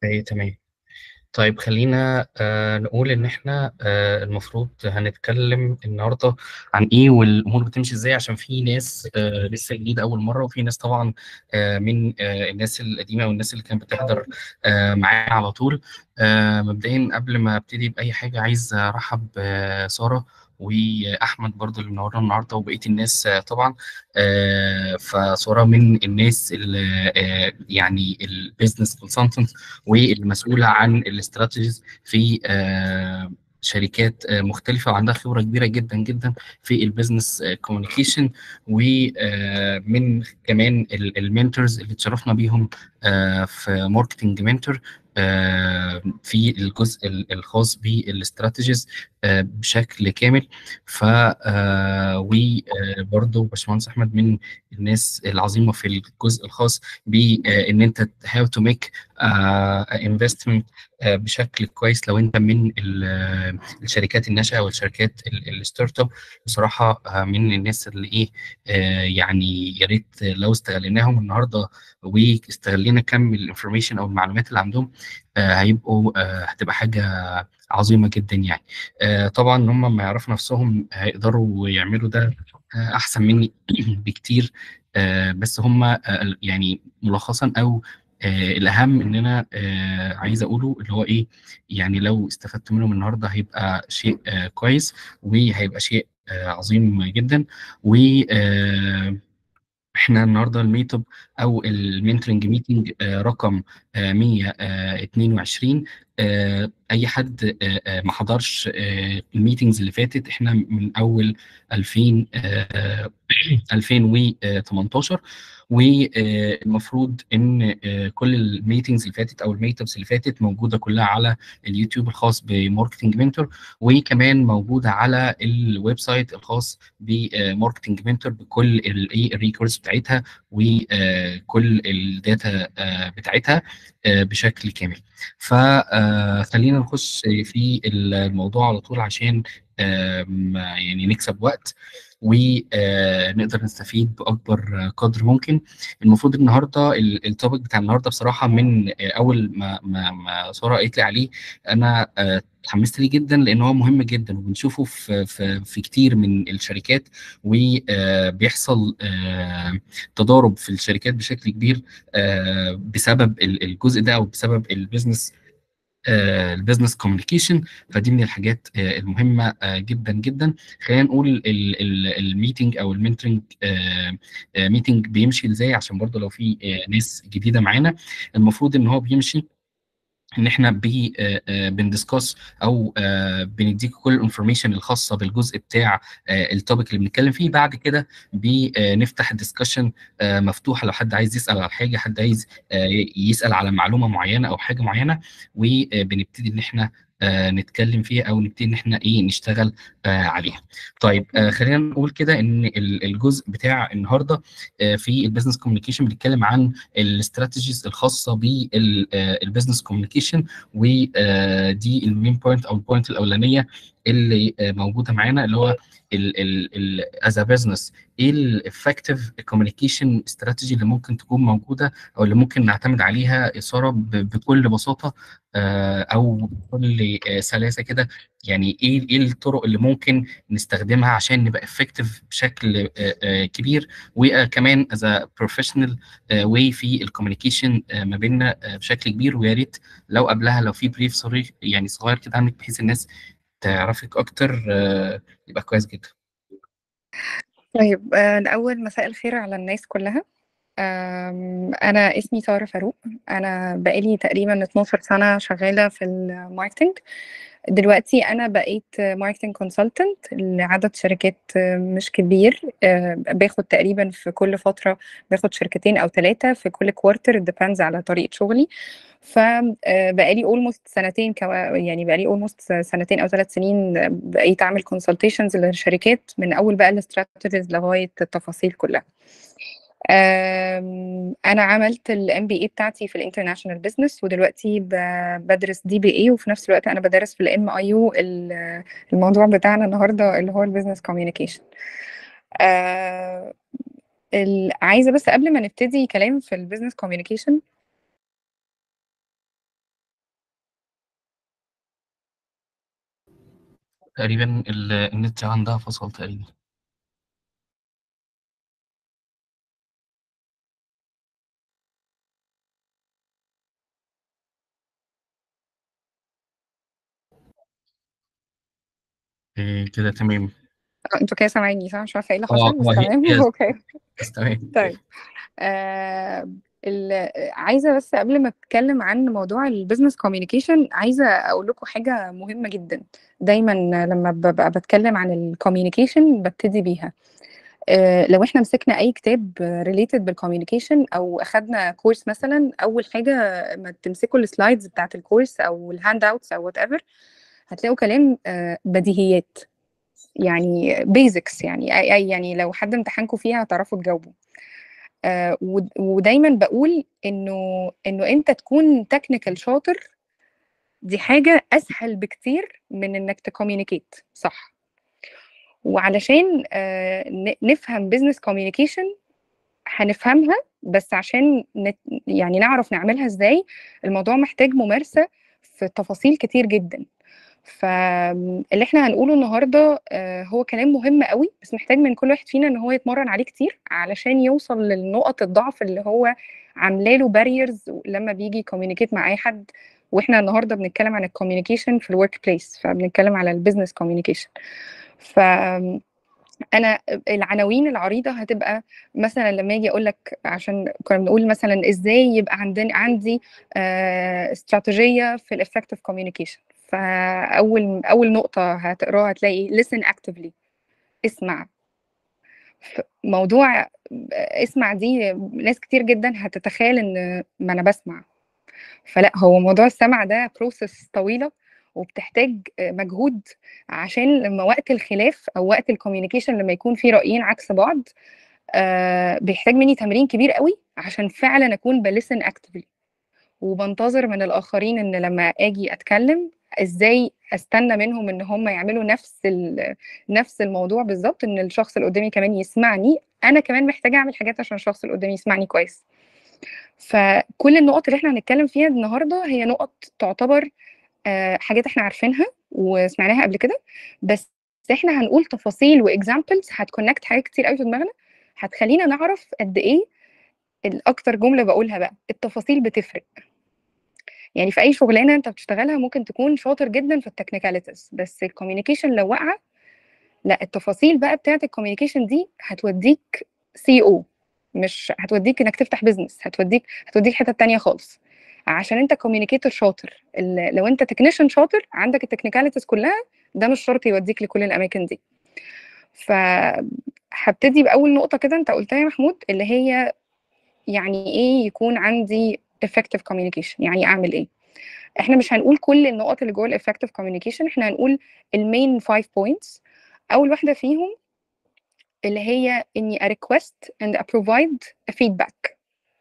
أوكي تمام. طيب خلّينا آآ نقول إن إحنا آآ المفروض هنتكلّم النهارده عن إيه والأمور بتمشي إزاي عشان في ناس آآ لسه جديدة أول مرّة وفي ناس طبعًا آآ من آآ الناس القديمة والناس اللي كانت بتحضر آآ معانا على طول. آآ مبدئيًا قبل ما أبتدي بأي حاجة عايز أرحّب بسارة وأحمد برضه اللي منوّرنا النهارده وبقية الناس طبعًا. آآ فسارة من الناس اللي آآ يعني الbusiness consultant والمسؤولة عن الstrategies في آآ شركات آآ مختلفة وعندها خبرة كبيرة جدًا، جدًا في الbusiness communication وآآ من كمان ال الmentors اللي اتشرّفنا بيهم آآ في marketing mentor آآ في الجزء ال الخاص بالstrategies آآ بشكل كامل. ف آآ وبرضه باشمهندس أحمد من الناس العظيمة في الجزء الخاص بإن أنت how to make آآ investment آآ بشكل كويس لو أنت من ال الشركات الناشئة والشركات ال الstartup بصراحة آآ من الناس اللي إيه، آآ يعني يا ريت لو استغلّيناهم النهارده واستغلّينا كَم الinformation أو المعلومات اللي عندهم آآ هيبقوا آآ هتبقى حاجة عظيمة جدًا يعني. آآ طبعًا هم أمّا يعرفوا نَفْسهم هيقدروا يعملوا ده آآ أحسن منّي بكتير. آآ بس هم آآ يعني ملخصًا أو آآ الأهم إن أنا آآ عايز أقوله اللي هو إيه، يعني لو استفدتوا منهم النهارده هيبقى شيء كويس وهيبقى شيء آآ عظيم جدًا. و آآ إحنا النهارده الmeetup أو الmentoring meeting آآ رقم آآ 122 آآ أي حد آآ آآ ما حضرش آآ الmeetings اللي فاتت إحنا من أول ألفين آآ 2018 وآآ المفروض إن آآ كل الmeetings اللي فاتت أو الmeetups اللي فاتت موجودة كلّها على اليوتيوب الخاص بmarketing mentor وكمان موجودة على الwebsite الخاص بmarketing mentor بكل الإيه الrecords بتاعتها وآآ كل الdata آآ بتاعتها آآ بشكل كامل. ف آآ خلّينا نخش في ال الموضوع على طول عشان آمم يعني نكسب وقت وآآ نقدر نستفيد بأكبر قدر ممكن. المفروض النهارده ال الtopic بتاع النهارده بصراحة من آآ أول ما ما ما سارة قالت لي عليه أنا آآ اتحمست ليه جدًا لإن هو مهم جدًا وبنشوفه في في في كتير من الشركات وآآ بيحصل آآ تضارب في الشركات بشكل كبير آآ بسبب ال الجزء ده أو بسبب الbusiness آآ الbusiness communication فدي من الحاجات آآ المهمة آآ جدًا، جدًا. خلّينا نقول ال ال الmeeting أو الmentoring آآ آآ meeting بيمشي إزاي عشان برضه لو في آآ ناس جديدة معانا. المفروض إن هو بيمشي إن إحنا ب آآ آآ بندiscuss أو آآ بندّيكم كل الinformation الخاصة بالجزء بتاع آآ الtopic اللي بنتكلّم فيه، بعد كده بنفتح discussion آآ مفتوحة لو حد عايز يسأل على حاجة، حد عايز آآ يسأل على معلومة معيّنة أو حاجة معيّنة وبنبتدي إن إحنا آآ نتكلّم فيها أو نبتدي إن إحنا إيه، نشتغل آآ عليها. طيب آآ خلّينا نقول كده إن ال الجزء بتاع النهارده آآ في الbusiness communication بنتكلّم عن الstrategies الخاصة بال آآ الbusiness communication وآآ دي الmain point أو الpoint الأولانية اللي آآ موجودة معانا اللي هو ال ال ال as a business إيه الeffective communication strategy اللي ممكن تكون موجودة أو اللي ممكن نعتمد عليها يا سارة ب بكل بساطة آآ أو بكل آآ سلاسة كده، يعني إيه إيه الطرق اللي ممكن نستخدمها عشان نبقى effective بشكل آآ آآ كبير وكمان as a professional آآ way في الcommunication آآ ما بيننا آآ بشكل كبير ويا ريت لو قبلها لو في brief صريح يعني صغير كده عنِّك بحيث الناس تعرفِك أكتر يبقى كويس جدًا. طيب آآ الأول مساء الخير على الناس كلّها. آمم أنا اسمي سارة فاروق، أنا بقى لي تقريبًا 12 سَنة شغّالة في الmarketing. دلوقتي أنا بقيت marketing consultant لعدد شركات مش كبير، آآ باخد تقريبًا في كل فترة باخد شركتين أو 3 في كل quarter it depends على طريقة شغلي. ف آآ بقى لي almost سنتين كو يعني بقى لي almost سنتين أو 3 سنين بقيت أعمل consultations للشركات من أول بقى الstrategies لغاية التفاصيل كلّها. آمم أنا عملت الMBA بتاعتي في الinternational business ودلوقتي ب بادرس DBA وفي نفس الوقت أنا بادرس في الMIU ال الموضوع بتاعنا النهارده اللي هو الbusiness communication. آآ ال عايزة بس قبل ما نبتدي كلام في الbusiness communication تقريبا ال- النت عندها فصل تقريبا إيه كده تمام آه، انتوا كده سامعيني صح مش عارفه ايه اللي اه حصل بس هو هي تمام هي اوكي بس تمام طيب آه ال- عايزه بس قبل ما اتكلم عن موضوع البيزنس كوميونيكيشن عايزه اقول لكم حاجه مهمه جدا دايما لما ببقى بتكلم عن الكوميونيكيشن ببتدي بيها آه، لو احنا مسكنا اي كتاب ريليتد بالكوميونيكيشن او اخدنا كورس مثلا اول حاجه ما تمسكوا السلايدز بتاعت الكورس او الهاند اوتس او وات ايفر هتلاقوا كلام آه، بديهيات يعني بيزكس يعني أي- أي- يعني لو حد امتحنكم فيها هتعرفوا تجاوبوا آه، ود- ودايما بقول انه انه انت تكون تكنيكال شاطر دي حاجه اسهل بكتير من انك تكوميونيكيت صح وعلشان آه، ن- نفهم بزنس كوميونيكيشن هنفهمها بس عشان نت يعني نعرف نعملها ازاي الموضوع محتاج ممارسة في تفاصيل كتير جدا فاللي احنا هنقوله النهارده آه، هو كلام مهم قوي بس محتاج من كل واحد فينا ان هو يتمرن عليه كتير علشان يوصل للنقط الضعف اللي هو عامله له باريرز لما بيجي يكوميونيكيت مع اي حد واحنا النهارده بنتكلم عن الكوميونيكيشن في الورك بليس فبنتكلم على البيزنس كوميونيكيشن ف انا العناوين العريضه هتبقى مثلا لما اجي اقول لك عشان كنا بنقول مثلا ازاي يبقى عندنا عندي آه، استراتيجيه في الافكتيف كوميونيكيشن فاول اول نقطه هتقراها هتلاقي listen actively اسمع ف- موضوع اسمع دي ناس كتير جدا هتتخيل ان ما انا بسمع فلا هو موضوع السمع ده بروسس طويله وبتحتاج مجهود عشان لما وقت الخلاف او وقت الكوميونيكيشن لما يكون في رايين عكس بعض آه بيحتاج مني تمرين كبير قوي عشان فعلا اكون بلسن اكتفلي وبنتظر من الاخرين ان لما اجي اتكلم ازاي استنى منهم ان هم يعملوا نفس ال- نفس الموضوع بالظبط ان الشخص اللي قدامي كمان يسمعني انا كمان محتاجه اعمل حاجات عشان الشخص اللي قدامي يسمعني كويس فكل النقط اللي احنا هنتكلم فيها النهارده هي نقط تعتبر آه، حاجات احنا عارفينها وسمعناها قبل كده بس احنا هنقول تفاصيل واكزامبلز هتكونكت حاجات كتير قوي في دماغنا هتخلينا نعرف قد ايه الاكتر جمله بقولها بقى التفاصيل بتفرق يعني في اي شغلانه انت بتشتغلها ممكن تكون شاطر جدا في التكنيكاليتيز بس الكوميونيكيشن لو واقعه لا التفاصيل بقى بتاعت الكوميونيكيشن دي هتوديك سي او مش هتوديك انك تفتح بيزنس هتوديك هتوديك حته تانية خالص عشان انت كوميونيكيتور شاطر ال- لو انت تكنيشن شاطر عندك التكنيكاليتيز كلها ده مش شرط يوديك لكل الاماكن دي فهبتدي باول نقطه كده انت قلتها يا محمود اللي هي يعني ايه يكون عندي effective communication يعني اعمل ايه احنا مش هنقول كل النقط اللي جوه الeffective communication احنا هنقول المين 5 points اول واحده فيهم اللي هي اني a request and a provide a feedback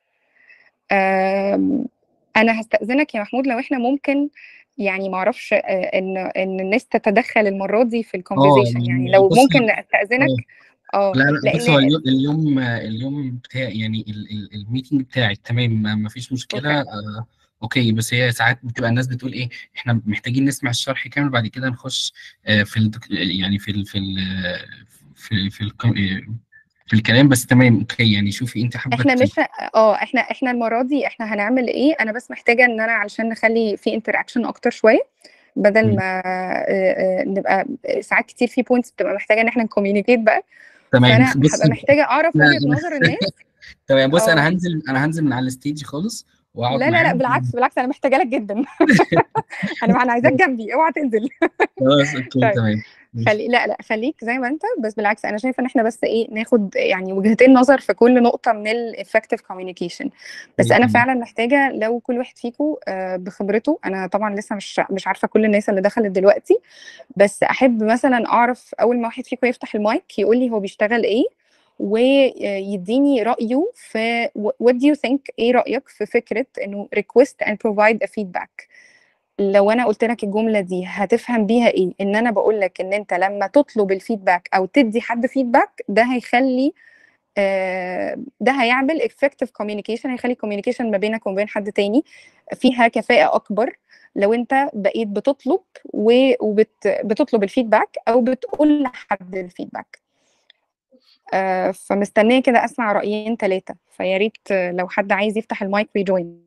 آم، انا هستأذنك يا محمود لو احنا ممكن يعني ما اعرفش آه، ان ان الناس تتدخل المره دي في اه الكونفرزيشن يعني لو بص ممكن استأذنك اه اه لا لا بص هو لان اليوم اليوم اليوم بتاعي يعني ال- ال- الميتنج بتاعي تمام ما ما فيش مشكلة اوكي آه اوكي بس هي ساعات بتبقى الناس بتقول ايه احنا محتاجين نسمع الشرح كامل بعد كده نخش آه في ال يعني في ال في ال في في, ال في الكلام بس تمام اوكي يعني شوفي انت حابة احنا ت- مش ه- اه احنا احنا المره دي احنا هنعمل ايه انا بس محتاجه ان انا علشان نخلي في انتراكشن اكتر شويه بدل م. ما آه، آه، نبقى ساعات كتير في بوينتس بتبقى محتاجه ان احنا نكوميونيكيت بقى تمام فانا بص هبقى محتاجه اعرف لا وجهه لا نظر الناس تمام بص انا اه هنزل انا هنزل من على الستيج خالص واقعد لا لا لا معاهم بالعكس بالعكس انا محتاجه لك جدا انا انا عايزاك جنبي اوعى تنزل خلاص اوكي طيب تمام ماشي خلي لا لا خليك زي ما انت بس بالعكس انا شايفه ان احنا بس ايه ناخد يعني وجهتين نظر في كل نقطه من الافكتيف كوميونيكيشن بس اوكي انا تمام فعلا محتاجه لو كل واحد فيكم بخبرته انا طبعا لسه مش مش عارفه كل الناس اللي دخلت دلوقتي بس احب مثلا اعرف اول ما واحد فيكم يفتح المايك يقول لي هو بيشتغل ايه ويديني رايه في what do you think ايه رايك في فكره انه request and provide a feedback لو انا قلت لك الجمله دي هتفهم بيها ايه ان انا بقول لك ان انت لما تطلب الفيدباك او تدي حد فيدباك ده هيخلي آه، ده هيعمل effective communication هيخلي communication ما بينك وما بين حد تاني فيها كفاءة أكبر لو أنت بقيت بتطلب وبتطلب الفيدباك أو بتقول لحد الفيدباك آه، فمستنية كده أسمع رأيين ثلاثة فيا ريت لو حد عايز يفتح المايك ويجوين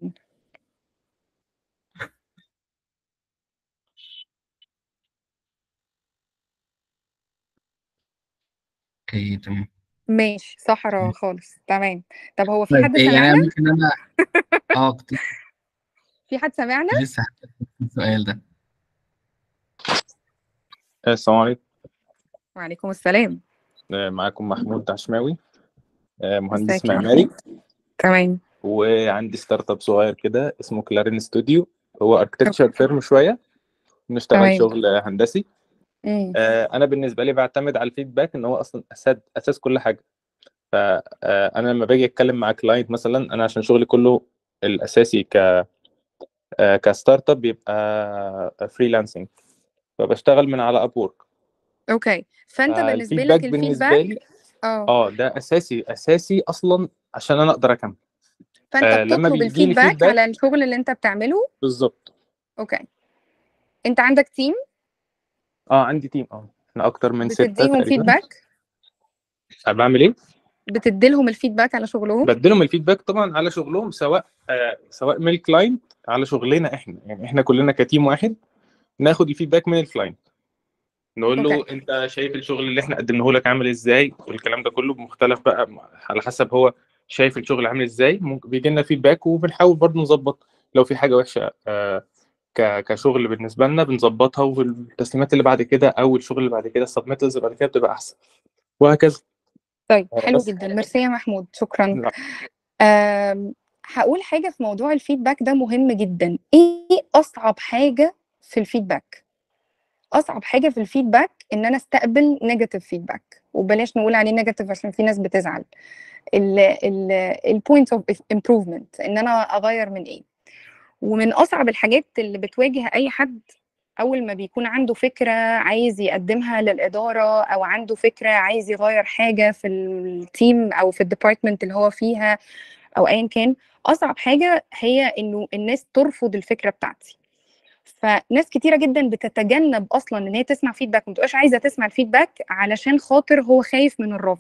اوكي تمام ماشي صحراء خالص تمام طب هو في طيب حد إيه، يعني سمعنا ممكن انا اه كنت في حد سمعنا لسه هسألك السؤال ده السلام عليكم وعليكم السلام آه، معاكم محمود عشماوي آه، مهندس ازيك يا معماري تمام وعندي ستارت اب صغير كده اسمه كلارين ستوديو هو اركتكتشر فيرم شويه بنشتغل تمام. شغل هندسي مم. آه، انا بالنسبه لي بعتمد على الفيدباك ان هو اصلا اساس اساس كل حاجه فانا لما باجي اتكلم مع كلاينت مثلا انا عشان شغلي كله الاساسي ك آه، كستارت اب بيبقى فريلانسنج فبشتغل من على اب وورك اوكي فانت بالنسبه فالفيدباك لك بالنسبه الفيدباك لي اه اه ده اساسي اساسي اصلا عشان انا اقدر اكمل فانت آه، لما بتطلب بيجي لي الفيدباك فيدباك على الشغل اللي انت بتعمله بالظبط اوكي انت عندك تيم اه عندي تيم اه احنا اكتر من ستة بتديهم تقريبا فيدباك أنا بعمل ايه بتدي لهم الفيدباك على شغلهم بديلهم الفيدباك طبعا على شغلهم سواء آه سواء من الكلاينت على شغلنا احنا يعني احنا كلنا كتيم واحد ناخد الفيدباك من الكلاينت نقول له أوكي. انت شايف الشغل اللي احنا قدمناه لك عامل ازاي والكلام ده كله مختلف بقى على حسب هو شايف الشغل عامل ازاي ممكن بيجي لنا فيدباك وبنحاول برضه نظبط لو في حاجه وحشه آه ك- كشغل بالنسبه لنا بنظبطها والتسليمات اللي بعد كده او الشغل اللي بعد كده السبميتلز اللي بعد كده بتبقى احسن وهكذا طيب آه، حلو بس. جدا ميرسي يا محمود شكرا لا. أم، هقول حاجه في موضوع الفيدباك ده مهم جدا ايه اصعب حاجه في الفيدباك اصعب حاجه في الفيدباك ان انا استقبل نيجاتيف فيدباك وبلاش نقول عليه نيجاتيف عشان في ناس بتزعل البوينت اوف امبروفمنت ان انا اغير من ايه ومن اصعب الحاجات اللي بتواجه اي حد اول ما بيكون عنده فكره عايز يقدمها للاداره او عنده فكره عايز يغير حاجه في التيم او في الديبارتمنت اللي هو فيها او ايا كان اصعب حاجه هي انه الناس ترفض الفكره بتاعتي فناس كتيره جدا بتتجنب اصلا ان هي تسمع فيدباك ما بتبقاش عايزه تسمع الفيدباك علشان خاطر هو خايف من الرفض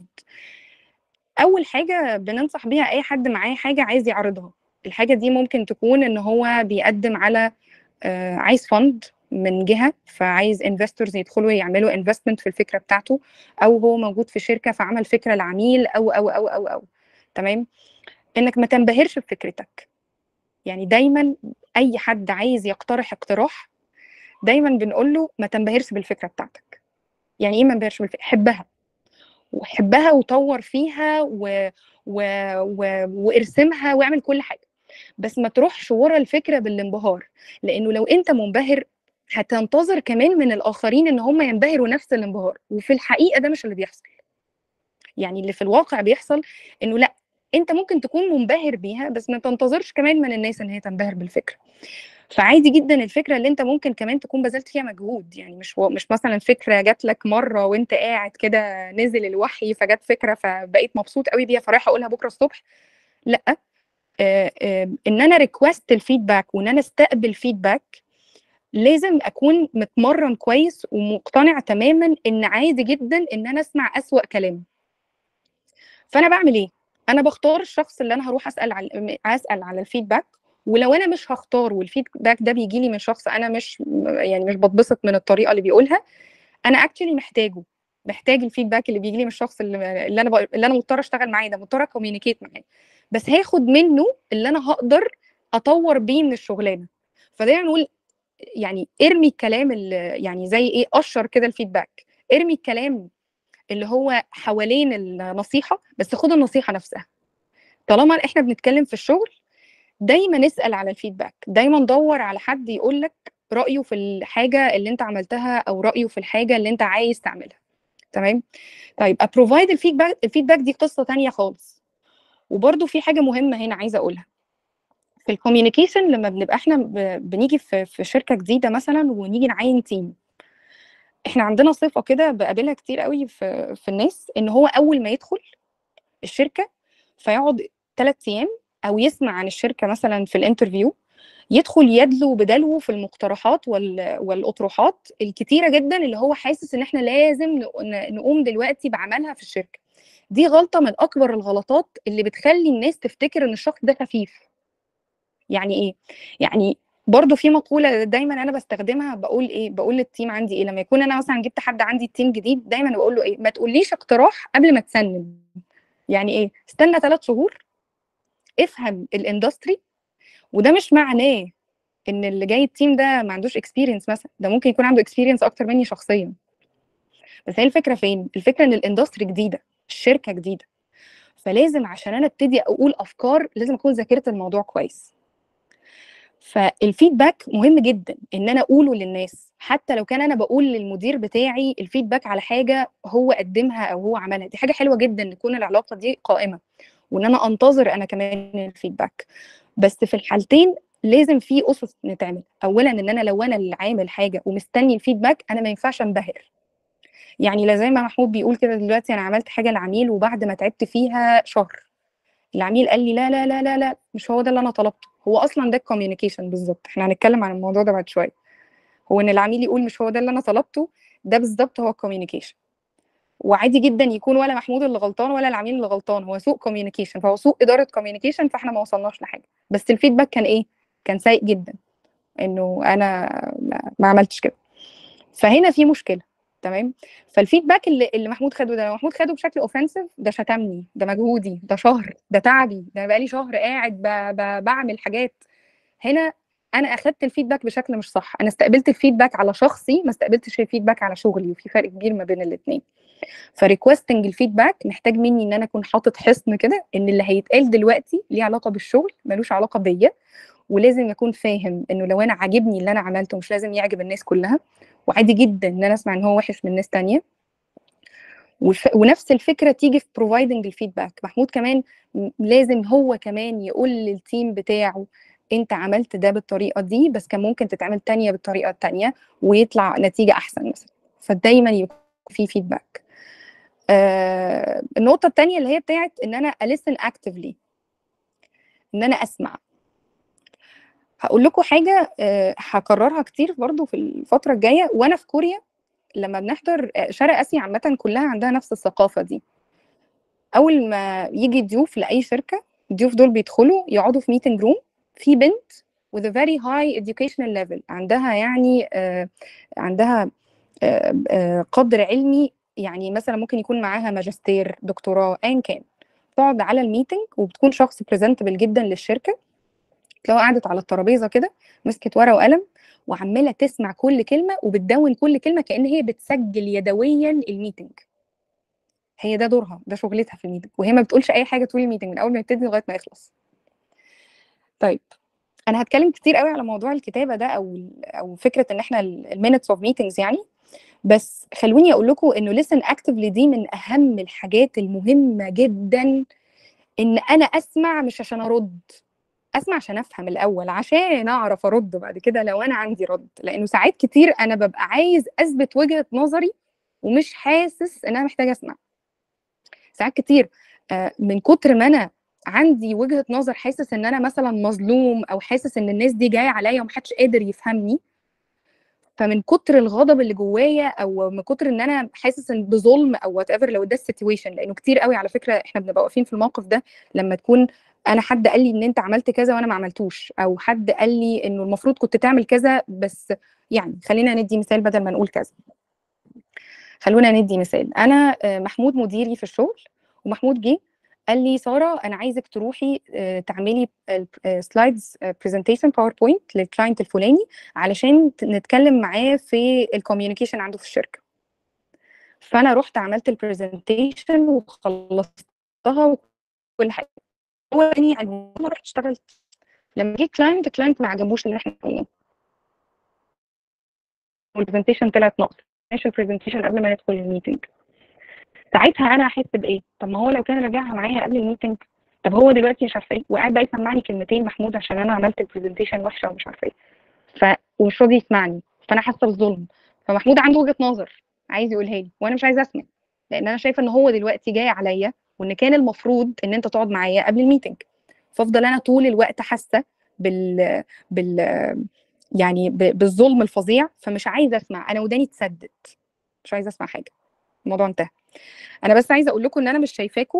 اول حاجه بننصح بيها اي حد معاه حاجه عايز يعرضها الحاجه دي ممكن تكون ان هو بيقدم على آه، عايز فند من جهه فعايز انفستورز يدخلوا يعملوا انفستمنت في الفكره بتاعته او هو موجود في شركه فعمل فكره لعميل او او او او او تمام انك ما تنبهرش بفكرتك يعني دايما اي حد عايز يقترح اقتراح دايما بنقول له ما تنبهرش بالفكره بتاعتك يعني ايه ما تنبهرش بالفكره حبها وحبها وطور فيها و... و... و... وارسمها واعمل كل حاجه بس ما تروحش ورا الفكره بالانبهار لانه لو انت منبهر هتنتظر كمان من الاخرين ان هم ينبهروا نفس الانبهار وفي الحقيقه ده مش اللي بيحصل يعني اللي في الواقع بيحصل انه لا انت ممكن تكون منبهر بيها بس ما تنتظرش كمان من الناس ان هي تنبهر بالفكره فعادي جدا الفكره اللي انت ممكن كمان تكون بذلت فيها مجهود يعني مش مش مثلا فكره جات لك مره وانت قاعد كده نزل الوحي فجت فكره فبقيت مبسوط قوي بيها فرايح اقولها بكره الصبح لا آه، آه، ان انا ريكوست الفيدباك وان انا استقبل فيدباك لازم اكون متمرن كويس ومقتنع تماما ان عادي جدا ان انا اسمع اسوأ كلام فانا بعمل ايه انا بختار الشخص اللي انا هروح اسال على اسال على الفيدباك ولو انا مش هختار والفيدباك ده بيجي لي من شخص انا مش يعني مش بتبسط من الطريقه اللي بيقولها انا اكشلي محتاجه محتاج الفيدباك اللي بيجي لي من الشخص اللي, اللي انا بق... اللي انا مضطره اشتغل معاه ده مضطره كوميونيكيت معاه بس هاخد منه اللي انا هقدر اطور بيه من الشغلانه فدايما نقول يعني ارمي الكلام اللي يعني زي ايه قشر كده الفيدباك ارمي الكلام اللي هو حوالين النصيحه بس خد النصيحه نفسها طالما احنا بنتكلم في الشغل دايما نسال على الفيدباك دايما دور على حد يقول لك رايه في الحاجه اللي انت عملتها او رايه في الحاجه اللي انت عايز تعملها تمام طيب ابروفايد الفيدباك الفيدباك دي قصه تانية خالص وبرده في حاجه مهمه هنا عايزه اقولها في الكوميونيكيشن لما بنبقى احنا بنيجي في في شركه جديده مثلا ونيجي نعين تيم احنا عندنا صفه كده بقابلها كتير قوي في في الناس ان هو اول ما يدخل الشركه فيقعد ثلاث ايام او يسمع عن الشركه مثلا في الانترفيو يدخل يدلو بدلو في المقترحات وال... والاطروحات الكتيره جدا اللي هو حاسس ان احنا لازم ن- نقوم دلوقتي بعملها في الشركه دي غلطه من اكبر الغلطات اللي بتخلي الناس تفتكر ان الشخص ده خفيف يعني ايه يعني برضو في مقولة دايما أنا بستخدمها بقول إيه بقول للتيم عندي إيه لما يكون أنا مثلا جبت حد عندي التيم جديد دايما بقول له إيه ما تقوليش اقتراح قبل ما تسنن يعني إيه استنى ثلاث شهور افهم الاندستري وده مش معناه ان اللي جاي التيم ده ما عندوش اكسبيرينس مثلا ده ممكن يكون عنده اكسبيرينس اكتر مني شخصيا بس هي الفكره فين الفكره ان الاندستري جديده الشركه جديده فلازم عشان انا ابتدي اقول افكار لازم اكون ذاكرت الموضوع كويس فالفيدباك مهم جدا ان انا اقوله للناس حتى لو كان انا بقول للمدير بتاعي الفيدباك على حاجه هو قدمها او هو عملها دي حاجه حلوه جدا ان تكون العلاقه دي قائمه وان انا انتظر انا كمان الفيدباك بس في الحالتين لازم في اسس نتعمل اولا ان انا لو انا اللي عامل حاجه ومستني الفيدباك انا ما ينفعش انبهر يعني لا زي ما محمود بيقول كده دلوقتي انا عملت حاجه لعميل وبعد ما تعبت فيها شهر العميل قال لي لا لا لا لا لا مش هو ده اللي انا طلبته هو اصلا ده الكوميونيكيشن بالظبط احنا هنتكلم عن الموضوع ده بعد شويه هو ان العميل يقول مش هو ده اللي انا طلبته ده بالظبط هو الكوميونيكيشن وعادي جدا يكون ولا محمود اللي غلطان ولا العميل اللي غلطان هو سوء كوميونيكيشن فهو سوء اداره كوميونيكيشن فاحنا ما وصلناش لحاجه بس الفيدباك كان ايه كان سيء جدا انه انا ما- ما عملتش كده فهنا في مشكله تمام فالفيدباك اللي, اللي محمود خده ده لو محمود خده بشكل اوفنسيف ده شتمني ده مجهودي ده شهر ده تعبي ده انا بقالي شهر قاعد ب... ب... بعمل حاجات هنا انا اخدت الفيدباك بشكل مش صح انا استقبلت الفيدباك على شخصي ما استقبلتش الفيدباك على شغلي وفي فرق كبير ما بين الاثنين فريكوستنج الفيدباك محتاج مني ان انا اكون حاطط حصن كده ان اللي هيتقال دلوقتي ليه علاقه بالشغل ملوش علاقه بيا ولازم يكون فاهم انه لو انا عاجبني اللي انا عملته مش لازم يعجب الناس كلها وعادي جدا ان انا اسمع ان هو وحش من ناس تانية وف... ونفس الفكره تيجي في بروفايدنج الفيدباك محمود كمان م- لازم هو كمان يقول للتيم بتاعه انت عملت ده بالطريقه دي بس كان ممكن تتعمل تانية بالطريقه التانية ويطلع نتيجه احسن مثلا فدايما يكون في فيدباك آه النقطه التانية اللي هي بتاعت ان انا listen actively ان انا اسمع هقول لكم حاجه آه، هكررها كتير برضو في الفتره الجايه وانا في كوريا لما بنحضر آه، شرق اسيا عامه كلها عندها نفس الثقافه دي اول ما يجي ضيوف لاي شركه الضيوف دول بيدخلوا يقعدوا في ميتنج روم في بنت with a very high educational level عندها يعني آه، عندها آه، آه، قدر علمي يعني مثلا ممكن يكون معاها ماجستير دكتوراه ايا كان تقعد على الميتنج وبتكون شخص بريزنتبل جدا للشركه تلاقيها قعدت على الترابيزه كده مسكت ورقه وقلم وعماله تسمع كل كلمه وبتدون كل كلمه كان هي بتسجل يدويا الميتنج هي ده دورها ده شغلتها في الميتنج وهي ما بتقولش اي حاجه طول الميتنج من اول ما يبتدي لغايه ما يخلص طيب انا هتكلم كتير قوي على موضوع الكتابه ده او او فكره ان احنا المينتس اوف ميتنجز يعني بس خلوني اقول لكم انه listen actively دي من اهم الحاجات المهمه جدا ان انا اسمع مش عشان ارد اسمع عشان افهم الاول عشان اعرف ارد بعد كده لو انا عندي رد لانه ساعات كتير انا ببقى عايز اثبت وجهه نظري ومش حاسس ان انا محتاجه اسمع ساعات كتير آه، من كتر ما انا عندي وجهه نظر حاسس ان انا مثلا مظلوم او حاسس ان الناس دي جايه عليا ومحدش قادر يفهمني فمن كتر الغضب اللي جوايا او من كتر ان انا حاسس ان بظلم او وات ايفر لو ده السيتويشن لانه كتير قوي على فكره احنا بنبقى واقفين في الموقف ده لما تكون انا حد قال لي ان انت عملت كذا وانا ما عملتوش او حد قال لي انه المفروض كنت تعمل كذا بس يعني خلينا ندي مثال بدل ما نقول كذا خلونا ندي مثال انا آه، محمود مديري في الشغل ومحمود جه قال لي ساره انا عايزك تروحي آه، تعملي سلايدز برزنتيشن باوربوينت للكلاينت الفلاني علشان ت- نتكلم معاه في الكوميونيكيشن عنده في الشركه فانا رحت عملت البرزنتيشن وخلصتها وكل حاجه هو تاني انا رحت اشتغلت لما جه كلاينت الكلاينت ما عجبوش اللي احنا قلناه والبرزنتيشن طلعت ناقصه ماشي البرزنتيشن قبل ما ندخل الميتنج ساعتها انا احس بايه طب ما هو لو كان راجعها معايا قبل الميتنج طب هو دلوقتي مش عارفه ايه وقاعد بقى يسمعني كلمتين محمود عشان انا عملت البرزنتيشن وحشه ومش عارفه ايه ف ومش راضي يسمعني فانا حاسه بالظلم فمحمود عنده وجهه نظر عايز يقولها لي وانا مش عايزه اسمع لان انا شايفه ان هو دلوقتي جاي عليا وان كان المفروض ان انت تقعد معايا قبل الميتنج فافضل انا طول الوقت حاسه بال بال يعني ب... بالظلم الفظيع فمش عايزه اسمع انا وداني اتسدت مش عايزه اسمع حاجه الموضوع انتهى انا بس عايزه اقول لكم ان انا مش شايفاكم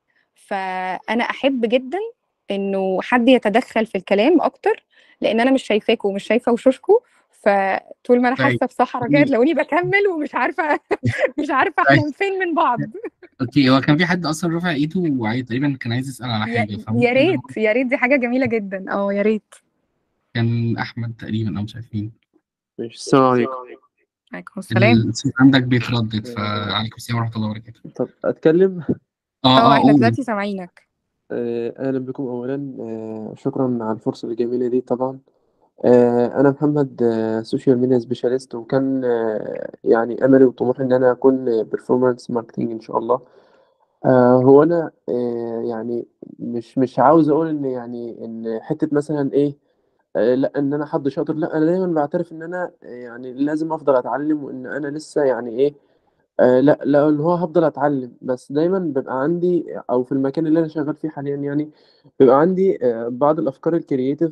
فانا احب جدا انه حد يتدخل في الكلام اكتر لان انا مش شايفاكم ومش شايفه وشوشكم فطول ما انا طيب. حاسه بصحراء كده تلاقوني بكمل ومش عارفه مش عارفه احنا فين من بعض اوكي هو كان في حد اصلا رافع ايده وعايز تقريبا كان عايز يسال على حاجه يا, فممكن يا لو- ريت يا ريت دي حاجه جميله جدا اه يا ريت كان احمد تقريبا او مش عارفين ماشي السلام عليكم عليكم السلام الصوت عندك بيتردد فعليكم السلام ورحمه الله وبركاته طب اتكلم اه اه اه احنا قول دلوقتي سامعينك آه، اهلا بكم اولا آه، شكرا على الفرصه الجميله دي طبعا آه، انا محمد سوشيال ميديا سبيشاليست وكان آه، يعني املي وطموحي ان انا اكون بيرفورمانس ماركتنج ان شاء الله آه، هو انا آه، يعني مش مش عاوز اقول ان يعني ان حته مثلا ايه آه، لا ان انا حد شاطر لا انا دايما بعترف ان انا آه، يعني لازم افضل اتعلم وان انا لسه يعني ايه آه لا لا اللي هو هفضل اتعلم بس دايما بيبقى عندي او في المكان اللي انا شغال فيه حاليا يعني بيبقى عندي آه بعض الافكار الكرييتيف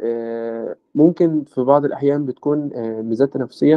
آه ممكن في بعض الاحيان بتكون آه ميزات نفسيه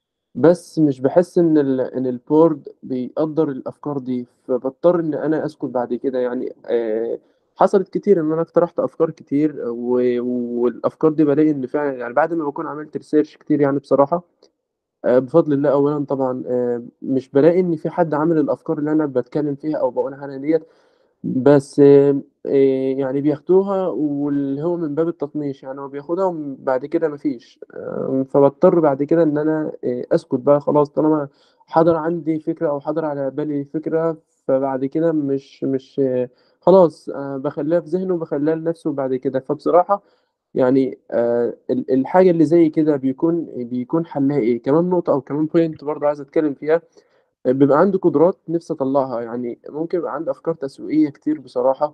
بس مش بحس ان ال ان البورد بيقدر الافكار دي فبضطر ان انا اسكت بعد كده يعني آه حصلت كتير ان انا اقترحت افكار كتير و- والافكار دي بلاقي ان فعلا يعني بعد ما بكون عملت ريسيرش كتير يعني بصراحه آه، بفضل الله اولا طبعا آه، مش بلاقي ان في حد عامل الافكار اللي انا بتكلم فيها او بقولها انا ديت بس آه، آه، يعني بياخدوها واللي هو من باب التطنيش يعني هو بياخدها وبعد كده مفيش آه، فبضطر بعد كده ان انا آه، اسكت بقى خلاص طالما حضر عندي فكرة او حضر على بالي فكرة فبعد كده مش مش آه، خلاص آه، بخليها في ذهنه وبخليها لنفسه بعد كده فبصراحة يعني آه ال- الحاجة اللي زي كده بيكون بيكون حلها ايه كمان نقطة او كمان بوينت برضه عايز اتكلم فيها آه، بيبقى عندي قدرات نفسي اطلعها يعني ممكن يبقى عندي افكار تسويقية كتير بصراحة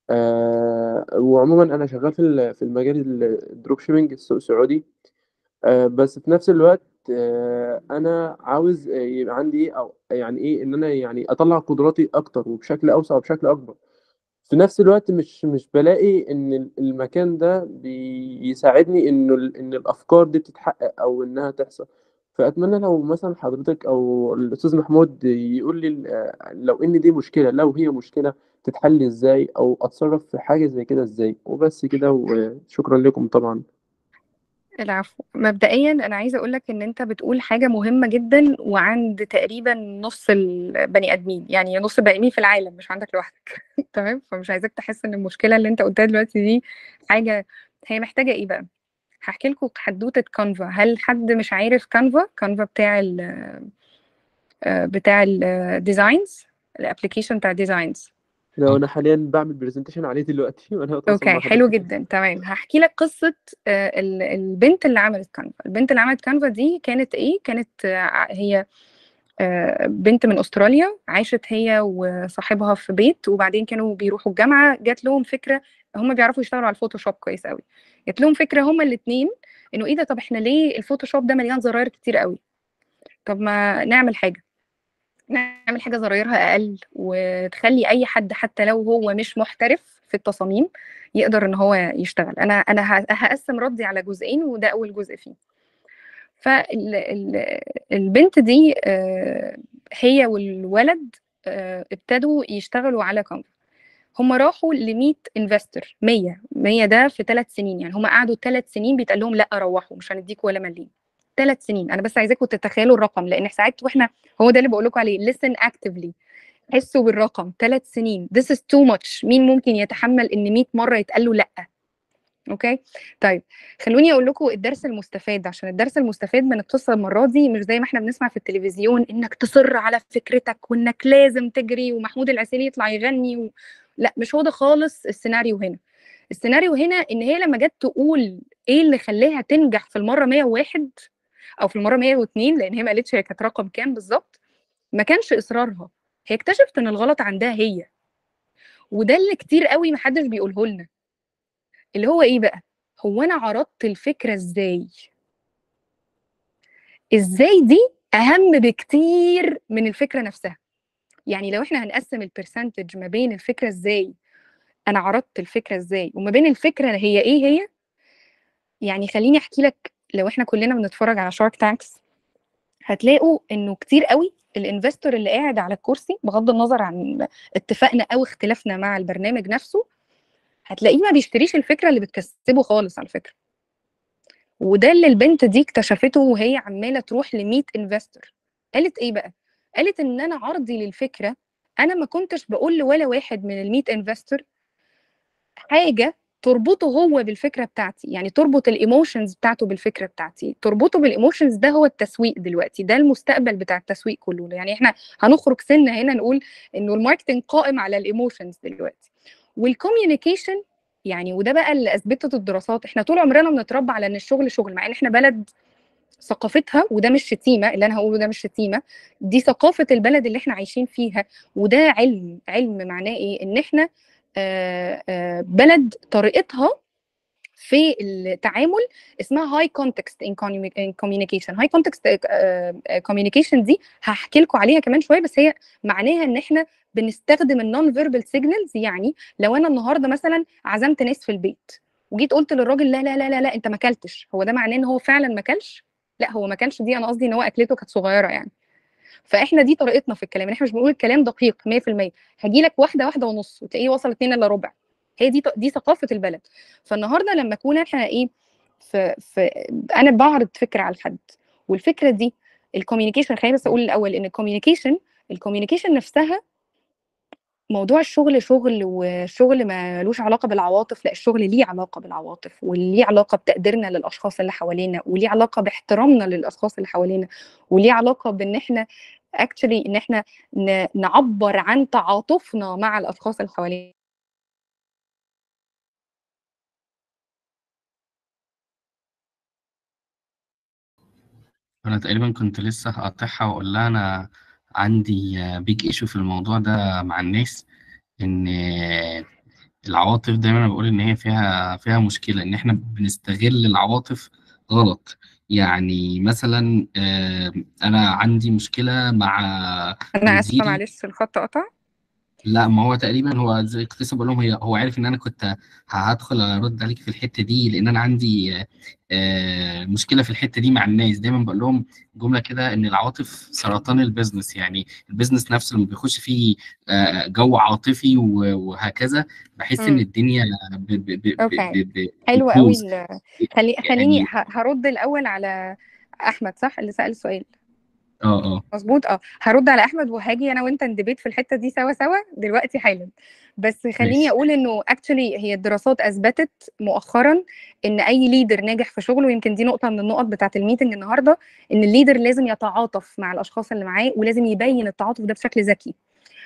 آه وعموما انا شغال في ال- في المجال الدروب شيبينج السوق السعودي آه بس في نفس الوقت آه انا عاوز آه، يبقى عندي ايه او يعني ايه ان انا يعني اطلع قدراتي اكتر وبشكل اوسع وبشكل اكبر في نفس الوقت مش مش بلاقي ان ال- المكان ده بيساعدني انه ال- ان الافكار دي بتتحقق او انها تحصل فاتمنى لو مثلا حضرتك او الاستاذ محمود يقول لي ال- لو ان دي مشكله لو هي مشكله تتحل ازاي او اتصرف في حاجه زي كده ازاي وبس كده وشكرا لكم طبعا العفو مبدئيا انا عايزه اقول لك ان انت بتقول حاجه مهمه جدا وعند تقريبا نص البني ادمين يعني نص البني ادمين في العالم مش عندك لوحدك تمام فمش عايزاك تحس ان المشكله اللي انت قلتها دلوقتي دي حاجه هي محتاجه ايه بقى هحكي لكم حدوته كانفا هل حد مش عارف كانفا كانفا بتاع ال آه، بتاع الديزاينز الابلكيشن بتاع الديزاينز لو انا حاليا بعمل برزنتيشن عليه دلوقتي وانا بتواصل اوكي مع حلو حضرتك جدا تمام هحكي لك قصه آه، ال- البنت اللي عملت كانفا البنت اللي عملت كانفا دي كانت ايه كانت آه، ع- هي آه، بنت من استراليا عاشت هي وصاحبها في بيت وبعدين كانوا بيروحوا الجامعه جات لهم فكره هم بيعرفوا يشتغلوا على الفوتوشوب كويس قوي جات لهم فكره هما الاثنين انه ايه ده طب احنا ليه الفوتوشوب ده مليان زراير كتير قوي طب ما نعمل حاجه نعمل حاجه زرايرها اقل وتخلي اي حد حتى لو هو مش محترف في التصاميم يقدر ان هو يشتغل انا انا ه- هقسم ردي على جزئين وده اول جزء فيه فالبنت دي آه، هي والولد آه، ابتدوا يشتغلوا على كانفا هم راحوا ل 100 انفستور 100 100 ده في ثلاث سنين يعني هم قعدوا ثلاث سنين بيتقال لهم لا روحوا مش هنديكوا ولا مليم ثلاث سنين انا بس عايزاكم تتخيلوا الرقم لان ساعات واحنا هو ده اللي بقول لكم عليه listen actively حسوا بالرقم ثلاث سنين this is too much مين ممكن يتحمل ان 100 مره يتقال له لا اوكي طيب خلوني اقول لكم الدرس المستفاد عشان الدرس المستفاد من القصه المره دي مش زي ما احنا بنسمع في التلفزيون انك تصر على فكرتك وانك لازم تجري ومحمود العسيلي يطلع يغني و... لا مش هو ده خالص السيناريو هنا السيناريو هنا ان هي لما جت تقول ايه اللي خلاها تنجح في المره 101 او في المره 102 لان هي ما قالتش هي كانت رقم كام بالظبط ما كانش اصرارها هي اكتشفت ان الغلط عندها هي وده اللي كتير قوي محدش بيقوله لنا اللي هو ايه بقى هو انا عرضت الفكره ازاي ازاي دي اهم بكتير من الفكره نفسها يعني لو احنا هنقسم البرسنتج ما بين الفكره ازاي انا عرضت الفكره ازاي وما بين الفكره هي ايه هي يعني خليني احكي لك لو احنا كلنا بنتفرج على شارك تانكس هتلاقوا انه كتير قوي الانفستور اللي قاعد على الكرسي بغض النظر عن اتفاقنا او اختلافنا مع البرنامج نفسه هتلاقيه ما بيشتريش الفكره اللي بتكسبه خالص على فكره وده اللي البنت دي اكتشفته وهي عماله تروح ل 100 انفستور قالت ايه بقى قالت ان انا عرضي للفكره انا ما كنتش بقول لولا واحد من ال 100 انفستور حاجه تربطه هو بالفكره بتاعتي يعني تربط الايموشنز بتاعته بالفكره بتاعتي تربطه بالايموشنز ده هو التسويق دلوقتي ده المستقبل بتاع التسويق كله يعني احنا هنخرج سنه هنا نقول انه الماركتنج قائم على الايموشنز دلوقتي والكوميونيكيشن يعني وده بقى اللي اثبتت الدراسات احنا طول عمرنا بنتربى على ان الشغل شغل مع ان احنا بلد ثقافتها وده مش شتيمه اللي انا هقوله ده مش شتيمه دي ثقافه البلد اللي احنا عايشين فيها وده علم علم معناه ايه ان احنا آه، آه، بلد طريقتها في التعامل اسمها هاي كونتكست ان كوميونيكيشن هاي كونتكست كوميونيكيشن دي هحكي لكم عليها كمان شويه بس هي معناها ان احنا بنستخدم النون فيربال سيجنالز يعني لو انا النهارده مثلا عزمت ناس في البيت وجيت قلت للراجل لا لا لا لا, لا انت ما اكلتش هو ده معناه ان هو فعلا ما اكلش لا هو ما كانش دي انا قصدي ان هو اكلته كانت صغيره يعني فاحنا دي طريقتنا في الكلام احنا مش بنقول الكلام دقيق 100% هجي لك واحده واحده ونص وتلاقيه وصل 2 الا ربع هي دي دي ثقافه البلد فالنهارده لما اكون احنا ايه في, في انا بعرض فكره على حد والفكره دي الكوميونيكيشن خليني بس اقول الاول ان الكوميونيكيشن الكوميونيكيشن نفسها موضوع الشغل شغل والشغل ما لوش علاقه بالعواطف لا الشغل ليه علاقه بالعواطف وليه علاقه بتقديرنا للاشخاص اللي حوالينا وليه علاقه باحترامنا للاشخاص اللي حوالينا وليه علاقه بان احنا اكشلي ان احنا نعبر عن تعاطفنا مع الاشخاص اللي حوالينا انا تقريبا كنت لسه هقطعها واقول لها انا عندي بيج ايشو في الموضوع ده مع الناس ان العواطف دايما بقول ان هي فيها فيها مشكله ان احنا بنستغل العواطف غلط يعني مثلا انا عندي مشكله مع انا اسفه مديري معلش الخط قطع لا ما هو تقريبا هو زي كنت لسه بقول لهم هي هو عارف ان انا كنت هدخل ارد عليك في الحته دي لان انا عندي آه، مشكله في الحته دي مع الناس دايما بقول لهم جمله كده ان العواطف سرطان البيزنس يعني البيزنس نفسه لما بيخش فيه آه، جو عاطفي و- وهكذا بحس ان مم. الدنيا ب- ب- ب- اوكي ب- ب- حلو قوي بتبوظ ال- خلي خليني يعني ه- هرد الاول على احمد صح اللي سأل السؤال اه اه مظبوط اه هرد على احمد وهاجي انا وانت ندبيت في الحته دي سوا سوا دلوقتي حالا بس خليني ماشي اقول انه اكشلي هي الدراسات اثبتت مؤخرا ان اي ليدر ناجح في شغله يمكن دي نقطه من النقط بتاعه الميتنج النهارده ان الليدر لازم يتعاطف مع الاشخاص اللي معاه ولازم يبين التعاطف ده بشكل ذكي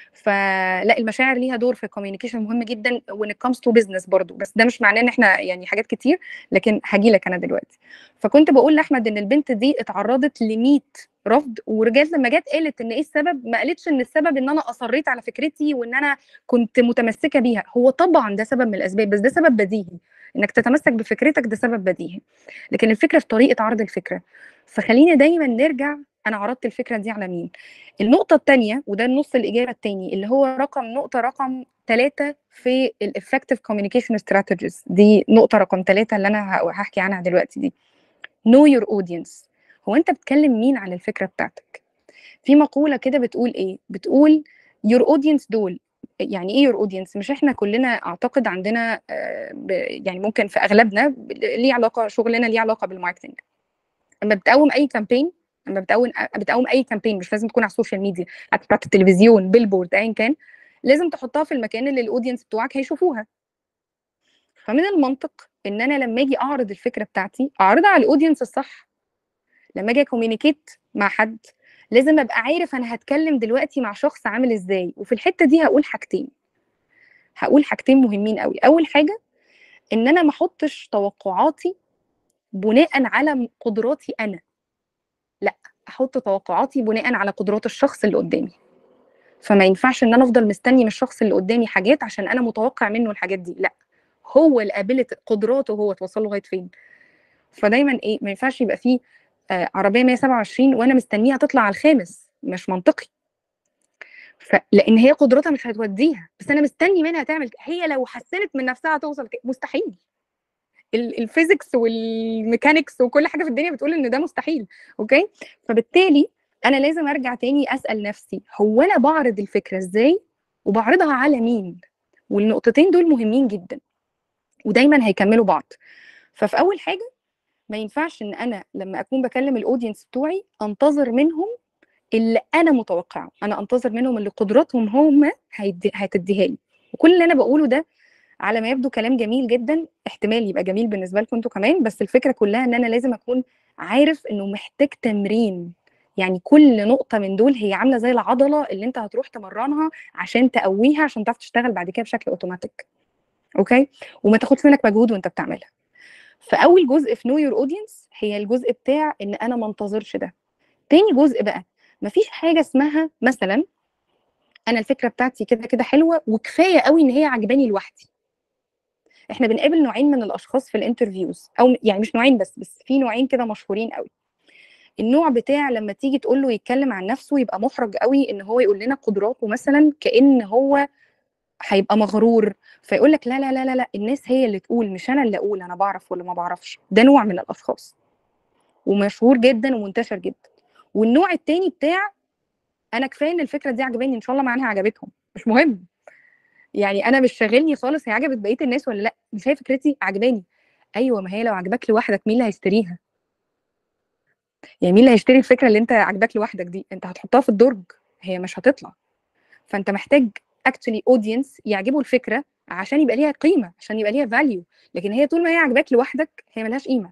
فلا المشاعر ليها دور في الكوميونيكيشن مهم جدا when it comes to business برضو بس ده مش معناه ان احنا يعني حاجات كتير لكن هاجي لك انا دلوقتي فكنت بقول لاحمد ان البنت دي اتعرضت ل 100 رفض ورجعت لما جت قالت ان ايه السبب ما قالتش ان السبب ان انا اصريت على فكرتي وان انا كنت متمسكه بيها هو طبعا ده سبب من الاسباب بس ده سبب بديهي انك تتمسك بفكرتك ده سبب بديهي لكن الفكره في طريقه عرض الفكره فخلينا دايما نرجع انا عرضت الفكره دي على مين النقطه الثانيه وده النص الاجابه الثاني اللي هو رقم نقطه رقم ثلاثة في الافكتيف كوميونيكيشن استراتيجيز دي نقطه رقم ثلاثة اللي انا ه- هحكي عنها دلوقتي دي know your audience هو انت بتكلم مين عن الفكره بتاعتك في مقوله كده بتقول ايه بتقول your audience دول يعني ايه your audience مش احنا كلنا اعتقد عندنا آه، ب- يعني ممكن في اغلبنا ب- ليه علاقه شغلنا ليه علاقه بالماركتنج اما بتقوم اي كامبين اما بتقوم بتقوم اي كامبين مش لازم تكون على السوشيال ميديا حتى بتاعت التلفزيون بيلبورد ايا كان لازم تحطها في المكان اللي الاودينس بتوعك هيشوفوها فمن المنطق ان انا لما اجي اعرض الفكره بتاعتي اعرضها على الاودينس الصح لما اجي كوميونيكيت مع حد لازم ابقى عارف انا هتكلم دلوقتي مع شخص عامل ازاي وفي الحته دي هقول حاجتين هقول حاجتين مهمين قوي اول حاجه ان انا ما احطش توقعاتي بناء على قدراتي انا لا احط توقعاتي بناء على قدرات الشخص اللي قدامي فما ينفعش ان انا افضل مستني من الشخص اللي قدامي حاجات عشان انا متوقع منه الحاجات دي لا هو الابيلتي قدراته هو توصل لغايه فين فدايما ايه ما ينفعش يبقى فيه آه عربيه 127 وانا مستنيها تطلع على الخامس مش منطقي فلان هي قدرتها مش هتوديها بس انا مستني منها تعمل ك- هي لو حسنت من نفسها هتوصل ك- مستحيل ال- الفيزيكس والميكانيكس وكل حاجه في الدنيا بتقول ان ده مستحيل اوكي فبالتالي انا لازم ارجع تاني اسال نفسي هو انا بعرض الفكره ازاي وبعرضها على مين والنقطتين دول مهمين جدا ودايما هيكملوا بعض ففي اول حاجه ما ينفعش ان انا لما اكون بكلم الاودينس بتوعي انتظر منهم اللي انا متوقعه انا انتظر منهم اللي قدراتهم هم هيدي- هتديها لي وكل اللي انا بقوله ده على ما يبدو كلام جميل جدا احتمال يبقى جميل بالنسبه لكم انتوا كمان بس الفكره كلها ان انا لازم اكون عارف انه محتاج تمرين يعني كل نقطه من دول هي عامله زي العضله اللي انت هتروح تمرنها عشان تقويها عشان تعرف تشتغل بعد كده بشكل اوتوماتيك اوكي وما تاخدش منك مجهود وانت بتعملها فاول جزء في نو يور اودينس هي الجزء بتاع ان انا ما انتظرش ده تاني جزء بقى مفيش حاجه اسمها مثلا انا الفكره بتاعتي كده كده حلوه وكفايه قوي ان هي عجباني لوحدي احنا بنقابل نوعين من الاشخاص في الانترفيوز او يعني مش نوعين بس بس في نوعين كده مشهورين قوي النوع بتاع لما تيجي تقول له يتكلم عن نفسه يبقى محرج قوي ان هو يقول لنا قدراته مثلا كان هو هيبقى مغرور فيقول لك لا لا لا لا لا الناس هي اللي تقول مش انا اللي اقول انا بعرف ولا ما بعرفش ده نوع من الاشخاص ومشهور جدا ومنتشر جدا والنوع التاني بتاع انا كفايه ان الفكره دي عجباني ان شاء الله معناها عجبتهم مش مهم يعني انا مش شاغلني خالص هي عجبت بقيه الناس ولا لا مش هي فكرتي عجباني ايوه ما هي لو عجبك لوحدك مين اللي هيشتريها يعني مين اللي هيشتري الفكره اللي انت عجبك لوحدك دي انت هتحطها في الدرج هي مش هتطلع فانت محتاج actually audience يعجبه الفكره عشان يبقى ليها قيمه عشان يبقى ليها value لكن هي طول ما هي عجباك لوحدك هي ملهاش قيمه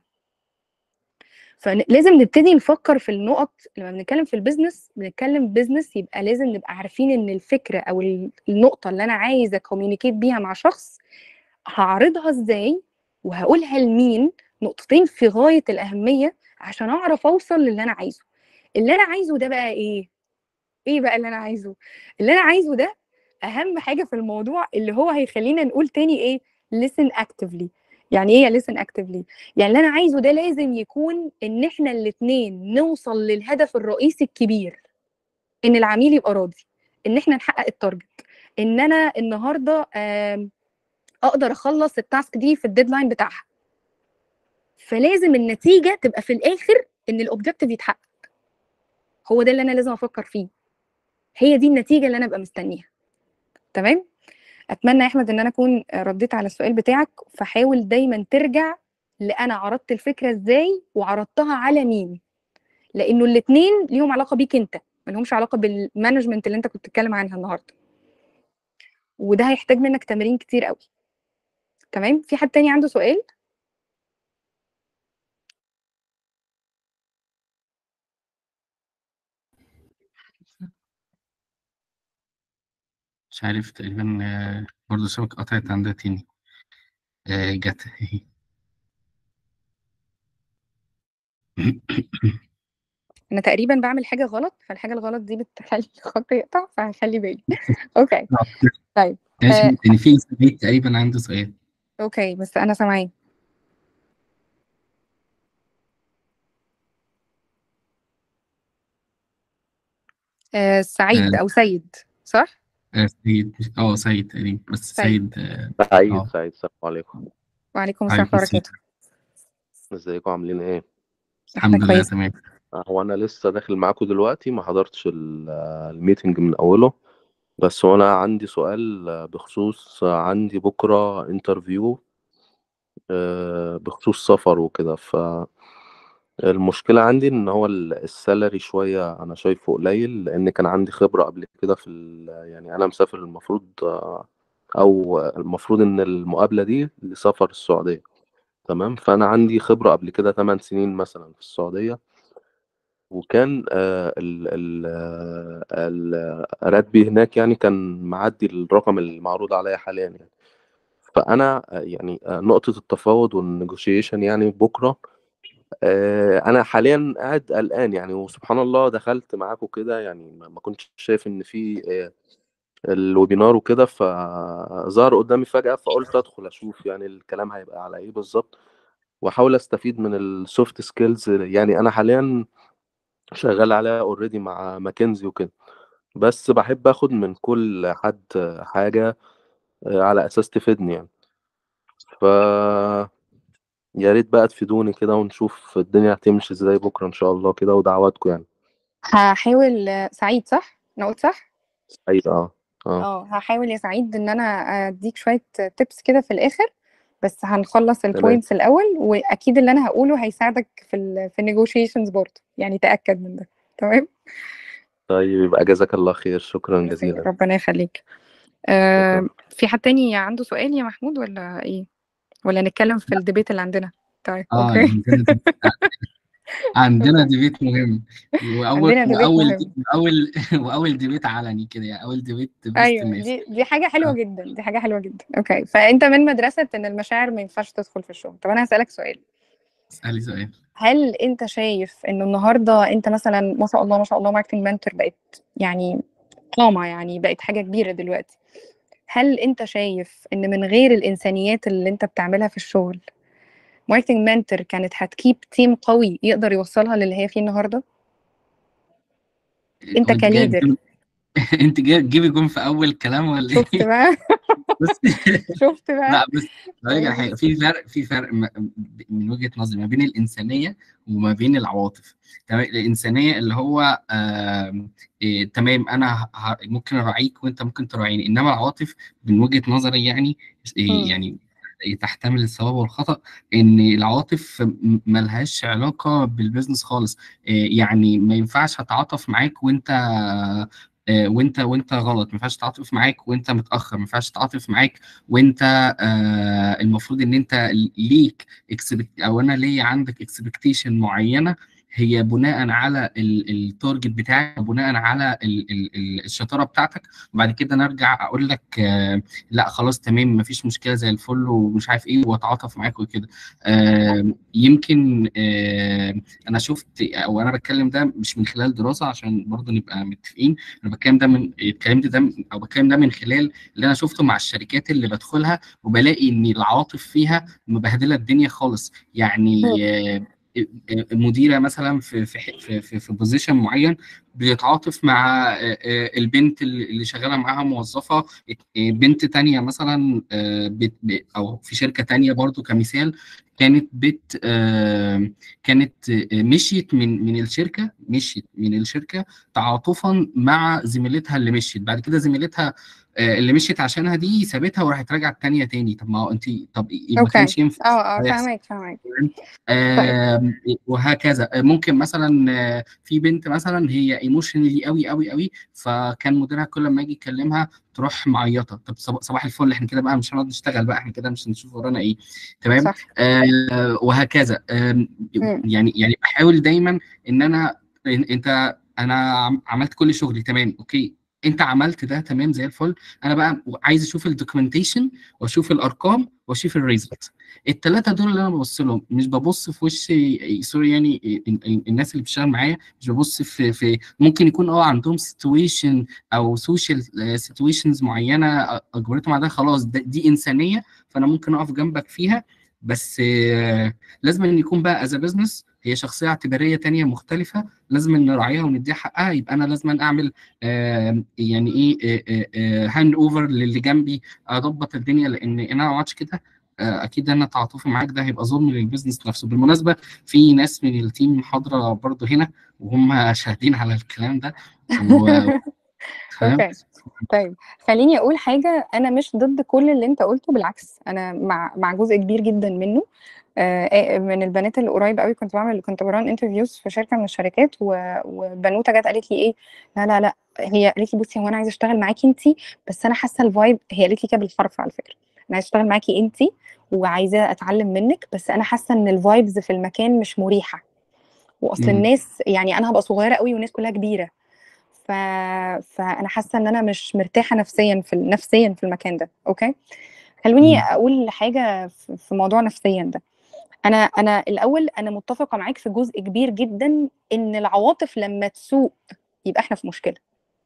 فلازم نبتدي نفكر في النقط لما بنتكلم في البيزنس بنتكلم بيزنس يبقى لازم نبقى عارفين ان الفكره او ال- النقطه اللي انا عايزه كوميونيكيت بيها مع شخص هعرضها ازاي وهقولها لمين نقطتين في غايه الاهميه عشان اعرف اوصل للي انا عايزه اللي انا عايزه ده بقى ايه ايه بقى اللي انا عايزه اللي انا عايزه ده اهم حاجه في الموضوع اللي هو هيخلينا نقول تاني ايه listen actively يعني ايه listen actively يعني اللي انا عايزه ده لازم يكون ان احنا الاتنين نوصل للهدف الرئيسي الكبير ان العميل يبقى راضي ان احنا نحقق التارجت ان انا النهارده آم، اقدر اخلص التاسك دي في الديدلاين بتاعها فلازم النتيجه تبقى في الاخر ان الاوبجكتيف يتحقق هو ده اللي انا لازم افكر فيه هي دي النتيجه اللي انا ابقى مستنيها تمام اتمنى يا احمد ان انا اكون رديت على السؤال بتاعك فحاول دايما ترجع لانا عرضت الفكره ازاي وعرضتها على مين لانه الاثنين ليهم علاقه بيك انت ما لهمش علاقه بالمانجمنت اللي انت كنت بتتكلم عنها النهارده وده هيحتاج منك تمارين كتير قوي تمام في حد تاني عنده سؤال مش عارف تقريبا آه، برضه الشبكة قطعت عندها تاني آه، جت انا تقريبا بعمل حاجه غلط فالحاجه الغلط دي بتخلي الخط يقطع فهخلي بالي اوكي طيب ماشي آه. ان في سعيد تقريبا عنده سؤال اوكي بس انا سامعاه آه سعيد آه. او سيد صح آه، سعيد اه سعيد تقريبا بس سعيد. سعيد آه، سعيد آه. سعيد السلام عليكم وعليكم السلام عليكم ورحمه السلام. الله ازيكم عاملين ايه الحمد لله كويس. تمام آه، هو انا لسه داخل معاكم دلوقتي ما حضرتش ال- الميتنج من اوله بس هو انا عندي سؤال آه، بخصوص آه، عندي بكره انترفيو بخصوص سفر وكده ف المشكلة عندي ان هو ال- السالري شوية انا شايفه قليل لان كان عندي خبرة قبل كده في ال- يعني انا مسافر المفروض آه، او المفروض ان المقابلة دي لسفر السعودية تمام فانا عندي خبرة قبل كده 8 سنين مثلا في السعودية وكان آه، ال ال آه، ال- راتبي هناك يعني كان معدي الرقم المعروض عليا حاليا يعني فانا آه، يعني آه، نقطة التفاوض والنيجوشيشن يعني بكرة آه، انا حاليا قاعد قلقان يعني وسبحان الله دخلت معاكم كده يعني ما ما كنتش شايف ان في آه، الويبينار وكده فظهر قدامي فجأة فقلت ادخل اشوف يعني الكلام هيبقى على ايه بالظبط واحاول استفيد من السوفت سكيلز يعني انا حاليا شغال عليها اوريدي مع ماكنزي وكده بس باحب آخد من كل حد حاجة آآ على أساس تفيدني يعني. ف يا ريت بقى تفيدوني كده ونشوف الدنيا هتمشي إزاي بكرة إن شاء الله كده ودعواتكم يعني. هاحاول سعيد صح؟ أنا قُلت صح؟ سعيد آه، آه. آه، هاحاول يا سعيد إن أنا أدّيك شوية tips كده في الآخر، بس هنخلّص تمام. الpoints الأول، وأكيد اللي أنا هاقوله هيساعدك في ال في الnegotiations برضه، يعني تأكد من ده، تمام؟ طيب يبقى جزاك الله خير، شكرًا ميرسي، جزيلًا. ربنا يخليك. آآ شكرًا. في حد تاني عنده سؤال يا محمود والّا إيه؟ والّا نتكلم في لأ. الdebate اللي عندنا؟ طيب آه، أوكي. عندنا debate عندنا أوكي. debate مهم، وأول عندنا debate وأول مهم. وأول وأول debate علني كده يعني، أول debate في وسط أيوه، الناس. دي دي حاجة حلوة آه. جدًا، دي حاجة حلوة جدًا. أوكي، فأنت من مدرسة إن المشاعر ما ينفعش تدخل في الشغل. طب أنا هاسألك سؤال. اسألي سؤال. هل أنت شايف إنه النهارده أنت مثلًا ما شاء الله، ما شاء الله marketing mentor بقت يعني قامة يعني، بقت حاجة كبيرة دلوقتي. هل أنت شايف إن من غير الإنسانيات اللي أنت بتعملها في الشغل، marketing mentor كانت هتkeep team قوي يقدر يوصّلها للي هي فيه النهارده؟ أنت وأنتِ جاية كleader. تجيبي أنتِ جاية تجيبي جون في أول كلام والّا شُفت إيه؟ بقى؟ بُصّي شُفت بقى؟ لأ بُصّي، هاقول لِك على كويس. حاجة، في فرق في فرق م ب من وجهة نظري ما بين الإنسانية وما بين العواطف. تمام، الإنسانية اللي هو آمم آآ تمام أنا ه ه ممكن أراعيك وأنت ممكن تراعيني، إنما العواطف من وجهة نظري يعني س آآ إمم. يعني تحتمل الصواب والخطأ، إن العواطف م ما لهاش علاقة بالbusiness خالص. آآ يعني ما ينفعش أتعاطف معاك وأنت آآ وأنت وأنت غلط، ما ينفعش أتعاطف معاك وأنت متأخّر، ما ينفعش أتعاطف معاك وأنت آآ المفروض إن أنت ل ليك expect أو أنا ليّا عندك expectation معيّنة هي بناءً على ال الtarget بتاعك، وبناءً على ال ال ال الشطارة بتاعتك، وبعد كده أنا أرجع أقول لك لأ خلاص تمام ما فيش مشكلة زي الفل ومش عارف إيه وأتعاطف معاك وكده. آمم يمكن آآ أنا شُفت أو أنا باتكلم ده مش من خلال دراسة عشان برضه نبقى متفقين، أنا باتكلم ده من اتكلمت ده أو باتكلم ده من خلال اللي أنا شُفته مع الشركات اللي بادخلها، وبالاقي إن العواطف فيها مبهدلة الدنيا خالص. يعني إمم. آآ آآ مديرة مثلًا في في ح في في في position معيّن بتتعاطف مع آآ آآ البنت ال اللي شغالة معاها موظفة ات بنت تانية مثلًا آآ بت ب أو في شركة تانية برضه كمثال، كانت بت آآ كانت مشيت من من الشركة مشيت من الشركة تعاطفًا مع زميلتها اللي مشيت، بعد كده زميلتها آآ اللي مشيت عشانها دي سابتها وراحت راجعة التانية تاني، طب ما هو أنتِ طب ما أوكي. كانش ينفع آه، آه، ده يحصل. فاهماك، فاهماك. تمام، طيب. آمم وهكذا. ممكن مثلًا في بنت مثلًا هي emotionally أوي، أوي، أوي، فكان مديرها كل أمّا ييجي يكلمها تروح معيّطة، طب صب صباح الفل إحنا كده بقى مش هنقعد نشتغل بقى، إحنا كده مش هنشوف ورانا إيه، تمام، صح. آآ وهكذا. آمم إمم. يعني يعني باحاول دايمًا إن أنا إن أنت أنا عم عملت كل شغلي تمام، أوكي، أنت عملت ده تمام زي الفل، أنا بقى عايز أشوف الdocumentation وأشوف الأرقام وأشوف الresult. ال3 دول اللي أنا بابُص لهم، مش بابُص في وش sorry يعني ال ال الناس اللي بتشتغل معايا، مش بابُص في في ممكن يكون آه عندهم situation أو social situations معيّنة أ أجبرتهم على ده خلاص د دي إنسانية، فأنا ممكن أقف جنبك فيها، بس لازمًا يكون بقى as a business هي شخصية اعتبارية تانية مختلفة، لازمًا نراعيها وندّيها حقها، يبقى أنا لازمًا أعمل آمم يعني إيه آآ آآ handover للي جنبي، أضبّط الدنيا، لإن أنا ما عملتش كده آآ أكيد أنا تعاطفي معاك ده هيبقى ظلم للbusiness نفسه. بالمناسبة في ناس من الteam حاضرة برضه هنا وهُم شاهدين على الكلام ده و تمام. أوكي. طيب خلّيني أقول حاجة، أنا مش ضد كل اللي أنت قُلته، بالعكس أنا مع مع جزء كبير جدًا منه. آآ آآ من البنات اللي قريب أوي كنت باعمل كنت بران interviews في شركة من الشركات و وبنوتة جات قالت لي إيه، لا، لا، لأ، هي قالت لي: "بُصّي هو أنا عايزة أشتغل معاكِ أنتِ، بس أنا حاسة الvibe" هي قالت لي كده بالحرف على فكرة، "أنا عايزة أشتغل معاكِ أنتِ وعايزة أتعلم منِّك، بس أنا حاسة إن الvibes في المكان مش مُريحة، وأصل إمم. الناس يعني أنا هابقى صغيرة أوي والناس كلّها كبيرة، ف فأنا حاسة إن أنا مش مرتاحة نفسيًا في ال نفسيًا في المكان ده." أوكي. خلّوني إمم. أقول حاجة ف في موضوع نفسيًا ده. أنا أنا الأول أنا متّفقة معاك في جزء كبير جدًا إن العواطف لمّا تسوء يبقى إحنا في مشكلة.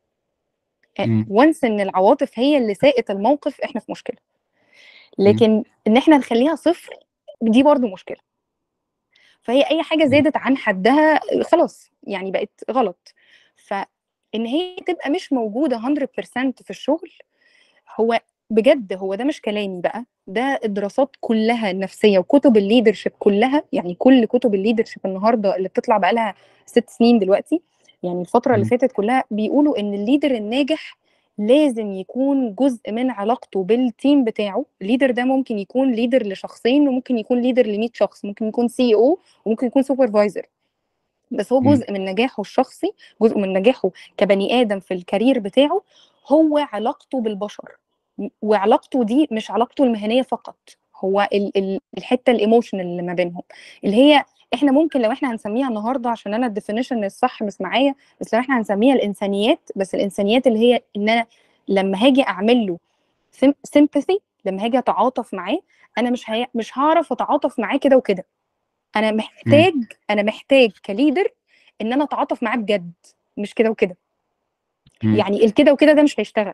أ إمم. once إن العواطف هي اللي ساقت الموقف، إحنا في مشكلة. إمم. لكن إن إحنا نخلّيها صفر دي برضه مشكلة. فهي أي حاجة إمم. زادت عن حدّها خلاص، يعني بقت غلط. ف ان هي تبقى مش موجوده 100% في الشغل هو بجد هو ده مش كلامي بقى ده الدراسات كلها النفسيه وكتب الليدرشيب كلها يعني كل كتب الليدرشيب النهارده اللي بتطلع بقى لها ست سنين دلوقتي يعني الفتره اللي مم. فاتت كلها بيقولوا ان الليدر الناجح لازم يكون جزء من علاقته بالتيم بتاعه الليدر ده ممكن يكون ليدر لشخصين وممكن يكون ليدر ل 100 شخص ممكن يكون سي او وممكن يكون سوبرفايزر بس هو مم. جزء من نجاحه الشخصي جزء من نجاحه كبني ادم في الكارير بتاعه هو علاقته بالبشر وعلاقته دي مش علاقته المهنيه فقط هو ال ال الحته الايموشنال اللي ما بينهم اللي هي احنا ممكن لو احنا هنسميها النهارده عشان انا الديفينيشن الصح مش معايا بس لو احنا هنسميها الانسانيات بس الانسانيات اللي هي ان انا لما هاجي اعمل له سيمباثي لما هاجي اتعاطف معاه انا مش هي... مش هعرف اتعاطف معاه كده وكده انا محتاج انا محتاج كليدر ان انا اتعاطف معاه بجد مش كده وكده مم. يعني الكده وكده ده مش هيشتغل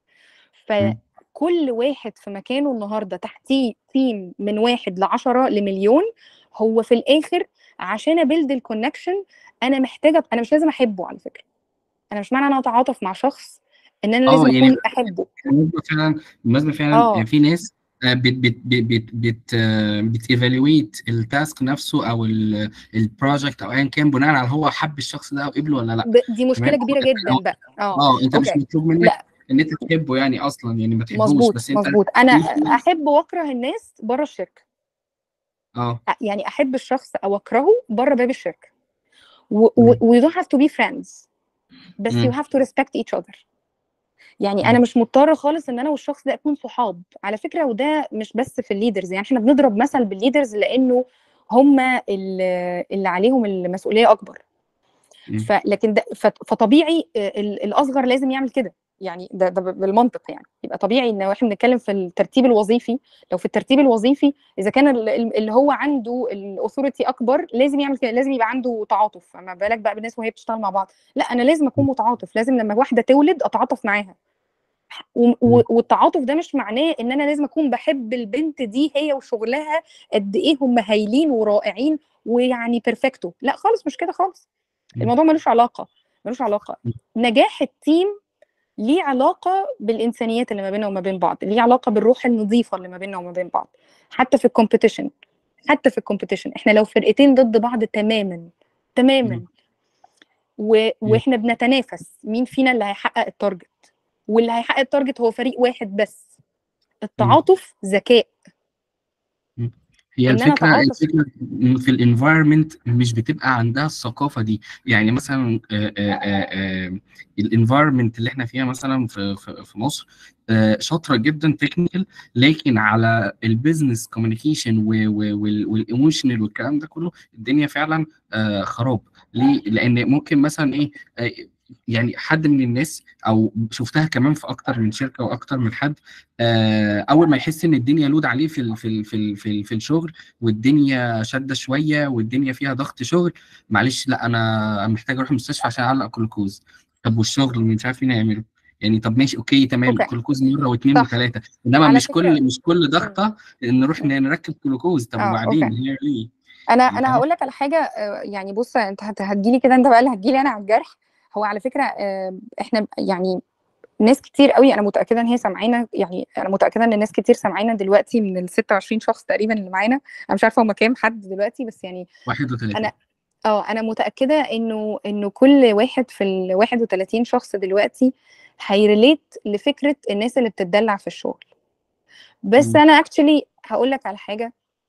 مم. فكل واحد في مكانه النهارده تحتيه تيم من واحد لعشرة لمليون هو في الاخر عشان ابيلد الكونكشن انا محتاجه انا مش لازم احبه على فكره انا مش معنى انا اتعاطف مع شخص ان انا اه لازم يعني اكون احبه بالمناسبة فعلا بالمناسبة فعلا اه يعني في ناس آه، بت بت بت بت بت آه، بتيفالويت التاسك نفسه او البروجكت او ايا كان بناء على هو حب الشخص ده او قبله ولا لا ب- دي مشكله تمام كبيره جدا هو- بقى اه اه انت مش اوكي مطلوب منك لا ان انت تحبه يعني اصلا يعني ما تحبوش مظبوط بس انت مظبوط انا في في- احب واكره الناس بره الشركه اه أ- يعني احب الشخص او اكرهه بره باب الشركه و مم. و- we don't have to be friends بس you مم. have to respect each other يعني مم. انا مش مضطره خالص ان انا والشخص ده اكون صحاب على فكره وده مش بس في الليدرز يعني احنا بنضرب مثل بالليدرز لانه هم اللي اللي عليهم المسؤوليه اكبر مم. ف لكن ده ف- فطبيعي ال- الاصغر لازم يعمل كده يعني ده, ده بالمنطق يعني يبقى طبيعي ان احنا بنتكلم في الترتيب الوظيفي لو في الترتيب الوظيفي اذا كان ال- ال- اللي هو عنده الاثوريتي اكبر لازم يعمل كده لازم يبقى عنده تعاطف فما بالك بقى بالناس وهي بتشتغل مع بعض لا انا لازم اكون متعاطف لازم لما واحده تولد اتعاطف معاها و- و- والتعاطف ده مش معناه ان انا لازم اكون بحب البنت دي هي وشغلها قد ايه هم هايلين ورائعين ويعني بيرفكتو لا خالص مش كده خالص مم. الموضوع ملوش علاقه ملوش علاقه مم. نجاح التيم ليه علاقه بالانسانيات اللي ما بيننا وما بين بعض ليه علاقه بالروح النظيفه اللي ما بيننا وما بين بعض حتى في الكومبيتيشن حتى في الكومبيتيشن احنا لو فرقتين ضد بعض تماما تماما مم. و... واحنا بنتنافس مين فينا اللي هيحقق التارجت واللي هيحقق التارجت هو فريق واحد بس التعاطف ذكاء هي ان انا الفكرة اتعاطف الفكرة إن في الانفايرمنت مش بتبقى عندها الثقافة دي يعني مثلا الانفايرمنت اللي احنا فيها مثلا في في في مصر آه، شاطرة جدا تكنيكال لكن على البيزنس كوميونيكيشن والايموشنال والكلام ده كله الدنيا فعلا آه، خراب ليه؟ لأن ممكن مثلا ايه آه، يعني حد من الناس او شفتها كمان في اكتر من شركه واكتر من حد آه، اول ما يحس ان الدنيا لود عليه في ال في ال في ال في, ال في الشغل والدنيا شاده شويه والدنيا فيها ضغط شغل معلش لا انا محتاج اروح المستشفى عشان اعلق جلوكوز طب والشغل مش عارف مين هيعمله يعني طب ماشي اوكي تمام اوكي جلوكوز مره واثنين صح وثلاثه انما على مش فكره كل مش كل مم. ضغطه نروح مم. نركب جلوكوز طب اه وبعدين اوكي هي ليه انا يعني انا فاهم هقول لك على حاجه آه، يعني بص انت هت- هتجيلي كده انت بقى اللي هتجيلي انا على الجرح هو على فكره آه، احنا يعني ناس كتير قوي انا متاكده ان هي سامعانا يعني انا متاكده ان ناس كتير سامعانا دلوقتي من ال 26 شخص تقريبا اللي معانا انا مش عارفه هم كام حد دلوقتي بس يعني 31 انا اه انا متاكده انه انه كل واحد في ال 31 شخص دلوقتي هيريليت لفكره الناس اللي بتتدلع في الشغل بس مم. انا اكشلي هقول لك على حاجه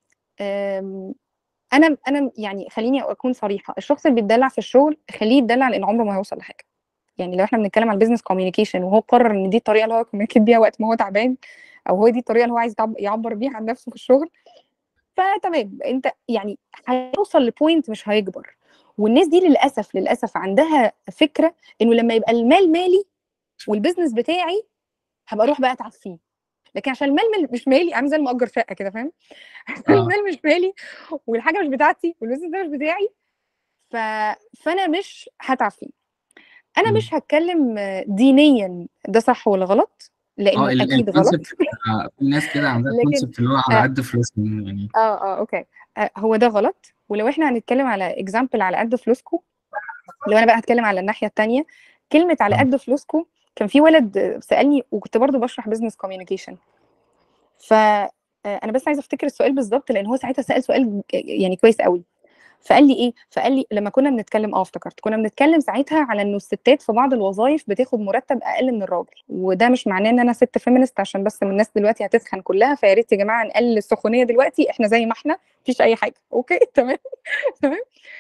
أم، انا انا يعني خليني اكون صريحه الشخص اللي بيتدلع في الشغل خليه يتدلع لان عمره ما هيوصل لحاجه يعني لو احنا بنتكلم على البيزنس كوميونيكيشن وهو قرر ان دي الطريقه اللي هو كوميونيكيت بيها وقت ما هو تعبان او هو دي الطريقه اللي هو عايز يعب- يعبر بيها عن نفسه في الشغل فتمام انت يعني هيوصل لبوينت مش هيكبر والناس دي للاسف للاسف عندها فكره انه لما يبقى المال مالي والبيزنس بتاعي هبقى اروح بقى اتعب فيه لكن عشان المال مل- مش مالي عامل زي المأجر شقه كده فاهم عشان اه المال مش مالي والحاجه مش بتاعتي والبيزنس ده مش بتاعي ف... فانا مش هتعب فيه انا مم. مش هتكلم دينيا ده صح ولا غلط اه لانه ال- اكيد غلط الكونسبت آه، في ناس كده عندها لكن كونسبت اللي هو على آه قد فلوسهم يعني اه اه اوكي آه هو ده غلط ولو احنا هنتكلم على اكزامبل على قد فلوسكم لو انا بقى هتكلم على الناحيه التانية كلمه على آه. قد فلوسكم كان في ولد سالني وكنت برضو بشرح بزنس كوميونيكيشن ف آه، انا بس عايزه افتكر السؤال بالظبط لان هو ساعتها سال سؤال يعني كويس قوي فقال لي ايه فقال لي لما كنا بنتكلم اه افتكرت كنا بنتكلم ساعتها على انه الستات في بعض الوظائف بتاخد مرتب اقل من الراجل وده مش معناه ان انا ست فيمينست عشان بس الناس دلوقتي هتسخن كلها فيا ريت يا جماعه نقلل السخونيه دلوقتي احنا زي ما احنا مفيش اي حاجه اوكي تمام تمام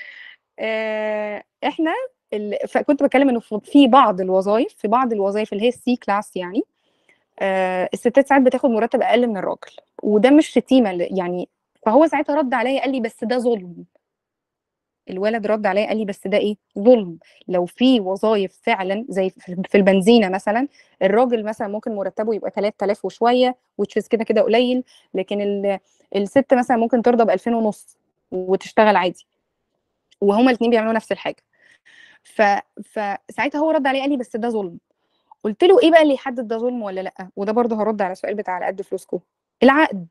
آه احنا ال... فكنت بتكلم انه في- في بعض الوظائف في بعض الوظائف اللي هي السي كلاس يعني آه الستات ساعات بتاخد مرتب اقل من الراجل وده مش شتيمه ل- يعني فهو ساعتها رد عليا قال لي بس ده ظلم الولد رد عليا قال لي بس ده ايه ظلم لو في وظائف فعلا زي في في البنزينه مثلا الراجل مثلا ممكن مرتبه يبقى 3000 وشويه which is كده كده قليل لكن ال- الست مثلا ممكن ترضى ب 2000 ونص وتشتغل عادي وهما الاثنين بيعملوا نفس الحاجه ف فساعتها هو رد عليا قال لي بس ده ظلم قلت له ايه بقى اللي يحدد ده ظلم ولا لا وده برضه هرد على السؤال بتاع على قد فلوسكم العقد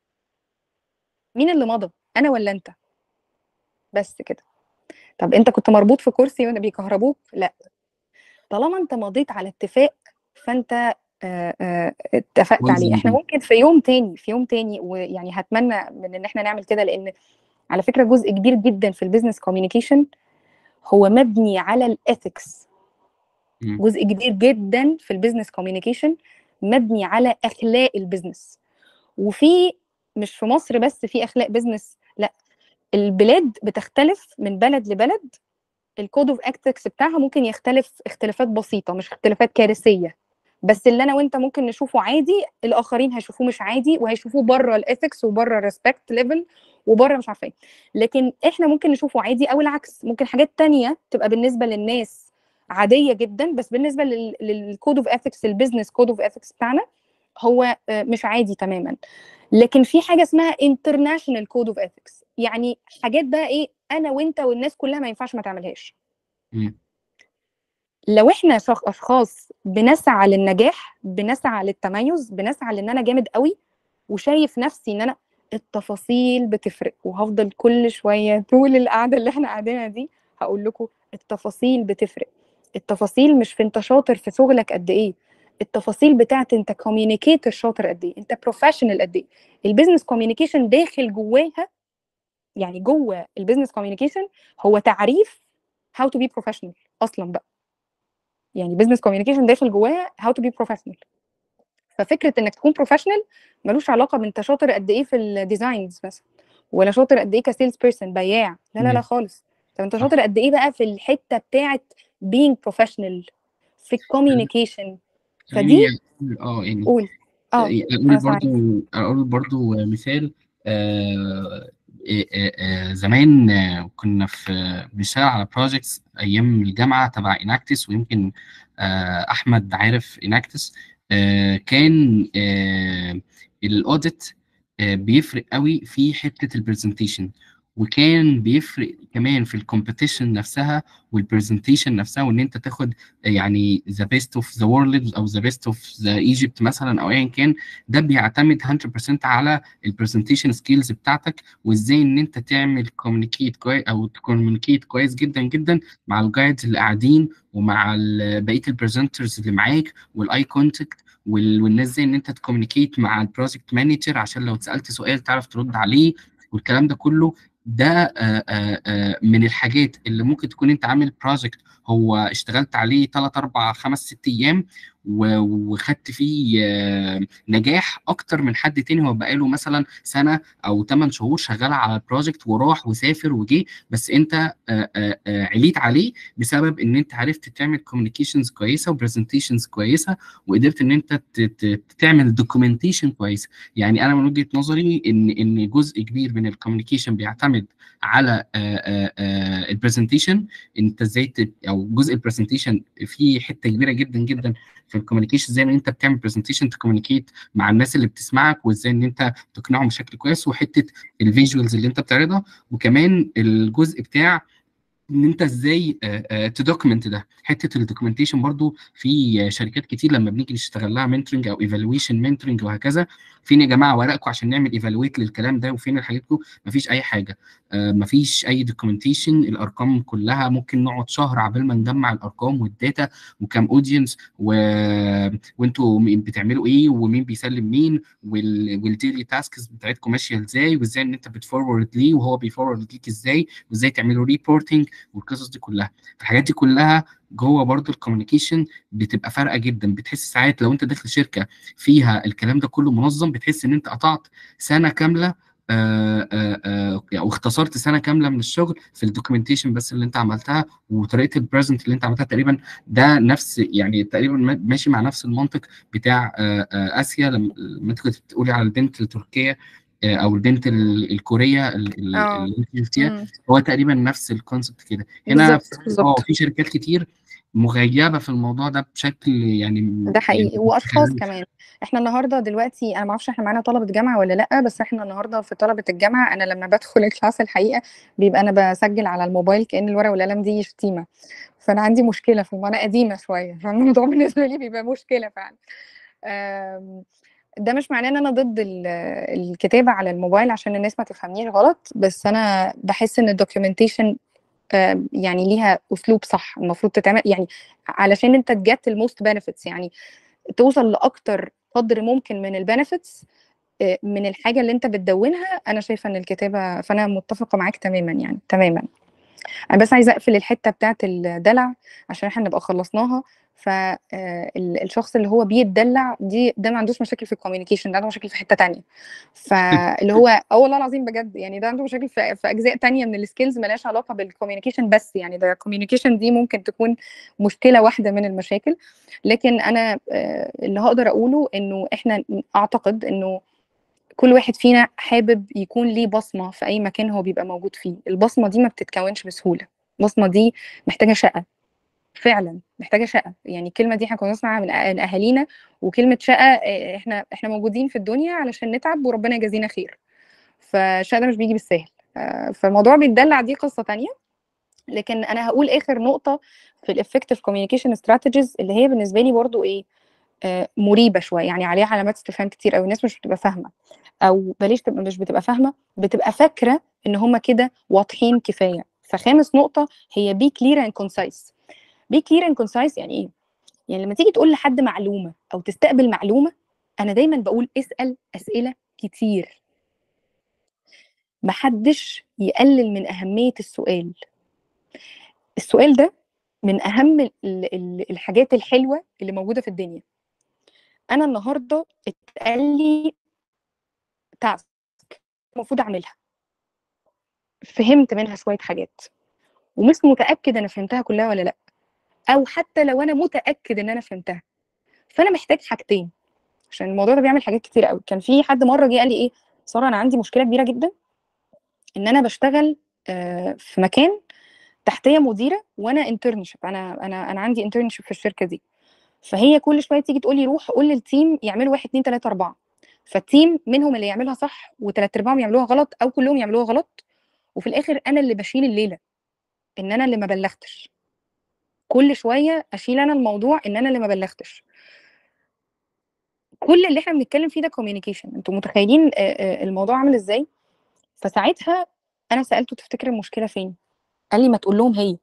مين اللي مضى انا ولا انت بس كده طب انت كنت مربوط في كرسي وانا بيكهربوك لا طالما انت مضيت على اتفاق فانت آه، آه، اتفقت عليه احنا ملزم. ممكن في يوم تاني في يوم تاني ويعني هتمنى من ان احنا نعمل كده لان على فكره جزء كبير جدا في البيزنس كوميونيكيشن هو مبني على الاثكس مم. جزء كبير جدا في البيزنس كوميونيكيشن مبني على اخلاق البيزنس وفي مش في مصر بس في اخلاق بيزنس لا البلاد بتختلف من بلد لبلد الكود اوف اكتكس بتاعها ممكن يختلف اختلافات بسيطه مش اختلافات كارثيه بس اللي انا وانت ممكن نشوفه عادي الاخرين هيشوفوه مش عادي وهيشوفوه بره الاثكس وبره الريسبكت ليفل وبره مش عارفه ايه لكن احنا ممكن نشوفه عادي او العكس ممكن حاجات تانية تبقى بالنسبه للناس عاديه جدا بس بالنسبه للكود اوف اثكس البيزنس كود اوف اثكس بتاعنا هو آه، مش عادي تماما لكن في حاجه اسمها انترناشونال كود اوف اثكس يعني حاجات بقى ايه انا وانت والناس كلها ما ينفعش ما تعملهاش مم. لو احنا شخ- اشخاص بنسعى للنجاح بنسعى للتميز بنسعى لان انا جامد قوي وشايف نفسي ان انا التفاصيل بتفرق وهفضل كل شويه طول القعده اللي احنا قاعدينها دي هقول لكم التفاصيل بتفرق التفاصيل مش في انت شاطر في شغلك قد ايه التفاصيل بتاعت انت كوميونيكيتور شاطر قد ايه انت بروفيشنال قد ايه البيزنس كوميونيكيشن داخل جواها يعني جوه البيزنس كوميونيكيشن هو تعريف how to be professional اصلا بقى يعني بزنس كوميونيكيشن داخل جواها هاو تو بي بروفيشنال ففكره انك تكون بروفيشنال ملوش علاقه بانت شاطر قد ايه في الديزاينز مثلا ولا شاطر قد ايه كسيلز بيرسون بياع لا لا لا مم. خالص طب انت صح. شاطر قد ايه بقى في الحته بتاعت being professional في الكوميونيكيشن فدي خليني أقول- اه يعني قول اه اقول انا سامعك برضو اقول برضو مثال آه آه، آه، آه، زمان آه، كنا في بنشتغل على بروجكتس ايام الجامعه تبع اناكتس ويمكن آه، احمد عارف اناكتس كان الاوديت بيفرق قوي في حته البرزنتيشن وكان بيفرق كمان في الكومبيتيشن نفسها والبرزنتيشن نفسها وان انت تاخد يعني ذا بيست اوف ذا وورلد او ذا بيست اوف ذا ايجيبت مثلا او ايا كان ده بيعتمد 100% على البرزنتيشن سكيلز بتاعتك وازاي ان انت تعمل كوميونيكيت كويس او تكوميونيكيت كويس جدا جدا مع الجايدز اللي قاعدين ومع ال- بقيه البرزنترز اللي معاك والاي كونتاكت والناس زي ان انت تكوميونيكيت مع البروجكت مانجر عشان لو اتسالت سؤال تعرف ترد عليه والكلام ده كله ده آه، آه، آه، من الحاجات اللي ممكن تكون انت عامل بروجكت هو اشتغلت عليه 3 4 5 6 ايام و- وخدت فيه آه، نجاح اكتر من حد تاني هو بقاله مثلا سنه او 8 شهور شغال على البروجكت وراح وسافر وجه بس انت آه، آه، آه، عليت عليه بسبب ان انت عرفت تعمل كوميونيكيشنز كويسه وبرزنتيشنز كويسه وقدرت ان انت ت- ت- تعمل دوكيومنتيشن كويس يعني انا من وجهه نظري ان ان جزء كبير من الكوميونيكيشن بيعتمد على البرزنتيشن انت ازاي ت- او جزء البرزنتيشن في حته كبيره جدا جدا في الكوميونيكيشن ازاي ان انت بتعمل برزنتيشن تكوميونيكيت مع الناس اللي بتسمعك وازاي ان انت تقنعهم بشكل كويس وحته الفيجوالز اللي انت بتعرضها وكمان الجزء بتاع ان انت ازاي تدوكمنت ده حته الدوكيومنتيشن برضو في شركات كتير لما بنيجي نشتغل لها منتورنج او ايفالويشن منتورنج وهكذا فين يا جماعه ورقكم عشان نعمل ايفالويت للكلام ده وفين حاجاتكم مفيش اي حاجه آه، مفيش اي دوكيومنتيشن الارقام كلها ممكن نقعد شهر عبال ما نجمع الارقام والداتا وكام اودينس و... وانتوا مين بتعملوا ايه ومين بيسلم مين وال... والديلي تاسكس بتاعتكم ماشيه ازاي وازاي ان انت بتفورورد ليه وهو بيفورورد ليك ازاي وازاي تعملوا ريبورتنج والقصص دي كلها الحاجات دي كلها جوه برضو الكوميونيكيشن بتبقى فارقه جدا بتحس ساعات لو انت داخل شركه فيها الكلام ده كله منظم بتحس ان انت قطعت سنه كامله آه، آه، آه، او اختصرت سنه كامله من الشغل في الدوكيومنتيشن بس اللي انت عملتها وطريقه البريزنت اللي انت عملتها تقريبا ده نفس يعني تقريبا ما- ماشي مع نفس المنطق بتاع آه، آه، اسيا لما لما انت كنت بتقولي على البنت التركيه آه، او البنت ال- الكوريه ال- ال- اه اللي انت شفتيها مم. هو تقريبا نفس الكونسبت كده هنا بالظبط اه بالظبط في شركات كتير مغيبه في الموضوع ده بشكل يعني ده حقيقي يعني واشخاص متخلف كمان احنا النهارده دلوقتي انا ما اعرفش احنا معانا طلبه جامعه ولا لا بس احنا النهارده في طلبه الجامعه انا لما بدخل الكلاس الحقيقه بيبقى انا بسجل على الموبايل كأن الورقه والقلم دي شتيمه فانا عندي مشكله في الموضوع انا قديمه شويه فالموضوع بالنسبه لي بيبقى مشكله فعلا آم، ده مش معناه ان انا ضد ال- الكتابه على الموبايل عشان الناس ما تفهمنيش غلط بس انا بحس ان الدوكيومنتيشن يعني ليها اسلوب صح المفروض تتعمل يعني علشان انت تجت الموست بنفيتس يعني توصل لاكتر قدر ممكن من البنفيتس من الحاجه اللي انت بتدونها انا شايفه ان الكتابه فانا متفقه معاك تماما يعني تماما انا بس عايزه اقفل الحته بتاعه الدلع عشان احنا نبقى خلصناها فالشخص اللي هو بيتدلع دي ده ما عندوش مشاكل في الكوميونيكيشن ده عنده مشاكل في حته تانية فاللي هو اه والله العظيم بجد يعني ده عنده مشاكل في, في اجزاء تانية من السكيلز ملهاش علاقه بالكوميونيكيشن بس يعني ده الكوميونيكيشن دي ممكن تكون مشكله واحده من المشاكل لكن انا آه، اللي هقدر اقوله انه احنا اعتقد انه كل واحد فينا حابب يكون ليه بصمة في أي مكان هو بيبقى موجود فيه البصمة دي ما بتتكونش بسهولة البصمة دي محتاجة شقة فعلا محتاجة شقة يعني الكلمة دي احنا كنا نسمعها من أه- من أهالينا وكلمة شقة آه، احنا احنا موجودين في الدنيا علشان نتعب وربنا يجازينا خير فالشقة ده مش بيجي بالسهل آه، فالموضوع بيتدلع دي قصة تانية لكن انا هقول اخر نقطة في الافكتيف كوميونيكيشن استراتيجيز اللي هي بالنسبة لي برضو ايه آه، مريبة شوية يعني عليها علامات استفهام كتير أوي الناس مش بتبقى فاهمة او بلاش تبقى مش بتبقى فاهمه بتبقى فاكره ان هم كده واضحين كفايه فخامس نقطه هي بي كلير اند كونسايز بي كلير اند كونسايز يعني ايه يعني لما تيجي تقول لحد معلومه او تستقبل معلومه انا دايما بقول اسال اسئله كتير محدش يقلل من اهميه السؤال السؤال ده من اهم ال- ال- الحاجات الحلوه اللي موجوده في الدنيا انا النهارده اتقال لي تاسك المفروض اعملها فهمت منها شويه حاجات ومش متاكد انا فهمتها كلها ولا لا او حتى لو انا متاكد ان انا فهمتها فانا محتاج حاجتين عشان الموضوع ده بيعمل حاجات كتير قوي كان في حد مره جه قال لي ايه ساره انا عندي مشكله كبيره جدا ان انا بشتغل آه، في مكان تحتيه مديره وانا انترنشيب انا انا انا عندي انترنشيب في الشركه دي فهي كل شويه تيجي تقول لي روح قول للتيم يعملوا واحد اتنين تلاته اربعه فالتيم منهم اللي يعملها صح وتلات ارباعهم يعملوها غلط او كلهم يعملوها غلط وفي الاخر انا اللي بشيل الليله ان انا اللي ما بلغتش كل شويه اشيل انا الموضوع ان انا اللي ما بلغتش كل اللي احنا بنتكلم فيه ده كوميونيكيشن انتوا متخيلين آه، آه، الموضوع عامل ازاي فساعتها انا سالته تفتكر المشكله فين قال لي ما تقول لهم هي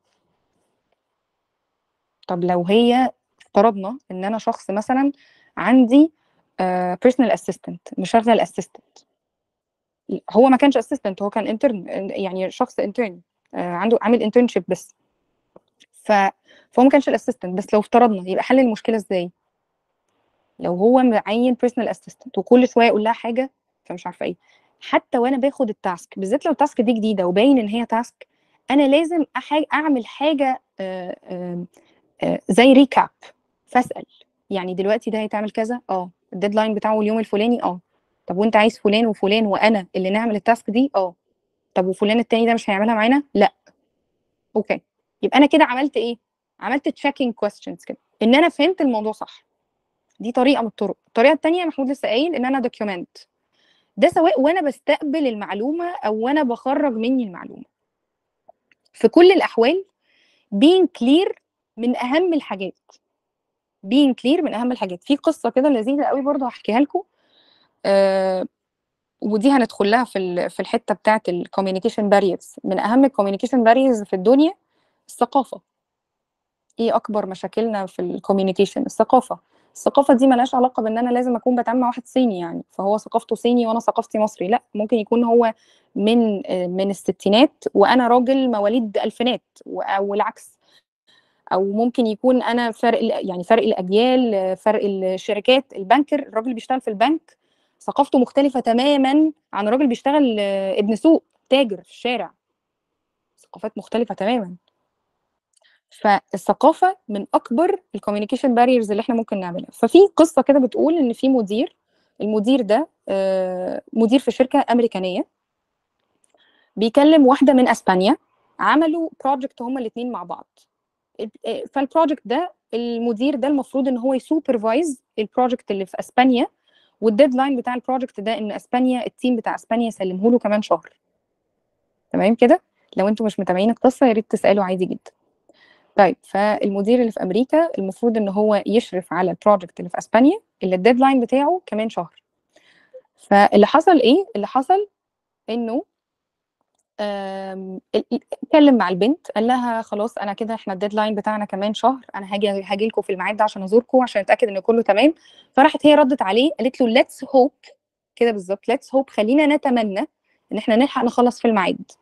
طب لو هي افترضنا ان انا شخص مثلا عندي بيرسونال اسيستنت مشغل اسيستنت هو ما كانش اسيستنت هو كان انترن يعني شخص انترن عنده عامل انترنشيب بس ف فهو ما كانش الاسيستنت بس لو افترضنا يبقى حل المشكله ازاي لو هو معين بيرسونال اسيستنت وكل شويه اقول لها حاجه فمش عارفه ايه حتى وانا باخد التاسك بالذات لو التاسك دي جديده وباين ان هي تاسك انا لازم أح- اعمل حاجه آه، آه، آه، زي ريكاب فاسال يعني دلوقتي ده هيتعمل كذا اه الديدلاين بتاعه اليوم الفلاني اه طب وانت عايز فلان وفلان وانا اللي نعمل التاسك دي اه طب وفلان التاني ده مش هيعملها معانا لا اوكي يبقى انا كده عملت ايه عملت تشيكينج كويستشنز كده ان انا فهمت الموضوع صح دي طريقه من الطرق الطريقه التانيه محمود لسه قايل ان انا دوكيومنت ده سواء وانا بستقبل المعلومه او وانا بخرج مني المعلومه في كل الاحوال being clear من اهم الحاجات being clear من اهم الحاجات في قصه كده لذيذه قوي برضه هحكيها لكم آه ودي هندخل لها في ال- في الحته بتاعه الكوميونيكيشن باريرز من اهم الكوميونيكيشن باريرز في الدنيا الثقافه ايه اكبر مشاكلنا في الكوميونيكيشن الثقافه الثقافه دي ملهاش علاقه بان انا لازم اكون بتعامل مع واحد صيني يعني فهو ثقافته صيني وانا ثقافتي مصري لا ممكن يكون هو من آه، من الستينات وانا راجل مواليد الفينات و- او العكس او ممكن يكون انا فرق ال- يعني فرق الاجيال آه، فرق الشركات البنكر الراجل اللي بيشتغل في البنك ثقافته مختلفه تماما عن الراجل بيشتغل آه، ابن سوق تاجر في الشارع ثقافات مختلفه تماما فالثقافه من اكبر الكوميونيكيشن باريرز اللي احنا ممكن نعملها ففي قصه كده بتقول ان في مدير المدير ده آه، مدير في شركه امريكانيه بيكلم واحده من اسبانيا عملوا بروجكت هما الاثنين مع بعض ال- فالبروجكت ده المدير ده المفروض ان هو يسوبرفايز البروجكت اللي في اسبانيا والديدلاين بتاع البروجكت ده ان اسبانيا التيم بتاع اسبانيا يسلمه له كمان شهر تمام كده لو انتوا مش متابعين القصه يا ريت تسالوا عادي جدا طيب فالمدير اللي في امريكا المفروض ان هو يشرف على البروجكت اللي في اسبانيا اللي الديدلاين بتاعه كمان شهر فاللي حصل ايه اللي حصل انه آم، ال- ال- اتكلم مع البنت قال لها خلاص انا كده احنا الديدلاين بتاعنا كمان شهر انا هاجي هاجي لكم في الميعاد ده عشان ازوركم عشان اتاكد ان كله تمام فراحت هي ردت عليه قالت له ليتس هوب كده بالظبط ليتس هوب خلينا نتمنى ان احنا نلحق نخلص في الميعاد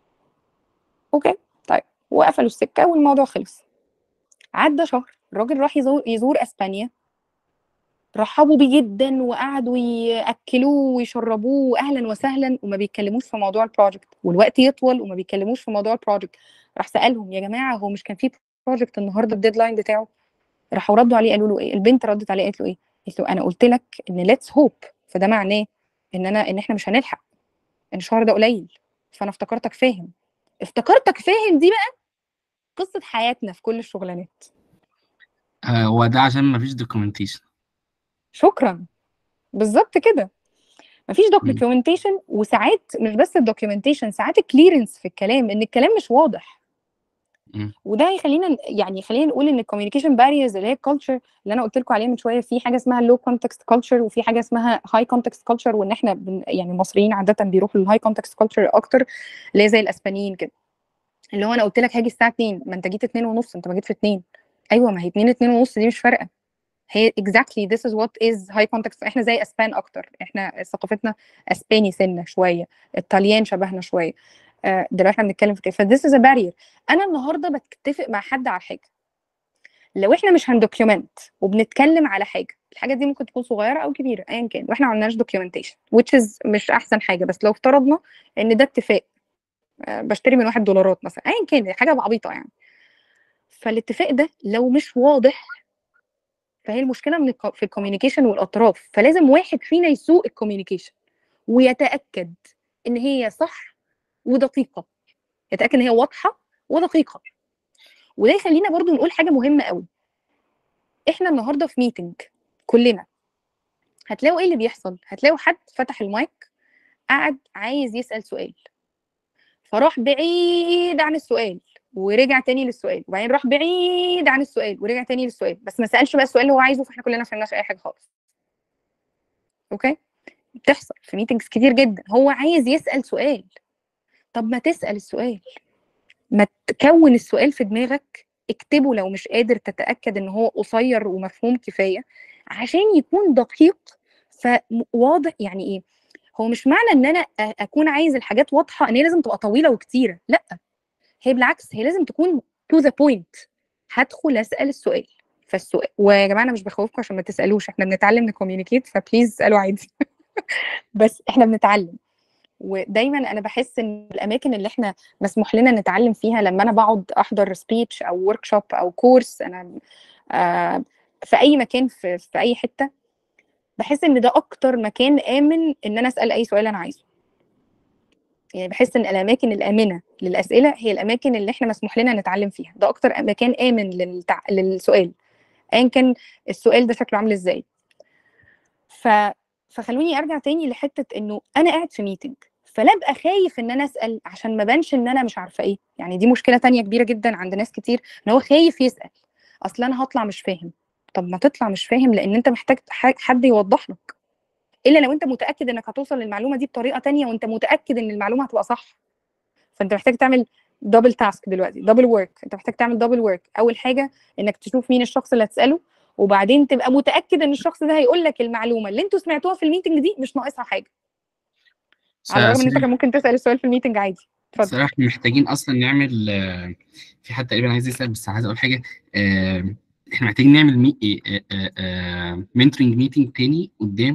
اوكي طيب وقفلوا السكه والموضوع خلص عدى شهر الراجل راح يزور يزور اسبانيا رحبوا بيه جدا وقعدوا ياكلوه ويشربوه اهلا وسهلا وما بيتكلموش في موضوع البروجكت والوقت يطول وما بيتكلموش في موضوع البروجكت راح سالهم يا جماعه هو مش كان في بروجكت النهارده الديدلاين بتاعه راحوا ردوا عليه قالوا له ايه البنت ردت عليه قالت له ايه قالت له انا قلت لك ان ليتس هوب فده معناه ان انا ان احنا مش هنلحق ان الشهر ده قليل فانا افتكرتك فاهم افتكرتك فاهم دي بقى قصه حياتنا في كل الشغلانات آه وده عشان مفيش دوكيومنتيشن شكرا بالظبط كده مفيش مم. دوكيومنتيشن وساعات مش بس الدوكيومنتيشن ساعات الكليرنس في الكلام ان الكلام مش واضح مم. وده هيخلينا يعني خلينا نقول ان الكوميونيكيشن باريرز اللي هي الكالتشر اللي انا قلت لكم عليها من شويه في حاجه اسمها لو كونتكست كلتشر وفي حاجه اسمها هاي كونتكست كلتشر وان احنا بن يعني المصريين عاده بيروحوا للهاي كونتكست كلتشر اكتر اللي هي زي الاسبانيين كده اللي هو انا قلت لك هاجي الساعه 2 ما انت جيت 2 ونص انت ما جيت في 2 ايوه ما هي 2 2 ونص دي مش فارقه هي exactly this is what is high context احنا زي اسبان اكتر احنا ثقافتنا اسباني سنه شويه الطليان شبهنا شويه آه، ده لو احنا بنتكلم في كده ف this is a barrier انا النهارده بتفق مع حد على حاجه لو احنا مش هندوكيومنت وبنتكلم على حاجه الحاجه دي ممكن تكون صغيره او كبيره ايا كان واحنا ما عملناش دوكيومنتيشن which is مش احسن حاجه بس لو افترضنا ان ده اتفاق آه، بشتري من واحد دولارات مثلا ايا كان حاجه عبيطه يعني فالاتفاق ده لو مش واضح فهي المشكله من الكو- في الكوميونيكيشن والاطراف فلازم واحد فينا يسوق الكوميونيكيشن ويتاكد ان هي صح ودقيقه يتاكد ان هي واضحه ودقيقه وده يخلينا برضو نقول حاجه مهمه قوي احنا النهارده في ميتنج كلنا هتلاقوا ايه اللي بيحصل هتلاقوا حد فتح المايك قعد عايز يسال سؤال فراح بعيد عن السؤال ورجع تاني للسؤال وبعدين راح بعيد عن السؤال ورجع تاني للسؤال بس ما سالش بقى السؤال اللي هو عايزه فاحنا كلنا ما فهمناش اي حاجه خالص اوكي بتحصل في ميتنجز كتير جدا هو عايز يسال سؤال طب ما تسال السؤال ما تكون السؤال في دماغك اكتبه لو مش قادر تتاكد ان هو قصير ومفهوم كفايه عشان يكون دقيق فواضح يعني ايه هو مش معنى ان انا أ- اكون عايز الحاجات واضحه ان هي لازم تبقى طويله وكتيره لا هي بالعكس هي لازم تكون تو ذا بوينت هدخل اسال السؤال فالسؤال ويا جماعه انا مش بخوفكم عشان ما تسالوش احنا بنتعلم نكوميونيكيت فبليز اسالوا عادي بس احنا بنتعلم ودايما انا بحس ان الاماكن اللي احنا مسموح لنا نتعلم فيها لما انا بقعد احضر سبيتش او ورك شوب او كورس انا آه في اي مكان في, في اي حته بحس ان ده اكتر مكان امن ان انا اسال اي سؤال انا عايزه يعني بحس ان الاماكن الامنه للاسئله هي الاماكن اللي احنا مسموح لنا نتعلم فيها ده اكتر مكان امن للتع... للسؤال ايا كان السؤال ده شكله عامل ازاي ف... فخلوني ارجع تاني لحته انه انا قاعد في ميتنج فلا ابقى خايف ان انا اسال عشان ما بانش ان انا مش عارفه ايه يعني دي مشكله تانية كبيره جدا عند ناس كتير ان هو خايف يسال اصل انا هطلع مش فاهم طب ما تطلع مش فاهم لان انت محتاج ح- حد يوضح لك الا لو انت متاكد انك هتوصل للمعلومه دي بطريقه تانية وانت متاكد ان المعلومه هتبقى صح فانت محتاج تعمل دبل تاسك دلوقتي دبل ورك انت محتاج تعمل دبل ورك اول حاجه انك تشوف مين الشخص اللي هتساله وبعدين تبقى متاكد ان الشخص ده هيقول لك المعلومه اللي انتوا سمعتوها في الميتنج دي مش ناقصها حاجه على الرغم ان انت صراحة- كان ممكن تسال السؤال في الميتنج عادي اتفضل صراحة محتاجين أصلا نعمل آه، في حد تقريبا عايز يسأل بس عايز أقول حاجة آه، إحنا محتاجين نعمل مي... منتورنج ميتنج تاني قدام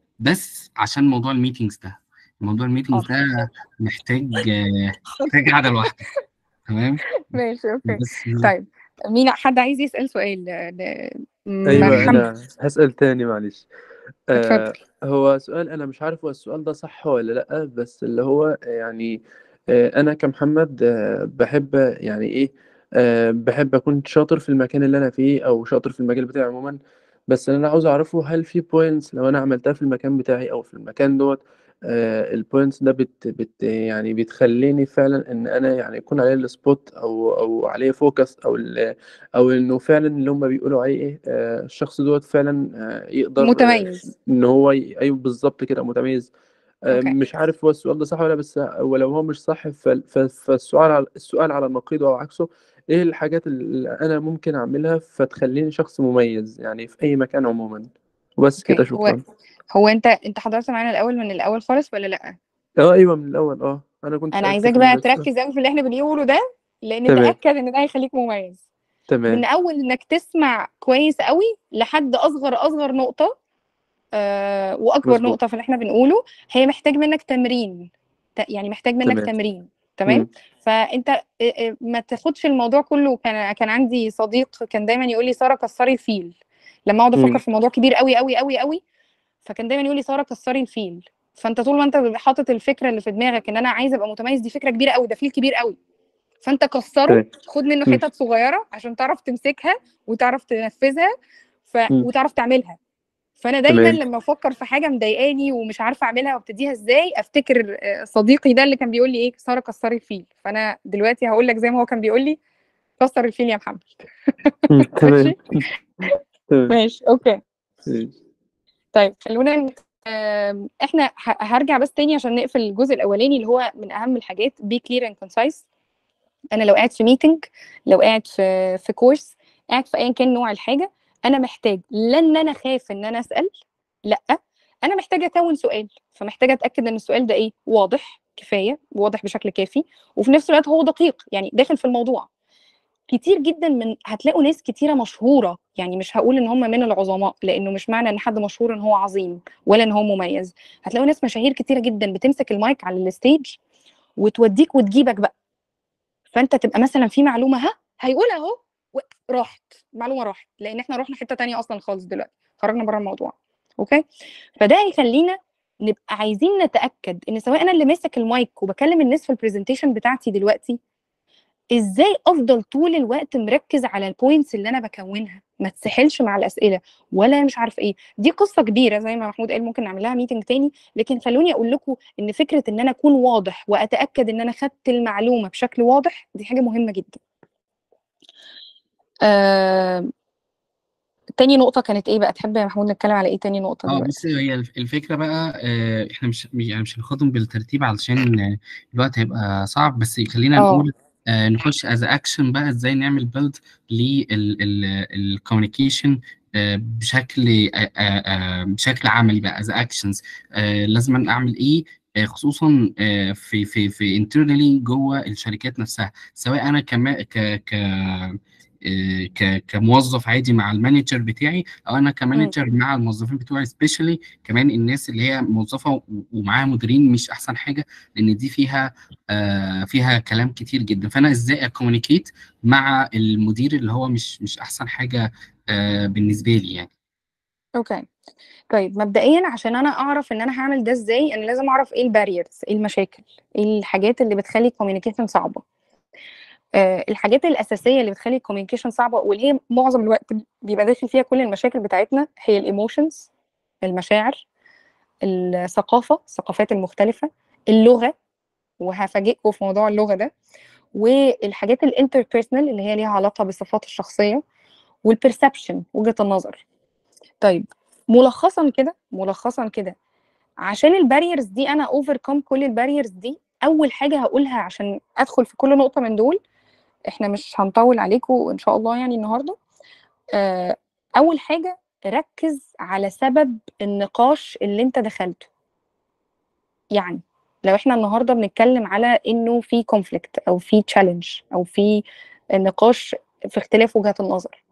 بس عشان موضوع الميتنجز ده موضوع الميتنجز ده محتاج آه، محتاج قعدة لوحده تمام ماشي اوكي بس طيب مين حد عايز يسال سؤال ل- ل- ايوه محمد انا هسأل تاني معلش اتفضل آه هو سؤال انا مش عارف هو السؤال ده صح ولا لا بس اللي هو يعني آه انا كمحمد آه بحب يعني ايه آه بحب اكون شاطر في المكان اللي انا فيه او شاطر في المجال بتاعي عموما بس اللي انا عاوز اعرفه هل في بوينتس لو انا عملتها في المكان بتاعي او في المكان دوت آه البوينتس ده بت بت يعني بتخليني فعلا ان انا يعني يكون عليه السبوت او او عليه فوكس او ال- او انه فعلا اللي هم بيقولوا عليه ايه آه الشخص دوت فعلا آه يقدر آه، متميز ان هو ي... ايوه بالظبط كده متميز آه، اوكي مش عارف هو السؤال ده صح ولا لا، بس ولو هو مش صح ف... ف... فالسؤال على السؤال على النقيض او عكسه ايه الحاجات اللي انا ممكن اعملها فتخليني شخص مميز يعني في اي مكان عموما وبس كده اوكي هو شكرا هو انت انت حضرت معانا الاول من الاول خالص ولا لا اه ايوه من الاول اه انا كنت انا سألتك عايزاك من بقى الأول. تركز قوي في اللي احنا بنقوله ده لان تمام. تاكد ان ده هيخليك مميز من تمام اول انك تسمع كويس قوي لحد اصغر اصغر نقطه آه واكبر مظبوط. نقطه في اللي احنا بنقوله هي محتاج منك تمرين ت- يعني محتاج منك تمام. تمرين تمام مم. فانت آه، آه، ما تاخدش الموضوع كله كان كان عندي صديق كان دايما يقول لي ساره كسري الفيل لما اقعد مم. افكر في موضوع كبير قوي قوي قوي قوي فكان دايما يقول لي ساره كسري الفيل فانت طول ما انت حاطط الفكره اللي في دماغك ان انا عايزه ابقى متميز دي فكره كبيره قوي ده فيل كبير قوي فانت كسره تمام. خد منه مم. حتت صغيره عشان تعرف تمسكها وتعرف تنفذها ف... مم. وتعرف تعملها فانا دايما تمام. لما افكر في حاجه مضايقاني ومش عارفه اعملها وابتديها ازاي افتكر آه، صديقي ده اللي كان بيقول لي ايه ساره كسري الفيل فانا دلوقتي هقول لك زي ما هو كان بيقول لي كسر الفيل يا محمد مم. تمام تمام ماشي اوكي ماشي. طيب خلونا ن- آم، احنا ه- هرجع بس تاني عشان نقفل الجزء الاولاني اللي هو من اهم الحاجات be clear and concise انا لو قاعد في ميتنج لو قاعد في في كورس قاعد في ايا كان نوع الحاجه انا محتاج لا ان انا خايف ان انا اسال لا انا محتاجه اكون سؤال فمحتاجه اتاكد ان السؤال ده ايه واضح كفايه واضح بشكل كافي وفي نفس الوقت هو دقيق يعني داخل في الموضوع كتير جدا من هتلاقوا ناس كتيره مشهوره يعني مش هقول ان هم من العظماء لانه مش معنى ان حد مشهور ان هو عظيم ولا ان هو مميز هتلاقوا ناس مشاهير كتيره جدا بتمسك المايك على الستيج وتوديك وتجيبك بقى فانت تبقى مثلا في معلومه ها هيقولها اهو و- راحت المعلومه راحت لان احنا رحنا حته تانية اصلا خالص دلوقتي خرجنا بره الموضوع اوكي فده هيخلينا نبقى عايزين نتاكد ان سواء انا اللي ماسك المايك وبكلم الناس في البرزنتيشن بتاعتي دلوقتي ازاي افضل طول الوقت مركز على البوينتس اللي انا بكونها ما تسحلش مع الاسئله ولا مش عارف ايه دي قصه كبيره زي ما محمود قال ممكن نعمل لها ميتنج تاني لكن خلوني اقول لكم ان فكره ان انا اكون واضح واتاكد ان انا خدت المعلومه بشكل واضح دي حاجه مهمه جدا آه... تاني نقطة كانت ايه بقى؟ تحب يا محمود نتكلم على ايه تاني نقطة اه دلوقتي؟ بص هي الف- الفكره بقى آه، احنا مش يعني مش هناخدهم بالترتيب علشان آه، الوقت هيبقى صعب بس خلينا اه نقول آه، نخش از اكشن بقى ازاي نعمل بيلد للكوميونيكيشن بشكل آه، آه، آه، بشكل عملي بقى از اكشنز لازم اعمل ايه آه، خصوصا آه، في في في انترنالي جوه الشركات نفسها سواء انا كما ك ك آه، ك كموظف عادي مع المانجر بتاعي او انا مم. كمانجر مع الموظفين بتوعي سبيشالي كمان الناس اللي هي موظفه و- ومعاها مديرين مش احسن حاجه لان دي فيها آه فيها كلام كتير جدا فانا ازاي اكومينيكيت مع المدير اللي هو مش مش احسن حاجه آه بالنسبه لي يعني اوكي طيب مبدئيا عشان انا اعرف ان انا هعمل ده ازاي انا لازم اعرف ايه الباريرز ايه المشاكل ايه الحاجات اللي بتخلي الكوميونيكيشن صعبه آه الحاجات الاساسيه اللي بتخلي الكوميونيكيشن صعبه واللي هي معظم الوقت بيبقى داخل فيها كل المشاكل بتاعتنا هي الايموشنز المشاعر الثقافه الثقافات المختلفه اللغه وهفاجئكم في موضوع اللغه ده والحاجات الانتربيرسونال اللي هي ليها علاقه بالصفات الشخصيه والبرسبشن وجهه النظر طيب ملخصا كده ملخصا كده عشان الباريرز دي انا اوفركم كل الباريرز دي اول حاجه هقولها عشان ادخل في كل نقطه من دول احنا مش هنطول عليكم ان شاء الله يعني النهارده آه، اول حاجه ركز على سبب النقاش اللي انت دخلته يعني لو احنا النهارده بنتكلم على انه في كونفليكت او في تشالنج او في نقاش في اختلاف وجهات النظر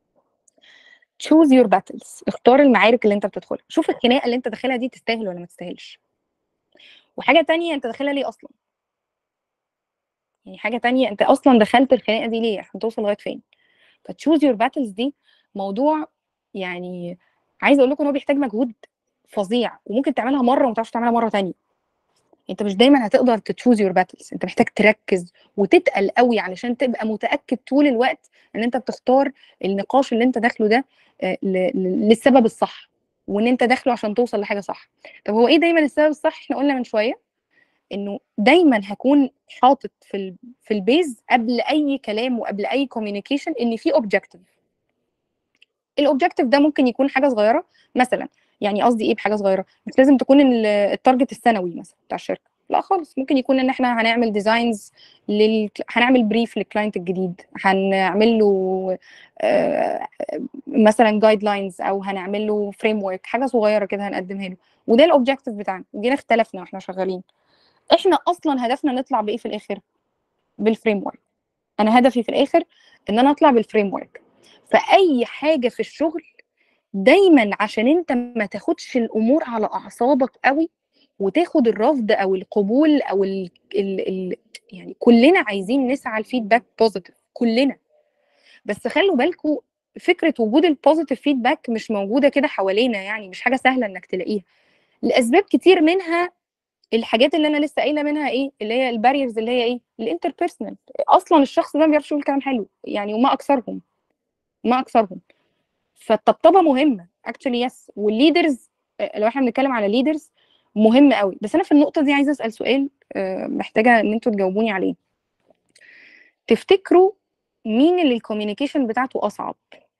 choose your battles اختار المعارك اللي انت بتدخلها شوف الخناقه اللي انت داخلها دي تستاهل ولا ما تستاهلش وحاجه تانية انت داخلها ليه اصلا يعني حاجه تانية انت اصلا دخلت الخناقه دي ليه عشان توصل لغايه فين فتشوز يور باتلز دي موضوع يعني عايزه اقول لكم ان هو بيحتاج مجهود فظيع وممكن تعملها مره وما تعرفش تعملها مره تانية انت مش دايما هتقدر تشوز يور باتلز انت محتاج تركز وتتقل قوي علشان تبقى متاكد طول الوقت ان انت بتختار النقاش اللي انت داخله ده آه، ل- ل- للسبب الصح وان انت داخله عشان توصل لحاجه صح طب هو ايه دايما السبب الصح احنا قلنا من شويه انه دايما هكون حاطط في ال في البيز قبل اي كلام وقبل اي كوميونيكيشن ان في اوبجيكتيف الاوبجيكتيف ده ممكن يكون حاجه صغيره مثلا يعني قصدي ايه بحاجه صغيره مش لازم تكون ال- التارجت السنوي مثلا بتاع الشركه لا خالص ممكن يكون ان احنا هنعمل ديزاينز لل... هنعمل بريف للكلاينت الجديد هنعمل له آه، مثلا جايد لاينز او هنعمل له فريم ورك حاجه صغيره كده هنقدمها له وده الاوبجيكتيف بتاعنا وجينا اختلفنا واحنا شغالين احنا اصلا هدفنا نطلع بايه في الاخر بالفريم ورك انا هدفي في الاخر ان انا اطلع بالفريم ورك فاي حاجه في الشغل دايما عشان انت ما تاخدش الامور على اعصابك قوي وتاخد الرفض او القبول او ال ال ال يعني كلنا عايزين نسعى الفيدباك بوزيتيف كلنا بس خلوا بالكم فكره وجود البوزيتيف فيدباك مش موجوده كده حوالينا يعني مش حاجه سهله انك تلاقيها لاسباب كتير منها الحاجات اللي انا لسه قايله منها ايه اللي هي الباريرز اللي هي ايه الانتربيرسونال اصلا الشخص ده ما بيعرفش يقول كلام حلو يعني وما اكثرهم ما اكثرهم فالطبطبه مهمه اكشلي يس والليدرز لو احنا بنتكلم على ليدرز مهم قوي بس انا في النقطه دي عايزه اسال سؤال آه، محتاجه ان انتوا تجاوبوني عليه تفتكروا مين اللي الكوميونيكيشن بتاعته اصعب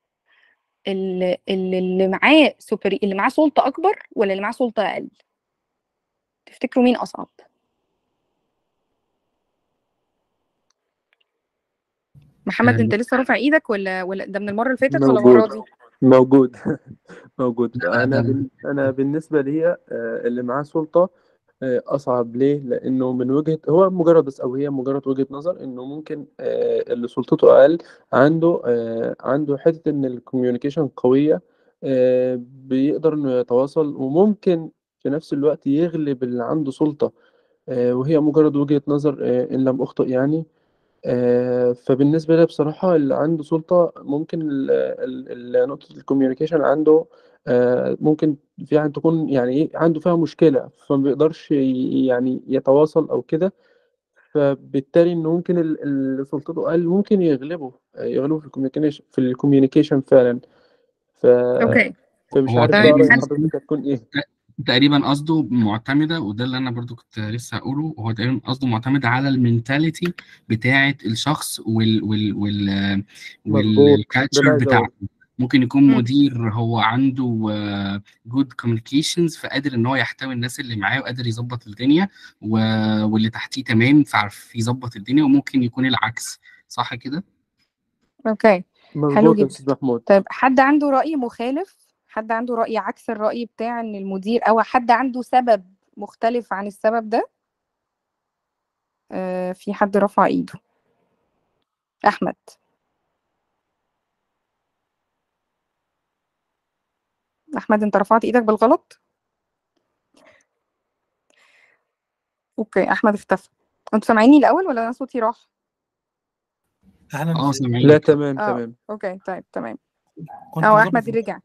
اللي, اللي اللي معاه سوبر اللي معاه سلطه اكبر ولا اللي معاه سلطه اقل تفتكروا مين اصعب محمد انت لسه رافع ايدك ولا ولا ده من المره اللي فاتت ولا موجود. المره دي موجود موجود لا، انا ده- بال... انا بالنسبه لي آه، اللي معاه سلطه آه، اصعب ليه لانه من وجهه هو مجرد بس او هي مجرد وجهه نظر انه ممكن آه، اللي سلطته اقل عنده آه، عنده حته ان الكوميونيكيشن قويه آه، بيقدر انه يتواصل وممكن في نفس الوقت يغلب اللي عنده سلطه آه، وهي مجرد وجهه نظر آه، ان لم اخطئ يعني آه، فبالنسبة لي بصراحة اللي عنده سلطة ممكن ال- ال- ال- نقطة الكوميونيكيشن عنده آه، ممكن فيها تكون يعني إيه عنده فيها مشكلة فما بيقدرش ي- يعني يتواصل أو كده فبالتالي إنه ممكن ال- اللي سلطته أقل ممكن يغلبه آه، يغلبه في الكوميونيكيشن في الكوميونيكيشن فعلا ف... اوكي فمش هو عارف تمام، بقى رأي حلو. حضرتك هتكون إيه تقريبا قصده معتمده وده اللي انا برضو كنت لسه هقوله هو تقريبا قصده معتمد على المينتاليتي بتاعه الشخص وال وال وال مظبوط. والكالتشر ده اللي عايز بتاعته ممكن يكون مم. مدير هو عنده جود كوميونيكيشنز فقادر ان هو يحتوي الناس اللي معاه وقادر يظبط الدنيا و- واللي تحتيه تمام فعرف يظبط الدنيا وممكن يكون العكس صح كده؟ اوكي مظبوط يا جدا. أستاذ محمود طيب حد عنده رأي مخالف حد عنده رأي عكس الرأي بتاع ان المدير او حد عنده سبب مختلف عن السبب ده آه في حد رفع ايده احمد احمد انت رفعت ايدك بالغلط اوكي احمد اختفى انتوا سامعيني الاول ولا انا صوتي راح اهلا اه ازيك؟ سامعين لا تمام اه تمام اوكي طيب تمام كنت اه برضه احمد في- رجع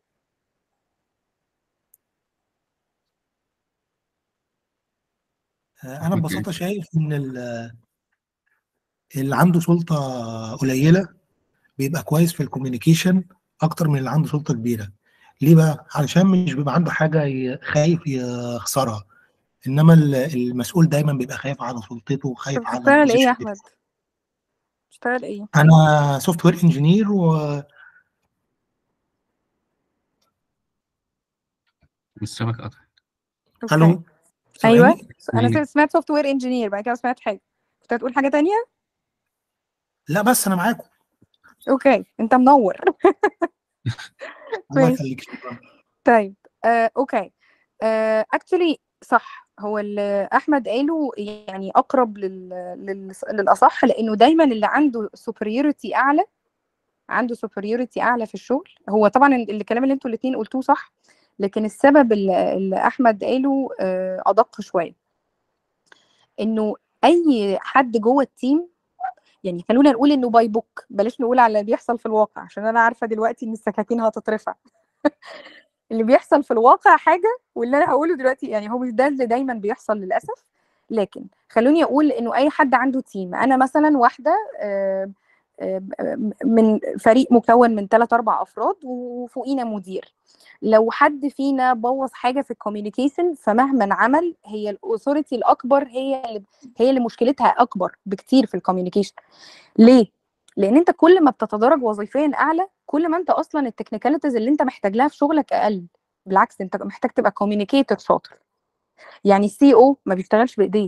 انا أوكي. ببساطه شايف ان ال- اللي عنده سلطه قليله بيبقى كويس في الكوميونيكيشن اكتر من اللي عنده سلطه كبيره ليه بقى علشان مش بيبقى عنده حاجه ي- خايف يخسرها انما ال- المسؤول دايما بيبقى خايف على سلطته وخايف طب على بتشتغل ايه يا البوزيشن احمد بتشتغل ايه انا سوفت وير انجينير و الشبكه قطع اوكي الو ايوه سامعني؟ انا مم. سمعت سوفت وير انجينير بعد كده سمعت حاجه كنت هتقول حاجه تانية لا بس انا معاكم اوكي انت منور الله ماشي. يخليك شكرا طيب آه، اوكي اكشلي صح هو اللي احمد قاله يعني اقرب لل... لل... للاصح لانه دايما اللي عنده superiority اعلى عنده superiority اعلى في الشغل هو طبعا ال- الكلام اللي انتوا الاثنين قلتوه صح لكن السبب اللي, اللي احمد قاله آه، ادق شويه انه اي حد جوه التيم يعني خلونا نقول انه باي بوك بلاش نقول على اللي بيحصل في الواقع عشان انا عارفه دلوقتي ان السكاكين هتترفع اللي بيحصل في الواقع حاجه واللي انا هقوله دلوقتي يعني هو مش ده اللي دايما بيحصل للاسف لكن خلوني اقول انه اي حد عنده تيم انا مثلا واحده آه، آه، من فريق مكون من ثلاث اربع افراد وفوقينا مدير لو حد فينا بوظ حاجه في الكوميونيكيشن فمهما عمل هي الاثوريتي الاكبر هي اللي هي اللي مشكلتها اكبر بكتير في الكوميونيكيشن ليه لان انت كل ما بتتدرج وظيفيا اعلى كل ما انت اصلا التكنيكاليتيز اللي انت محتاج لها في شغلك اقل بالعكس انت محتاج تبقى كوميونيكيتور شاطر يعني السي او ما بيشتغلش بايديه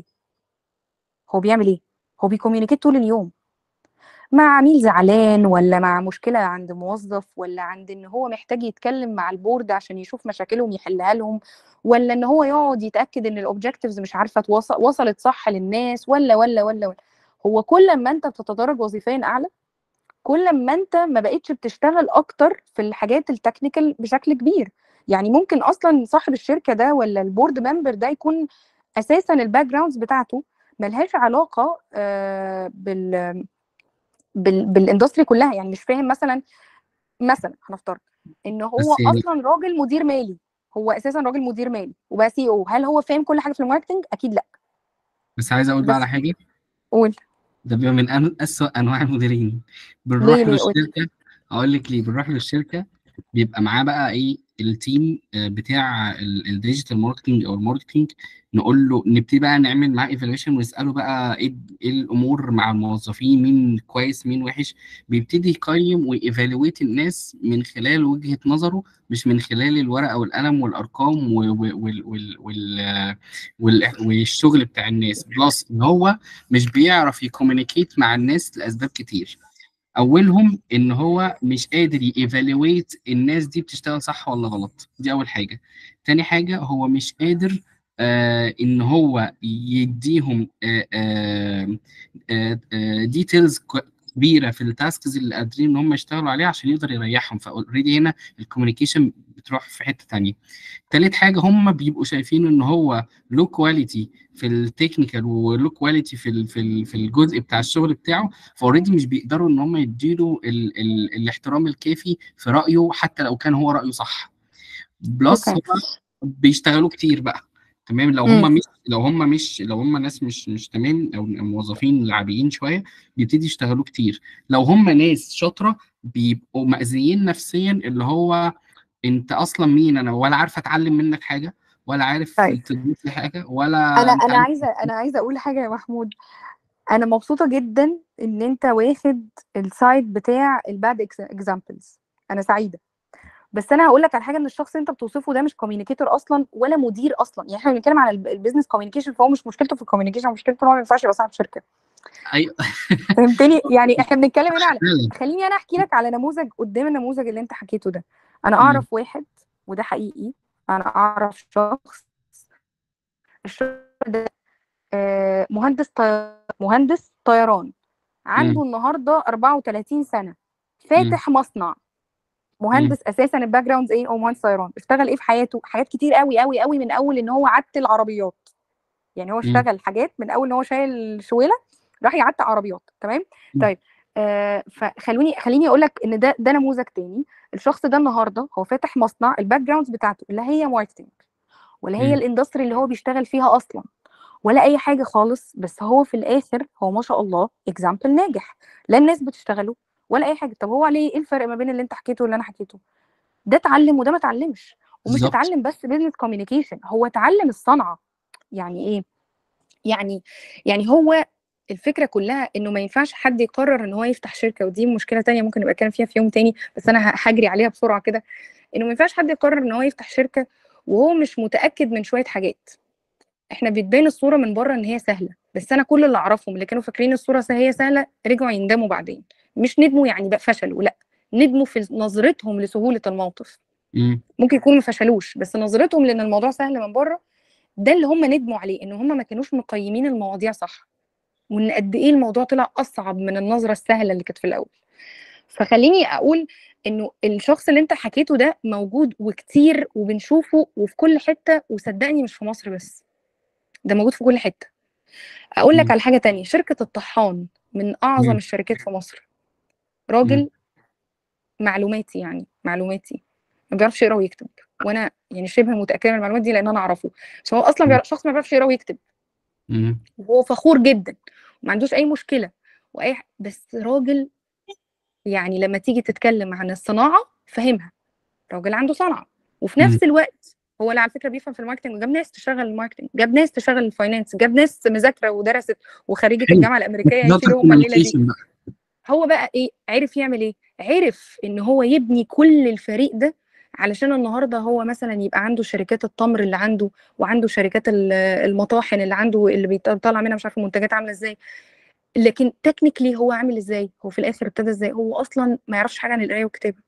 هو بيعمل ايه هو بيكوميونيكيت طول اليوم مع عميل زعلان ولا مع مشكله عند موظف ولا عند ان هو محتاج يتكلم مع البورد عشان يشوف مشاكلهم يحلها لهم ولا ان هو يقعد يتاكد ان الاوبجكتيفز مش عارفه توصل وصلت صح للناس ولا ولا ولا, ولا. هو كل ما انت بتتدرج وظيفيا اعلى كل ما انت ما بقتش بتشتغل اكتر في الحاجات التكنيكال بشكل كبير يعني ممكن اصلا صاحب الشركه ده ولا البورد ممبر ده يكون اساسا الباك جراوندز بتاعته ملهاش علاقه آه، بال بال بالاندستري كلها يعني مش فاهم مثلا مثلا هنفترض ان هو بس يعني- اصلا راجل مدير مالي هو اساسا راجل مدير مالي وبقى سي او هل هو فاهم كل حاجه في الماركتنج اكيد لا بس عايز اقول بقى بس- على حاجه قول ده بيبقى من أن- أسوأ انواع المديرين ليه بنروح له ليه قول الشركه اقول لك ليه بنروح له الشركه بيبقى معاه بقى ايه التيم آه، بتاع ال- الديجيتال ماركتنج او الماركتنج نقول له نبتدي بقى نعمل معاه ايفالويشن ونساله بقى ايه ايه الامور مع الموظفين مين كويس مين وحش بيبتدي يقيم وييفالويت الناس من خلال وجهة نظره مش من خلال الورقه والقلم والارقام و- و- وال وال وال آه، وال والشغل بتاع الناس بلس ان هو مش بيعرف يكومينيكيت مع الناس لاسباب كتير اولهم ان هو مش قادر ييفالويت الناس دي بتشتغل صح ولا غلط دي اول حاجه تاني حاجه هو مش قادر آه ان هو يديهم ديتيلز كبيره في التاسكز اللي قادرين ان هم يشتغلوا عليها عشان يقدر يريحهم فاوريدي هنا الكوميونيكيشن بتروح في حته تانية تالت حاجه هم بيبقوا شايفين ان هو لو كواليتي في التكنيكال ولو كواليتي في ال في ال في الجزء بتاع الشغل بتاعه فاوريدي مش بيقدروا ان هم يديله ال ال الاحترام الكافي في رايه حتى لو كان هو رايه صح بلس اوكي هم بيشتغلوا كتير بقى تمام لو مم. هم مش لو هم مش لو هم ناس مش مش تمام او موظفين لعبيين شويه بيبتدي يشتغلوا كتير لو هم ناس شاطره بيبقوا مأذيين نفسيا اللي هو انت اصلا مين انا ولا عارف اتعلم منك حاجه ولا عارف طيب تضيف لي حاجه ولا انا انت انا عارف عايزه انا عايزه اقول حاجه يا محمود انا مبسوطه جدا ان انت واخد السايد بتاع الباد اكزامبلز انا سعيده بس انا هقول لك على حاجه ان الشخص اللي انت بتوصفه ده مش كوميونيكيتور اصلا ولا مدير اصلا يعني احنا بنتكلم على البيزنس كوميونيكيشن فهو مش مشكلته في الكوميونيكيشن مشكلته ان هو ما ينفعش يبقى صاحب شركه ايوه فهمتني يعني احنا بنتكلم هنا على فعلا خليني انا احكي لك على نموذج قدام النموذج اللي انت حكيته ده انا مم. اعرف واحد وده حقيقي انا اعرف شخص الشخص ده آه، مهندس طي... مهندس طيران عنده مم. النهارده 34 سنه مم. فاتح مصنع مم. مهندس اساسا الباك جراوند ايه هو مهندس طيران اشتغل ايه في حياته حاجات كتير قوي قوي قوي من اول ان هو عدل عربيات يعني هو مم. اشتغل حاجات من اول ان هو شايل شويله راح يعدل عربيات تمام مم. طيب آه فخلوني خليني اقول لك ان ده ده نموذج تاني الشخص ده النهارده هو فاتح مصنع الباك جراوندز بتاعته لا هي ماركتنج ولا هي مم. الاندستري اللي هو بيشتغل فيها اصلا ولا اي حاجه خالص بس هو في الاخر هو ما شاء الله اكزامبل ناجح لا الناس بتشتغله ولا اي حاجه طب هو عليه ايه الفرق ما بين اللي انت حكيته واللي انا حكيته ده اتعلم وده ما اتعلمش ومش بالظبط اتعلم بس بيزنس كوميونيكيشن هو اتعلم الصنعه يعني ايه يعني يعني هو الفكره كلها انه ما ينفعش حد يقرر ان هو يفتح شركه ودي مشكله تانية ممكن نبقى نتكلم فيها في يوم تاني بس انا ه- هجري عليها بسرعه كده انه ما ينفعش حد يقرر ان هو يفتح شركه وهو مش متاكد من شويه حاجات احنا بتبان الصوره من بره ان هي سهله بس انا كل اللي اعرفهم اللي كانوا فاكرين الصوره سه- هي سهله رجعوا يندموا بعدين مش ندموا يعني بقى فشلوا لا ندموا في نظرتهم لسهوله الموقف مم. ممكن يكونوا ما فشلوش بس نظرتهم لان الموضوع سهل من بره ده اللي هم ندموا عليه ان هم ما كانوش مقيمين المواضيع صح وان قد ايه الموضوع طلع اصعب من النظره السهله اللي كانت في الاول فخليني اقول انه الشخص اللي انت حكيته ده موجود وكتير وبنشوفه وفي كل حته وصدقني مش في مصر بس ده موجود في كل حته اقول لك مم. على حاجه تانية شركه الطحان من اعظم مم. الشركات في مصر مم. راجل معلوماتي يعني معلوماتي ما بيعرفش يقرا ويكتب وانا يعني شبه متاكده من المعلومات دي لان انا اعرفه بس هو اصلا مم. بيعرف شخص ما بيعرفش يقرا ويكتب مم. وهو فخور جدا وما عندوش اي مشكله واي ح- بس راجل يعني لما تيجي تتكلم عن الصناعه فهمها راجل عنده صنعه وفي مم. نفس الوقت هو اللي على فكره بيفهم في الماركتنج وجاب ناس تشتغل الماركتنج جاب ناس تشتغل الفاينانس جاب ناس مذاكره ودرست وخريجه حلو الجامعه الامريكيه ده يشيلوا هم الليله دي كوميونيكيشن بقى هو بقى ايه عرف يعمل ايه عرف ان هو يبني كل الفريق ده علشان النهارده هو مثلا يبقى عنده شركات التمر اللي عنده وعنده شركات ال- المطاحن اللي عنده اللي بيطلع منها مش عارفه منتجات عامله ازاي لكن تكنيكلي هو عامل ازاي هو في الاخر ابتدى ازاي هو اصلا ما يعرفش حاجه عن القرايه والكتابه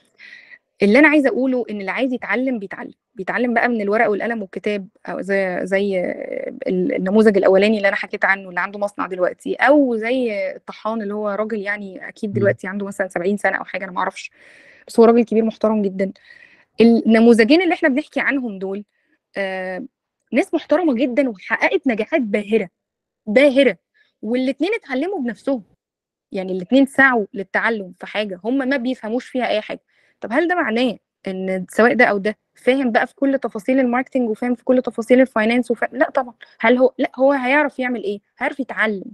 اللي انا عايزه اقوله ان اللي عايز يتعلم بيتعلم بيتعلم بقى من الورق والقلم والكتاب او زي زي ال- النموذج الاولاني اللي انا حكيت عنه اللي عنده مصنع دلوقتي او زي الطحان اللي هو راجل يعني اكيد مم. دلوقتي عنده مثلا 70 سنه او حاجه انا ما اعرفش بس هو راجل كبير محترم جدا النموذجين اللي احنا بنحكي عنهم دول آه ناس محترمه جدا وحققت نجاحات باهره باهره والاثنين اتعلموا بنفسهم يعني الاثنين سعوا للتعلم في حاجه هم ما بيفهموش فيها اي حاجه طب هل ده معناه ان سواء ده او ده فاهم بقى في كل تفاصيل الماركتنج وفاهم في كل تفاصيل الفاينانس وفاهم لا طبعا هل هو لا هو هيعرف يعمل ايه هيعرف يتعلم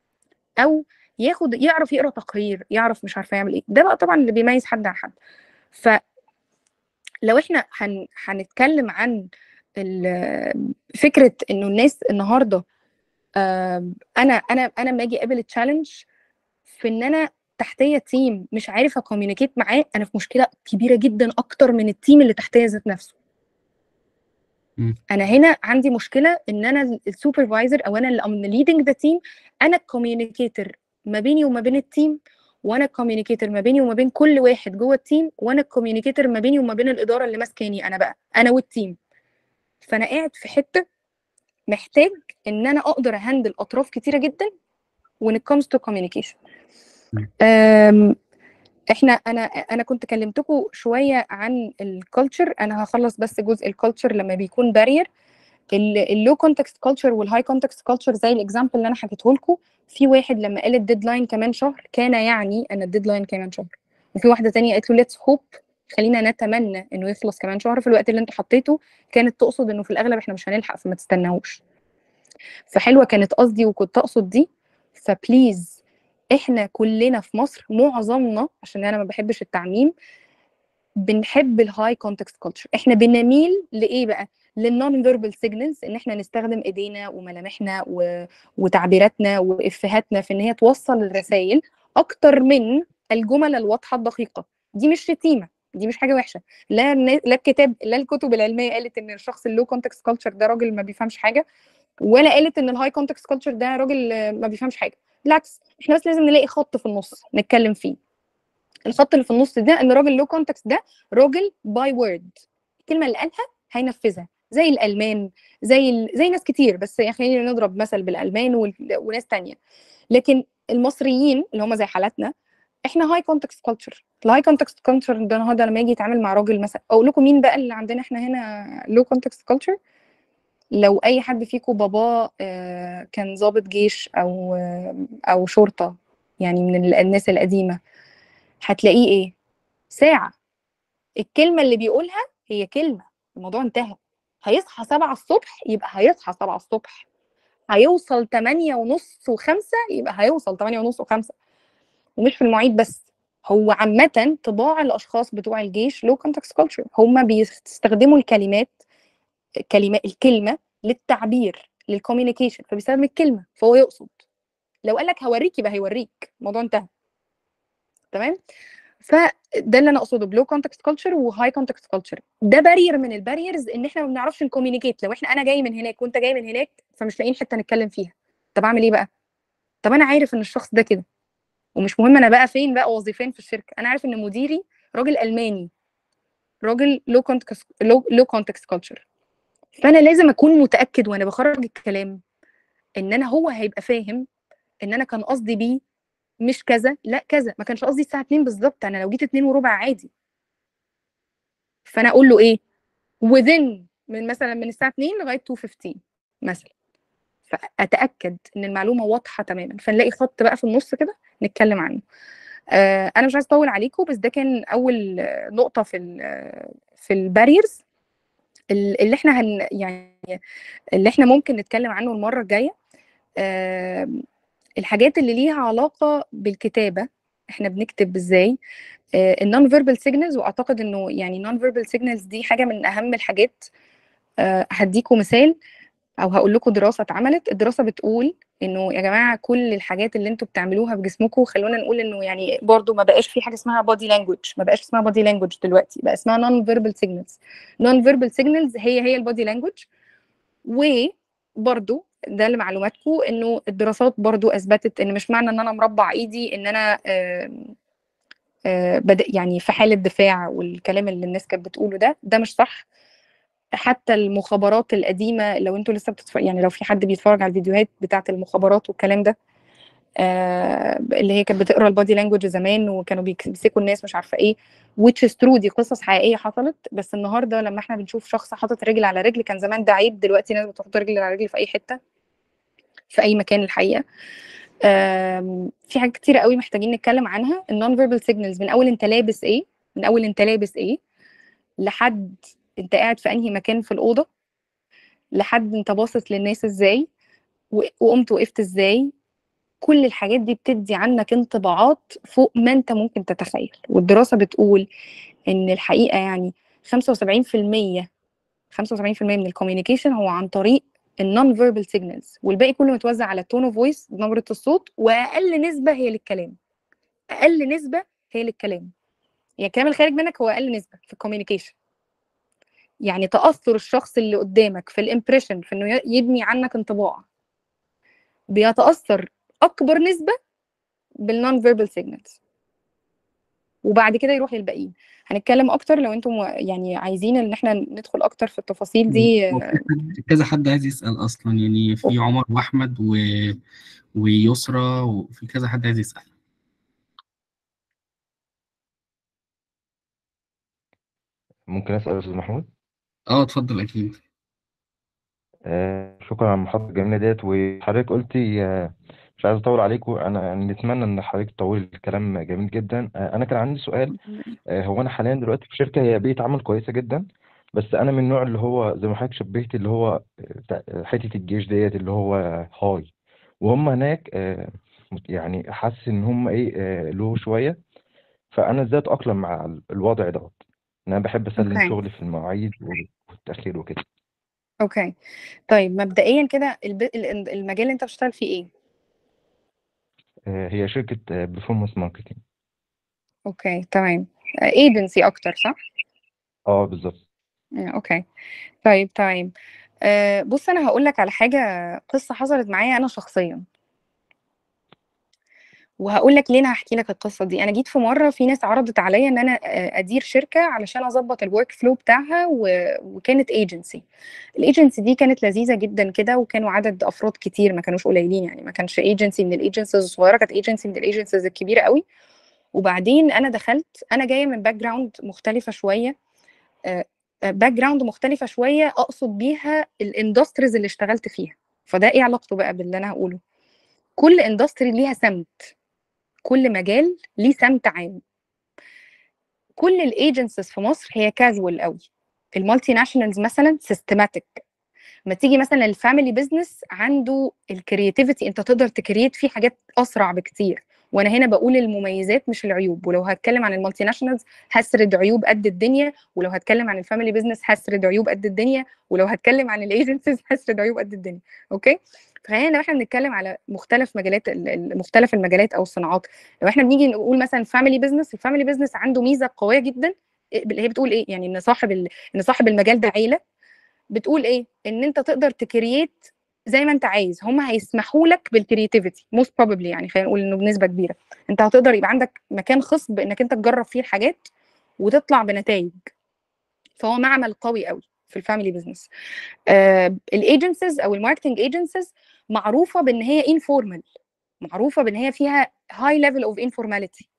او ياخد يعرف يقرا تقرير يعرف مش عارفه يعمل ايه ده بقى طبعا اللي بيميز حد عن حد فلو احنا هن... هنتكلم عن ال- فكره انه الناس النهارده آم، انا انا انا لما اجي اقابل تشالنج في ان انا تحتيه تيم مش عارف اكوميونيكيت معاه انا في مشكله كبيره جدا اكتر من التيم اللي تحتيه ذات نفسه مم. انا هنا عندي مشكله ان انا السوبرفايزر او انا اللي ام ليدنج ذا تيم انا الكوميونيكيتور ما بيني وما بين التيم وانا الكوميونيكيتور ما بيني وما بين كل واحد جوه التيم وانا الكوميونيكيتور ما بيني وما بين الاداره اللي ماسكاني انا بقى انا والتيم فانا قاعد في حته محتاج ان انا اقدر اهندل اطراف كتيره جدا when it comes to communication مم. أم، احنا انا انا كنت كلمتكم شويه عن الكالتشر انا هخلص بس جزء الكالتشر لما بيكون بارير اللو كونتكست كلتشر والهاي كونتكست كلتشر زي الاكزامبل اللي انا حكيته لكم في واحد لما قال الديدلاين كمان شهر كان يعني ان الديدلاين كمان شهر وفي واحده تانية قالت له ليتس هوب خلينا نتمنى انه يخلص كمان شهر في الوقت اللي انت حطيته كانت تقصد انه في الاغلب احنا مش هنلحق فما تستناهوش فحلوه كانت قصدي وكنت اقصد دي فبليز احنا كلنا في مصر معظمنا عشان انا ما بحبش التعميم بنحب الهاي كونتكست كلتشر احنا بنميل لايه بقى للنون فيربال سيجنالز ان احنا نستخدم ايدينا وملامحنا و... وتعبيراتنا وافهاتنا في ان هي توصل الرسائل اكتر من الجمل الواضحه الدقيقه دي مش شتيمه دي مش حاجه وحشه لا النا- لا الكتاب لا الكتب العلميه قالت ان الشخص اللو كونتكست كلتشر ده راجل ما بيفهمش حاجه ولا قالت ان الهاي كونتكست كلتشر ده راجل آه، ما بيفهمش حاجه بالعكس احنا بس لازم نلاقي خط في النص نتكلم فيه الخط اللي في النص ده ان راجل لو كونتكست ده راجل باي وورد الكلمه اللي قالها هينفذها زي الالمان زي ال... زي ناس كتير بس يعني خلينا نضرب مثل بالالمان وال... وناس تانية لكن المصريين اللي هم زي حالاتنا احنا هاي كونتكست كلتشر الهاي كونتكست كلتشر ده النهارده لما يجي يتعامل مع راجل مثلا اقول لكم مين بقى اللي عندنا احنا هنا لو كونتكست كلتشر لو اي حد فيكم باباه آه، كان ضابط جيش او آه، او شرطه يعني من ال- الناس القديمه هتلاقيه ايه ساعه الكلمه اللي بيقولها هي كلمه الموضوع انتهى هيصحى سبعة الصبح يبقى هيصحى سبعة الصبح هيوصل تمانية ونص وخمسة يبقى هيوصل تمانية ونص وخمسة ومش في المواعيد بس هو عامة طباع الأشخاص بتوع الجيش لو كونتكست كلتشر هما بيستخدموا الكلمات كلمة الكلمة للتعبير للكوميونيكيشن فبيستخدم الكلمه فهو يقصد لو قال لك هوريك يبقى هيوريك الموضوع انتهى تمام فده اللي انا اقصده بلو كونتكست كلتشر وهاي كونتكست كلتشر ده بارير من الباريرز ان احنا ما بنعرفش نكوميونيكيت لو احنا انا جاي من هناك وانت جاي من هناك فمش لاقيين حته نتكلم فيها طب اعمل ايه بقى طب انا عارف ان الشخص ده كده ومش مهم انا بقى فين بقى وظيفين في الشركه انا عارف ان مديري راجل الماني راجل لو كونتكست لو لو كونتكست كلتشر فانا لازم اكون متاكد وانا بخرج الكلام ان انا هو هيبقى فاهم ان انا كان قصدي بيه مش كذا لا كذا ما كانش قصدي الساعه 2 بالظبط انا لو جيت 2 وربع عادي فانا اقول له ايه within من مثلا من الساعه 2 لغايه 2:15 مثلا فاتاكد ان المعلومه واضحه تماما فنلاقي خط بقى في النص كده نتكلم عنه آه انا مش عايز اطول عليكم بس ده كان اول نقطه في ال في الباريرز اللي احنا هن يعني اللي احنا ممكن نتكلم عنه المره الجايه آه الحاجات اللي ليها علاقه بالكتابه احنا بنكتب ازاي النون فيربال سيجنالز واعتقد انه يعني نون فيربال سيجنالز دي حاجه من اهم الحاجات آه هديكم مثال او هقول لكم دراسه اتعملت الدراسه بتقول انه يا جماعه كل الحاجات اللي انتوا بتعملوها بجسمكم خلونا نقول انه يعني برضو ما بقاش في حاجه اسمها بودي لانجوج ما بقاش اسمها بودي لانجوج دلوقتي بقى اسمها نون فيربال سيجنالز نون فيربال سيجنالز هي هي البودي لانجوج وبرضو ده لمعلوماتكم انه الدراسات برضو اثبتت ان مش معنى ان انا مربع ايدي ان انا آه آه بدأ يعني في حاله دفاع والكلام اللي الناس كانت بتقوله ده ده مش صح حتى المخابرات القديمه لو انتوا لسه بتتفرج يعني لو في حد بيتفرج على الفيديوهات بتاعه المخابرات والكلام ده آه اللي هي كانت بتقرا البادي لانجوج زمان وكانوا بيمسكوا الناس مش عارفه ايه which is true دي قصص حقيقيه حصلت بس النهارده لما احنا بنشوف شخص حاطط رجل على رجل كان زمان ده عيب دلوقتي ناس بتحط رجل على رجل في اي حته في اي مكان الحقيقه في حاجات كتيره قوي محتاجين نتكلم عنها النون فيربال سيجنالز من اول انت لابس ايه من اول انت لابس ايه لحد انت قاعد في انهي مكان في الاوضه لحد انت باصص للناس ازاي وقمت وقفت ازاي كل الحاجات دي بتدي عنك انطباعات فوق ما انت ممكن تتخيل والدراسه بتقول ان الحقيقه يعني 75% 75% من الكوميونيكيشن هو عن طريق النون فيربال سيجنالز والباقي كله متوزع على التون اوف فويس نبره الصوت واقل نسبه هي للكلام اقل نسبه هي للكلام يعني الكلام الخارج منك هو اقل نسبه في الكوميونيكيشن يعني تاثر الشخص اللي قدامك في الامبريشن في انه يبني عنك انطباع بيتاثر اكبر نسبه بالنون فيربال سيجنالز وبعد كده يروح للباقيين هنتكلم اكتر لو انتم يعني عايزين ان احنا ندخل اكتر في التفاصيل دي كذا حد عايز يسال اصلا يعني في عمر واحمد و... ويسرى وفي كذا حد عايز يسال ممكن اسال يا استاذ محمود اه اتفضل اكيد آه شكرا على المحاضره الجميله ديت وحضرتك قلتي آه مش عايز اطول عليكم انا يعني نتمنى ان حضرتك تطولي الكلام جميل جدا آه انا كان عندي سؤال آه هو انا حاليا دلوقتي في شركه هي بيئه عمل كويسه جدا بس انا من النوع اللي هو زي ما حضرتك شبهت اللي هو حته الجيش ديت اللي هو هاي وهم هناك آه يعني حاسس ان هم ايه آه له شويه فانا ازاي اتاقلم مع الوضع دوت ان انا بحب اسلم أوكي. شغلي في المواعيد والتاخير وكده اوكي طيب مبدئيا كده الب... ال- المجال اللي انت بتشتغل فيه ايه آه هي شركه برفورمانس ماركتنج اوكي تمام ايجنسي اكتر صح اه بالظبط آه، اوكي طيب تمام آه، بص انا هقول لك على حاجه قصه حصلت معايا انا شخصيا وهقول لك ليه انا هحكي لك القصه دي انا جيت في مره في ناس عرضت عليا ان انا آه، ادير شركه علشان اظبط الورك فلو بتاعها و... وكانت ايجنسي الايجنسي دي كانت لذيذه جدا كده وكانوا عدد افراد كتير ما كانوش قليلين يعني ما كانش ايجنسي من الايجنسيز الصغيره كانت ايجنسي من الايجنسيز الكبيره قوي وبعدين انا دخلت انا جايه من باك جراوند مختلفه شويه باك جراوند مختلفه شويه اقصد بيها الاندستريز اللي اشتغلت فيها فده ايه علاقته بقى باللي انا هقوله كل اندستري ليها سمت كل مجال ليه سمت عام كل الايجنسيز في مصر هي كاجوال قوي المالتي ناشونالز مثلا سيستماتيك ما تيجي مثلا الفاميلي بزنس عنده الكرياتيفيتي انت تقدر تكريت فيه حاجات اسرع بكتير وانا هنا بقول المميزات مش العيوب ولو هتكلم عن المالتي ناشونالز هسرد عيوب قد الدنيا ولو هتكلم عن الفاميلي بزنس هسرد عيوب قد الدنيا ولو هتكلم عن الايجنسيز هسرد عيوب قد الدنيا اوكي فخلينا لو احنا بنتكلم على مختلف مجالات ال- ال- مختلف المجالات او الصناعات لو احنا بنيجي نقول مثلا فاميلي بزنس الفاميلي بزنس عنده ميزه قويه جدا اللي هي بتقول ايه يعني ان صاحب ال... ان صاحب المجال ده عيله بتقول ايه ان انت تقدر تكرييت زي ما انت عايز هم هيسمحوا لك بالكرياتيفيتي موست بروبلي يعني خلينا نقول انه بنسبه كبيره انت هتقدر يبقى عندك مكان خصب بانك انت تجرب فيه الحاجات وتطلع بنتائج فهو معمل قوي قوي في الفاميلي بزنس الايجنسيز او الماركتنج ايجنسيز معروفه بان هي انفورمال معروفه بان هي فيها هاي ليفل اوف انفورماليتي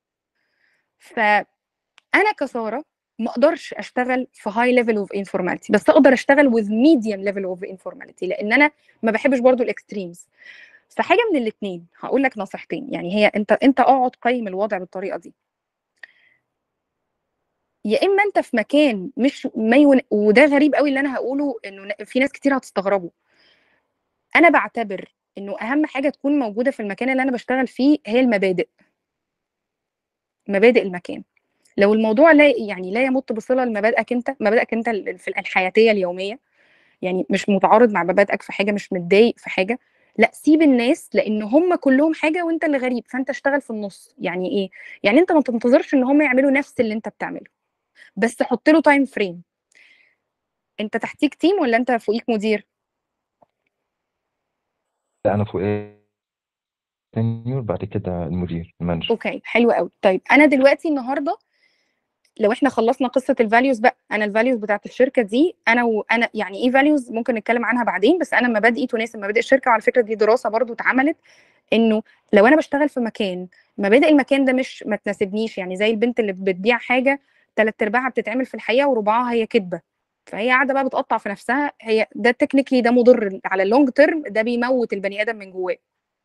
فانا كساره ما اقدرش اشتغل في هاي ليفل اوف انفورماليتي بس اقدر اشتغل with medium level اوف انفورماليتي لان انا ما بحبش برضو الاكستريمز فحاجه من الاثنين هقول لك نصيحتين يعني هي انت انت اقعد قيم الوضع بالطريقه دي يا اما انت في مكان مش ما يون... وده غريب قوي اللي انا هقوله انه ن- في ناس كتير هتستغربوا انا بعتبر انه اهم حاجه تكون موجوده في المكان اللي انا بشتغل فيه هي المبادئ مبادئ المكان لو الموضوع لا يعني لا يمت بصله لمبادئك انت مبادئك انت ال- في الحياتيه اليوميه يعني مش متعارض مع مبادئك في حاجه مش متضايق في حاجه لا سيب الناس لان هم كلهم حاجه وانت اللي غريب فانت اشتغل في النص يعني ايه يعني انت ما تنتظرش ان هم يعملوا نفس اللي انت بتعمله بس حط له تايم فريم انت تحتيك تيم ولا انت فوقيك مدير لا انا فوق سينيور بعد كده المدير المانجر اوكي حلو قوي طيب انا دلوقتي النهارده لو احنا خلصنا قصه الفاليوز بقى انا الفاليوز بتاعت الشركه دي انا وانا يعني ايه فاليوز ممكن نتكلم عنها بعدين بس انا مبادئي تناسب مبادئ الشركه وعلى فكره دي دراسه برضو اتعملت انه لو انا بشتغل في مكان مبادئ المكان ده مش ما تناسبنيش يعني زي البنت اللي بتبيع حاجه تلات ارباعها بتتعمل في الحقيقه وربعها هي كدبه فهي قاعده بقى بتقطع في نفسها هي ده تكنيكلي ده مضر على اللونج تيرم ده بيموت البني ادم من جواه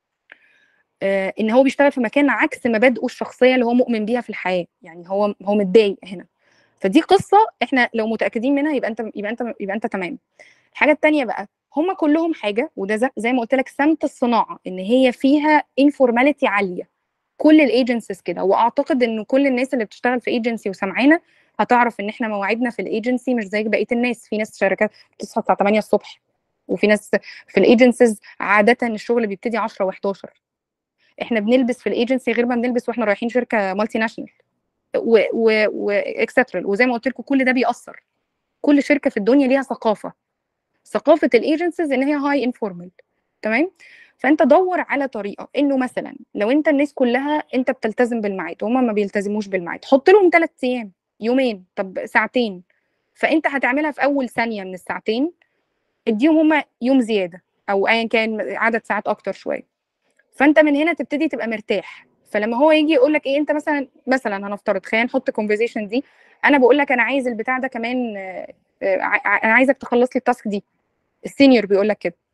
آه، ان هو بيشتغل في مكان عكس مبادئه الشخصيه اللي هو مؤمن بيها في الحياه يعني هو هو متضايق هنا فدي قصه احنا لو متاكدين منها يبقى انت يبقى انت يبقى انت تمام الحاجه التانية بقى هم كلهم حاجه وده زي- زي ما قلت لك سمت الصناعه ان هي فيها انفورماليتي عاليه كل الايجنسيز كده واعتقد ان كل الناس اللي بتشتغل في ايجنسي وسامعانا هتعرف ان احنا مواعيدنا في الايجنسي مش زي بقيه الناس في ناس شركات بتصحى الساعه 8 الصبح وفي ناس في الايجنسيز عاده الشغل بيبتدي 10 و11 احنا بنلبس في الايجنسي غير ما بنلبس واحنا رايحين شركه مالتي ناشونال و و واكسترا وزي ما قلت لكم كل ده بيأثر كل شركه في الدنيا ليها ثقافه ثقافه الايجنسيز ان هي هاي انفورمال تمام فانت دور على طريقه انه مثلا لو انت الناس كلها انت بتلتزم بالميعاد وهم ما بيلتزموش بالميعاد حط لهم ثلاث ايام يومين طب ساعتين فانت هتعملها في اول ثانيه من الساعتين اديهم هم يوم زياده او ايا كان عدد ساعات اكتر شويه فانت من هنا تبتدي تبقى مرتاح فلما هو يجي يقول لك ايه انت مثلا مثلا هنفترض خلينا نحط الكونفرزيشن دي انا بقول لك انا عايز البتاع ده كمان آه، آه، ع- انا عايزك تخلص لي التاسك دي السينيور بيقول لك كده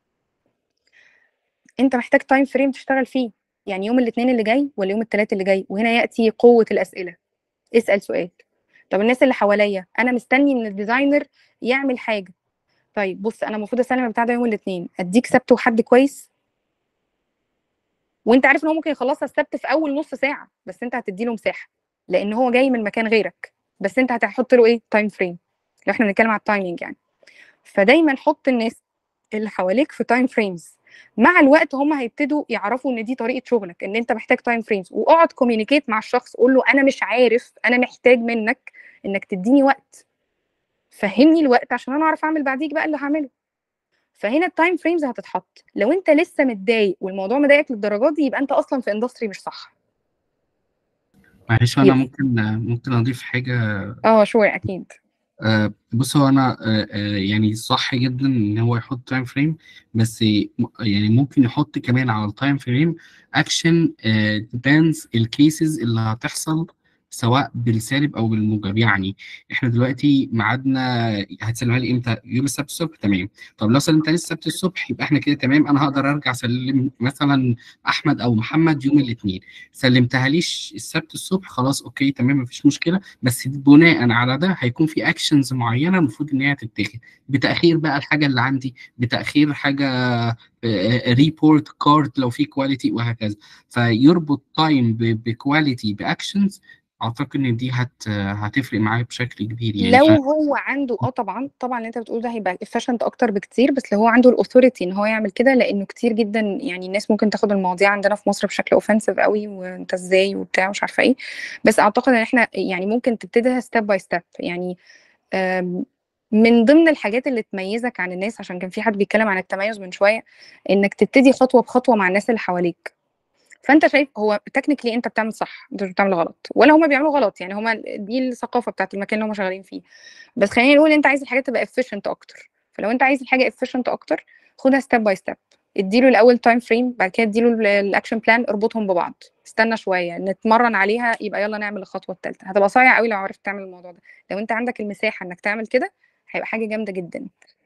انت محتاج تايم فريم تشتغل فيه يعني يوم الاثنين اللي جاي ولا يوم الثلاث اللي جاي وهنا ياتي قوه الاسئله اسال سؤال طب الناس اللي حواليا انا مستني من الديزاينر يعمل حاجه طيب بص انا المفروض اسلم البتاع ده يوم الاثنين اديك سبت وحد كويس وانت عارف ان هو ممكن يخلصها السبت في اول نص ساعه بس انت هتدي له مساحه لان هو جاي من مكان غيرك بس انت هتحط له ايه تايم فريم لو احنا بنتكلم على التايمينج يعني فدايما حط الناس اللي حواليك في تايم فريمز مع الوقت هم هيبتدوا يعرفوا ان دي طريقه شغلك ان انت محتاج تايم فريمز واقعد كوميونيكيت مع الشخص قول له انا مش عارف انا محتاج منك انك تديني وقت فهمني الوقت عشان انا اعرف اعمل بعديك بقى اللي هعمله فهنا التايم فريمز هتتحط لو انت لسه متضايق والموضوع مضايقك للدرجات دي يبقى انت اصلا في اندستري مش صح معلش انا يبقى ممكن ممكن اضيف حاجه اه شوية اكيد آه، بص هو انا آه، آه، يعني صح جدا ان هو يحط تايم فريم بس م- يعني ممكن يحط كمان على التايم فريم اكشن ديبيندز الكيسز اللي هتحصل سواء بالسالب او بالموجب يعني احنا دلوقتي ميعادنا هتسلمها لي امتى يوم السبت الصبح تمام طب لو سلمتها لي السبت الصبح يبقى احنا كده تمام انا هقدر ارجع اسلم مثلا احمد او محمد يوم الاثنين سلمتها ليش السبت الصبح خلاص اوكي تمام مفيش مشكله بس بناء على ده هيكون في اكشنز معينه المفروض ان هي تتاخد بتاخير بقى الحاجه اللي عندي بتاخير حاجه ريبورت كارد لو في كواليتي وهكذا فيربط تايم بكواليتي باكشنز اعتقد ان دي هت هتفرق معايا بشكل كبير يعني لو ف... هو عنده اه طبعا طبعا اللي انت بتقوله ده هيبقى efficient اكتر بكتير بس لو هو عنده الاوثوريتي ان هو يعمل كده لانه كتير جدا يعني الناس ممكن تاخد المواضيع عندنا في مصر بشكل اوفensive قوي وانت ازاي وبتاع مش عارفه ايه بس اعتقد ان احنا يعني ممكن تبتديها ستيب باي ستيب يعني آم، من ضمن الحاجات اللي تميزك عن الناس عشان كان في حد بيتكلم عن التميز من شويه انك تبتدي خطوه بخطوه مع الناس اللي حواليك فانت شايف هو تكنيكلي انت بتعمل صح انت مش بتعمل غلط ولا هما بيعملوا غلط يعني هما دي الثقافه بتاعت المكان اللي هما شغالين فيه بس خلينا نقول انت عايز الحاجه تبقى efficient اكتر فلو انت عايز الحاجه efficient اكتر خدها ستيب باي ستيب اديله الاول تايم فريم بعد كده اديله الاكشن بلان اربطهم ببعض استنى شويه نتمرن عليها يبقى يلا نعمل الخطوه الثالثه هتبقى صايع قوي لو عرفت تعمل الموضوع ده لو انت عندك المساحه انك تعمل كده هيبقى حاجه جامده جدا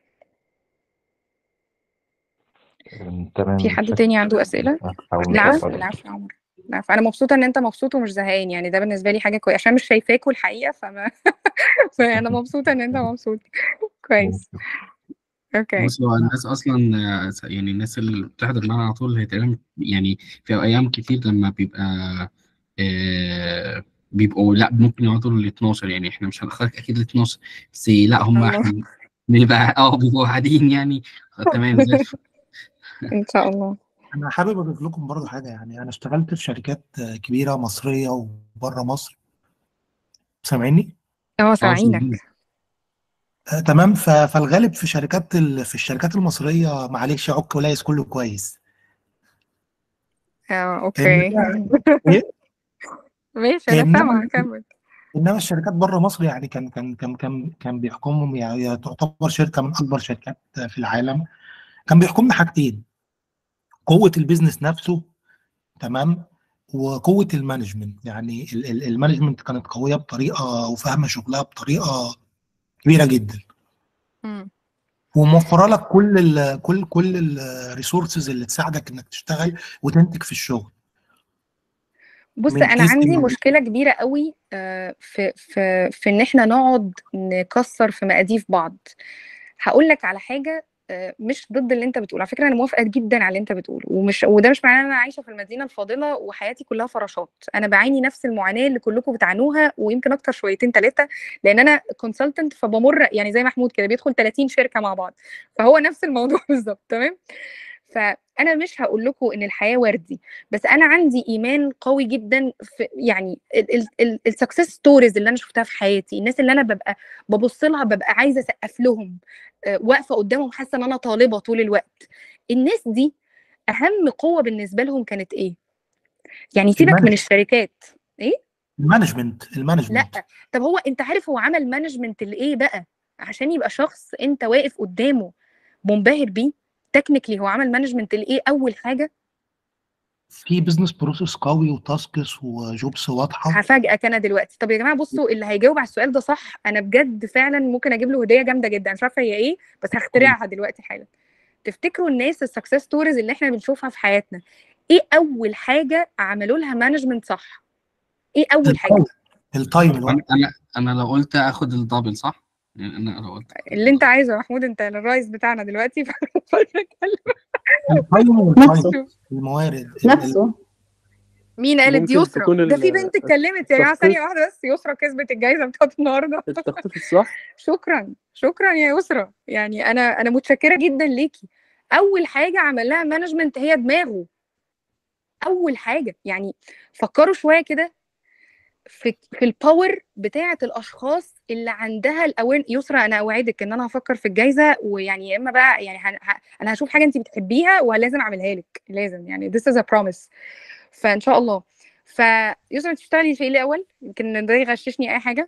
أم، تمام في حد شكرا تاني عنده اسئله هحاول العفو أفضل. العفو يا عمر العفو انا مبسوطه ان انت مبسوط ومش زهقان يعني ده بالنسبه لي حاجه كويسه عشان مش شايفاكوا الحقيقه فما فانا مبسوطه ان انت مبسوط كويس اوكي بص هو الناس اصلا آه، يعني الناس اللي بتحضر معانا على طول هي تقريبا يعني في ايام كتير لما بيبقى آه بيبقوا لا ممكن يقعدوا ل 12 يعني احنا مش هنخرج اكيد ل 12 بس لا هم الله. احنا بنبقى اه بيبقوا قاعدين يعني تمام زي الفل ان شاء الله انا حابب اضيف لكم برضو حاجه يعني انا اشتغلت في شركات كبيره مصريه وبره مصر سامعيني اه اه سامعينك سامعين. آه تمام ف- فالغالب في شركات ال... في الشركات المصريه معلش عك ولايس كله كويس اه اوكي إيه؟ ماشي انا إنما- سامعه كمل انما الشركات بره مصر يعني كان كان كان كان كان بيحكمهم يعني تعتبر شركه من اكبر شركات في العالم كان بيحكمنا حاجتين قوه البيزنس نفسه تمام وقوه المانجمنت يعني ال- ال- المانجمنت كانت قويه بطريقه وفاهمه شغلها بطريقه كبيره جدا مم. وموفره لك كل ال كل كل الريسورسز اللي تساعدك انك تشتغل وتنتج في الشغل بص من انا حيث عندي إن- مشكله كبيره قوي آه، في في في ان احنا نقعد نكسر في مقاديف بعض هقول لك على حاجه آه، مش ضد اللي انت بتقوله على فكره انا موافقه جدا على اللي انت بتقوله ومش وده مش معناه ان انا عايشه في المدينه الفاضله وحياتي كلها فراشات انا بعاني نفس المعاناه اللي كلكم بتعانوها ويمكن اكتر شويتين ثلاثه لان انا كونسلتنت فبمر يعني زي محمود كده بيدخل 30 شركه مع بعض فهو نفس الموضوع بالظبط تمام فانا مش هقول لكم ان الحياه وردي بس انا عندي ايمان قوي جدا في يعني السكسس ستوريز اللي انا شفتها في حياتي الناس اللي انا ببقى ببص لها ببقى عايزه اسقف لهم آه، واقفه قدامهم حاسه ان انا طالبه طول الوقت الناس دي اهم قوه بالنسبه لهم كانت ايه يعني سيبك من المانج- الشركات ايه المانجمنت المانجمنت لا طب هو انت عارف هو عمل مانجمنت لايه بقى عشان يبقى شخص انت واقف قدامه منبهر بيه تكنيكلي هو عمل مانجمنت لايه اول حاجه في بزنس بروسيس قوي وتاسكس وجوبس واضحه هفاجئك انا دلوقتي طب يا جماعه بصوا اللي هيجاوب على السؤال ده صح انا بجد فعلا ممكن اجيب له هديه جامده جدا مش عارفه هي ايه بس هخترعها دلوقتي حالا تفتكروا الناس السكسس ستوريز اللي احنا بنشوفها في حياتنا ايه اول حاجه عملوا لها مانجمنت صح ايه اول حاجه التايم الوقت انا انا انا لو قلت اخد الدبل صح؟ يعني انا لو قلت اللي انت عايزه يا محمود انت الرايس بتاعنا دلوقتي فاتفضل التايم والتايم نفسه الموارد ال- نفسه مين قالت ممكن يسرا تكون ده في ال- بنت اتكلمت يا جماعه التخطيط- ثانيه واحده بس يسرا كسبت الجائزه بتاعت النهارده التخطيط الصح شكرا شكرا يا يسرا يعني انا انا متشكره جدا ليكي اول حاجه عمل لها مانجمنت هي دماغه اول حاجه يعني فكروا شويه كده في في الباور بتاعه الاشخاص اللي عندها الاوين يسرا انا اوعدك ان انا هفكر في الجائزه ويعني يا اما بقى يعني هن... ه... انا هشوف حاجه انت بتحبيها ولازم اعملها لك لازم يعني this is a promise فان شاء الله فيسرا انت بتشتغلي في ايه الاول يمكن ده يغششني اي حاجه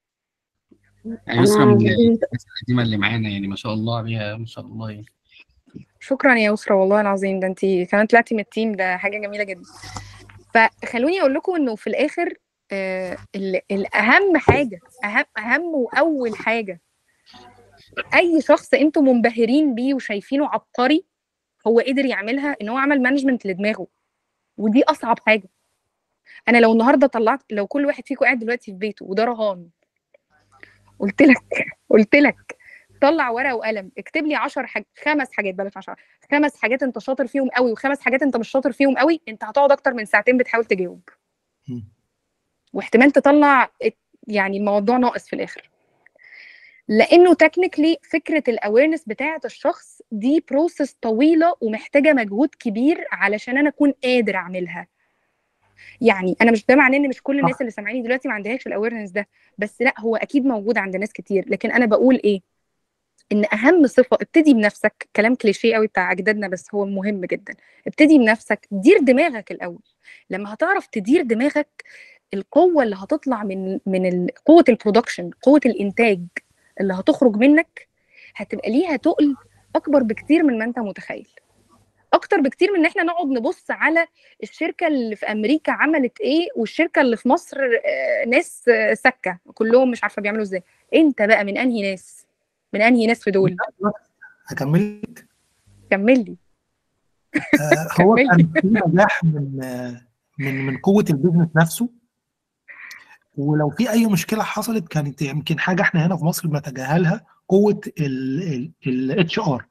يعني يسرا أنا من جديد- الناس القديمه اللي معانا يعني ما شاء الله عليها ما شاء الله يعني شكرا يا يسرا والله العظيم ده انت كمان طلعتي من التيم ده حاجه جميله جدا فخلوني اقول لكم انه في الاخر آه ال- الاهم حاجه اهم اهم واول حاجه اي شخص انتم منبهرين بيه وشايفينه عبقري هو قدر يعملها ان هو عمل مانجمنت لدماغه ودي اصعب حاجه انا لو النهارده طلعت لو كل واحد فيكم قاعد دلوقتي في بيته وده رهان قلت لك قلت لك طلع ورقه وقلم اكتب لي 10 حاجات خمس حاجات بلاش 10 خمس حاجات انت شاطر فيهم قوي وخمس حاجات انت مش شاطر فيهم قوي انت هتقعد اكتر من ساعتين بتحاول تجاوب مم. واحتمال تطلع ات- يعني الموضوع ناقص في الاخر لانه تكنيكلي فكره الاويرنس بتاعه الشخص دي بروسس طويله ومحتاجه مجهود كبير علشان انا اكون قادر اعملها يعني انا مش ده معناه ان مش كل الناس اللي سامعيني دلوقتي ما عندهاش الاويرنس ده بس لا هو اكيد موجود عند ناس كتير لكن انا بقول ايه ان اهم صفه ابتدي بنفسك كلام كليشيه قوي بتاع اجدادنا بس هو مهم جدا ابتدي بنفسك دير دماغك الاول لما هتعرف تدير دماغك القوه اللي هتطلع من من ال- قوه البرودكشن قوه الانتاج اللي هتخرج منك هتبقى ليها تقل اكبر بكتير من ما انت متخيل اكتر بكتير من ان احنا نقعد نبص على الشركه اللي في امريكا عملت ايه والشركه اللي في مصر آه، ناس آه، سكه كلهم مش عارفه بيعملوا ازاي انت بقى من انهي ناس من انهي ناس في دول هكمل لك كمل لي آه، هو كمل كان في نجاح من آه، من من قوه البيزنس نفسه ولو في اي مشكله حصلت كانت يمكن حاجه احنا هنا في مصر بنتجاهلها قوه الاتش ار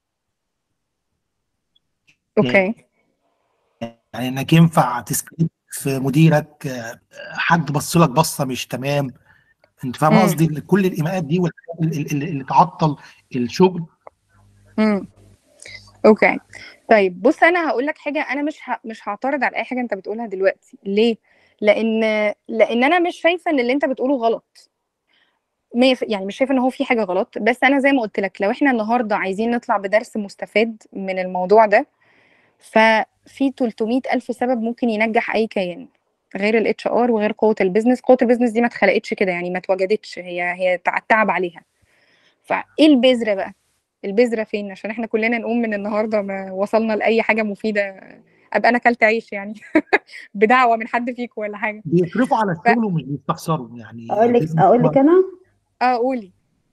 اوكي يعني انك ينفع تسكت في مديرك آه، حد بص لك بصه مش تمام انت فاهم مم. قصدي كل الايماءات دي والحاجات اللي, اللي, اللي تعطل الشغل امم اوكي طيب بص انا هقول لك حاجه انا مش ه... مش هعترض على اي حاجه انت بتقولها دلوقتي ليه لان لان انا مش شايفه ان اللي انت بتقوله غلط مية في- يعني مش شايفه ان هو في حاجه غلط بس انا زي ما قلت لك لو احنا النهارده عايزين نطلع بدرس مستفاد من الموضوع ده ففي 300 الف سبب ممكن ينجح اي كيان غير الاتش ار وغير قوه البيزنس قوه البيزنس دي ما اتخلقتش كده يعني ما اتوجدتش هي هي تع- تعب عليها فايه البذره بقى البذره فين عشان احنا كلنا نقوم من النهارده ما وصلنا لاي حاجه مفيده ابقى انا اكلت عيش يعني بدعوه من حد فيكم ولا حاجه بيصرفوا على الشغل ومش بيستخسروا يعني اقول لك البيزنس اقول لك انا اه قولي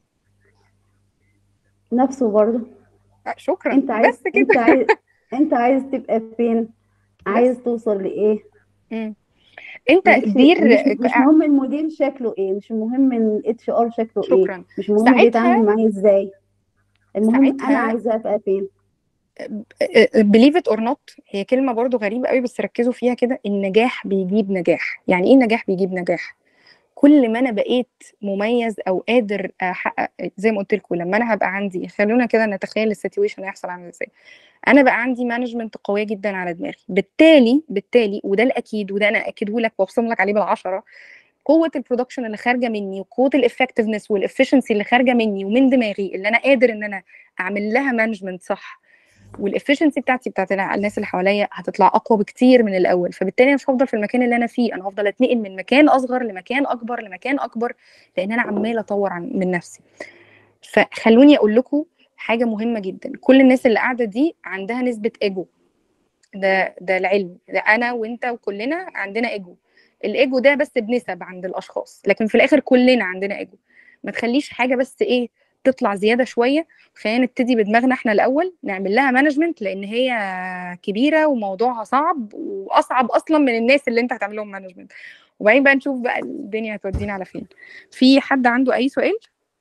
نفسه برضه آه شكرا انت عايز بس انت كده عايز انت عايز تبقى فين عايز توصل لايه مم. انت مالكش دير مش مش مهم المدير شكله ايه مش مهم الاتش ار شكله ايه شكرا مش مهم ساعتها- بيتعامل معايا ازاي المهم انا ساعتها- عايزه ابقى فين believe it or not هي كلمة برضو غريبة قوي بس ركزوا فيها كده النجاح بيجيب نجاح يعني ايه نجاح بيجيب نجاح كل ما انا بقيت مميز او قادر احقق زي ما قلت لكم لما انا هبقى عندي خلونا كده نتخيل السيتويشن هيحصل عامل ازاي انا بقى عندي مانجمنت قويه جدا على دماغي بالتالي بالتالي وده الاكيد وده انا اكده لك وابصم لك عليه بالعشره قوه البرودكشن اللي خارجه مني وقوه الافكتفنس والافشنسي اللي خارجه مني ومن دماغي اللي انا قادر ان انا اعمل لها مانجمنت صح والافشنسي بتاعتي بتاعت الناس اللي حواليا هتطلع اقوى بكتير من الاول فبالتالي انا مش هفضل في المكان اللي انا فيه انا هفضل اتنقل من مكان اصغر لمكان اكبر لمكان اكبر لان انا عماله اطور عن من نفسي فخلوني اقول لكم حاجه مهمه جدا كل الناس اللي قاعده دي عندها نسبه ايجو ده ده العلم ده انا وانت وكلنا عندنا ايجو الايجو ده بس بنسب عند الاشخاص لكن في الاخر كلنا عندنا ايجو ما تخليش حاجه بس ايه تطلع زياده شويه خلينا نبتدي بدماغنا احنا الاول نعمل لها مانجمنت لان هي كبيره وموضوعها صعب واصعب اصلا من الناس اللي انت هتعمل لهم مانجمنت وبعدين بقى نشوف بقى الدنيا هتودينا على فين في حد عنده اي سؤال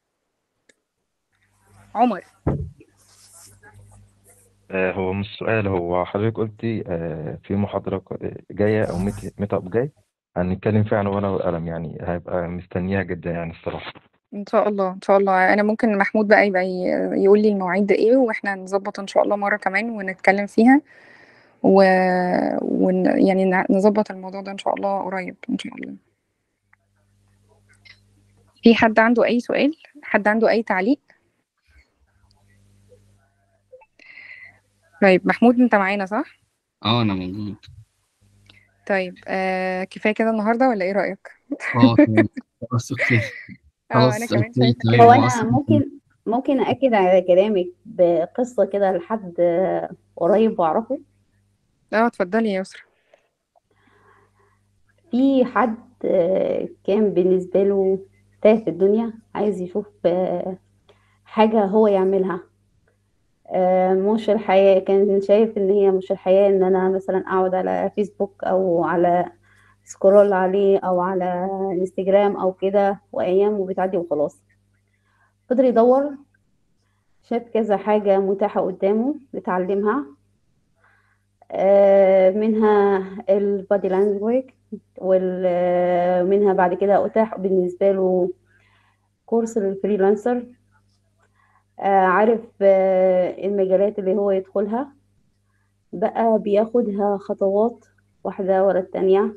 عمر آه، هو مش سؤال هو حضرتك قلتي آه، في محاضرة ق- جاية أو ميت ميت أب جاي هنتكلم فيها عن ورقة وقلم يعني هيبقى مستنيها جدا يعني الصراحة ان شاء الله ان شاء الله انا ممكن محمود بقى يبقى ي- يقول لي المواعيد ايه واحنا نظبط ان شاء الله مره كمان ونتكلم فيها و... ون... يعني ن- نظبط الموضوع ده ان شاء الله قريب ان شاء الله في حد عنده اي سؤال حد عنده اي تعليق طيب محمود انت معانا صح اه انا موجود طيب آه كفايه كده النهارده ولا ايه رايك اه تمام خلاص اوكي اه انا خلاص كمان اوكي شايفه تمام هو هو انا اصلا ممكن ممكن اكد على كلامك بقصه كده لحد قريب واعرفه اه اتفضلي يا يسرا في حد آه، كان بالنسبة له تاه في الدنيا عايز يشوف آه، حاجة هو يعملها آه، مش الحياة كان شايف إن هي مش الحياة إن أنا مثلا أقعد على فيسبوك أو على سكرول عليه أو على انستجرام أو كده وأيام بتعدي وخلاص فضل يدور شاف كذا حاجة متاحة قدامه يتعلمها آه، منها البادي لانجويج ومنها بعد كده أتاح بالنسبة له كورس الفريلانسر آه، عارف آه، المجالات اللي هو يدخلها بقى بياخدها خطوات واحدة ورا التانية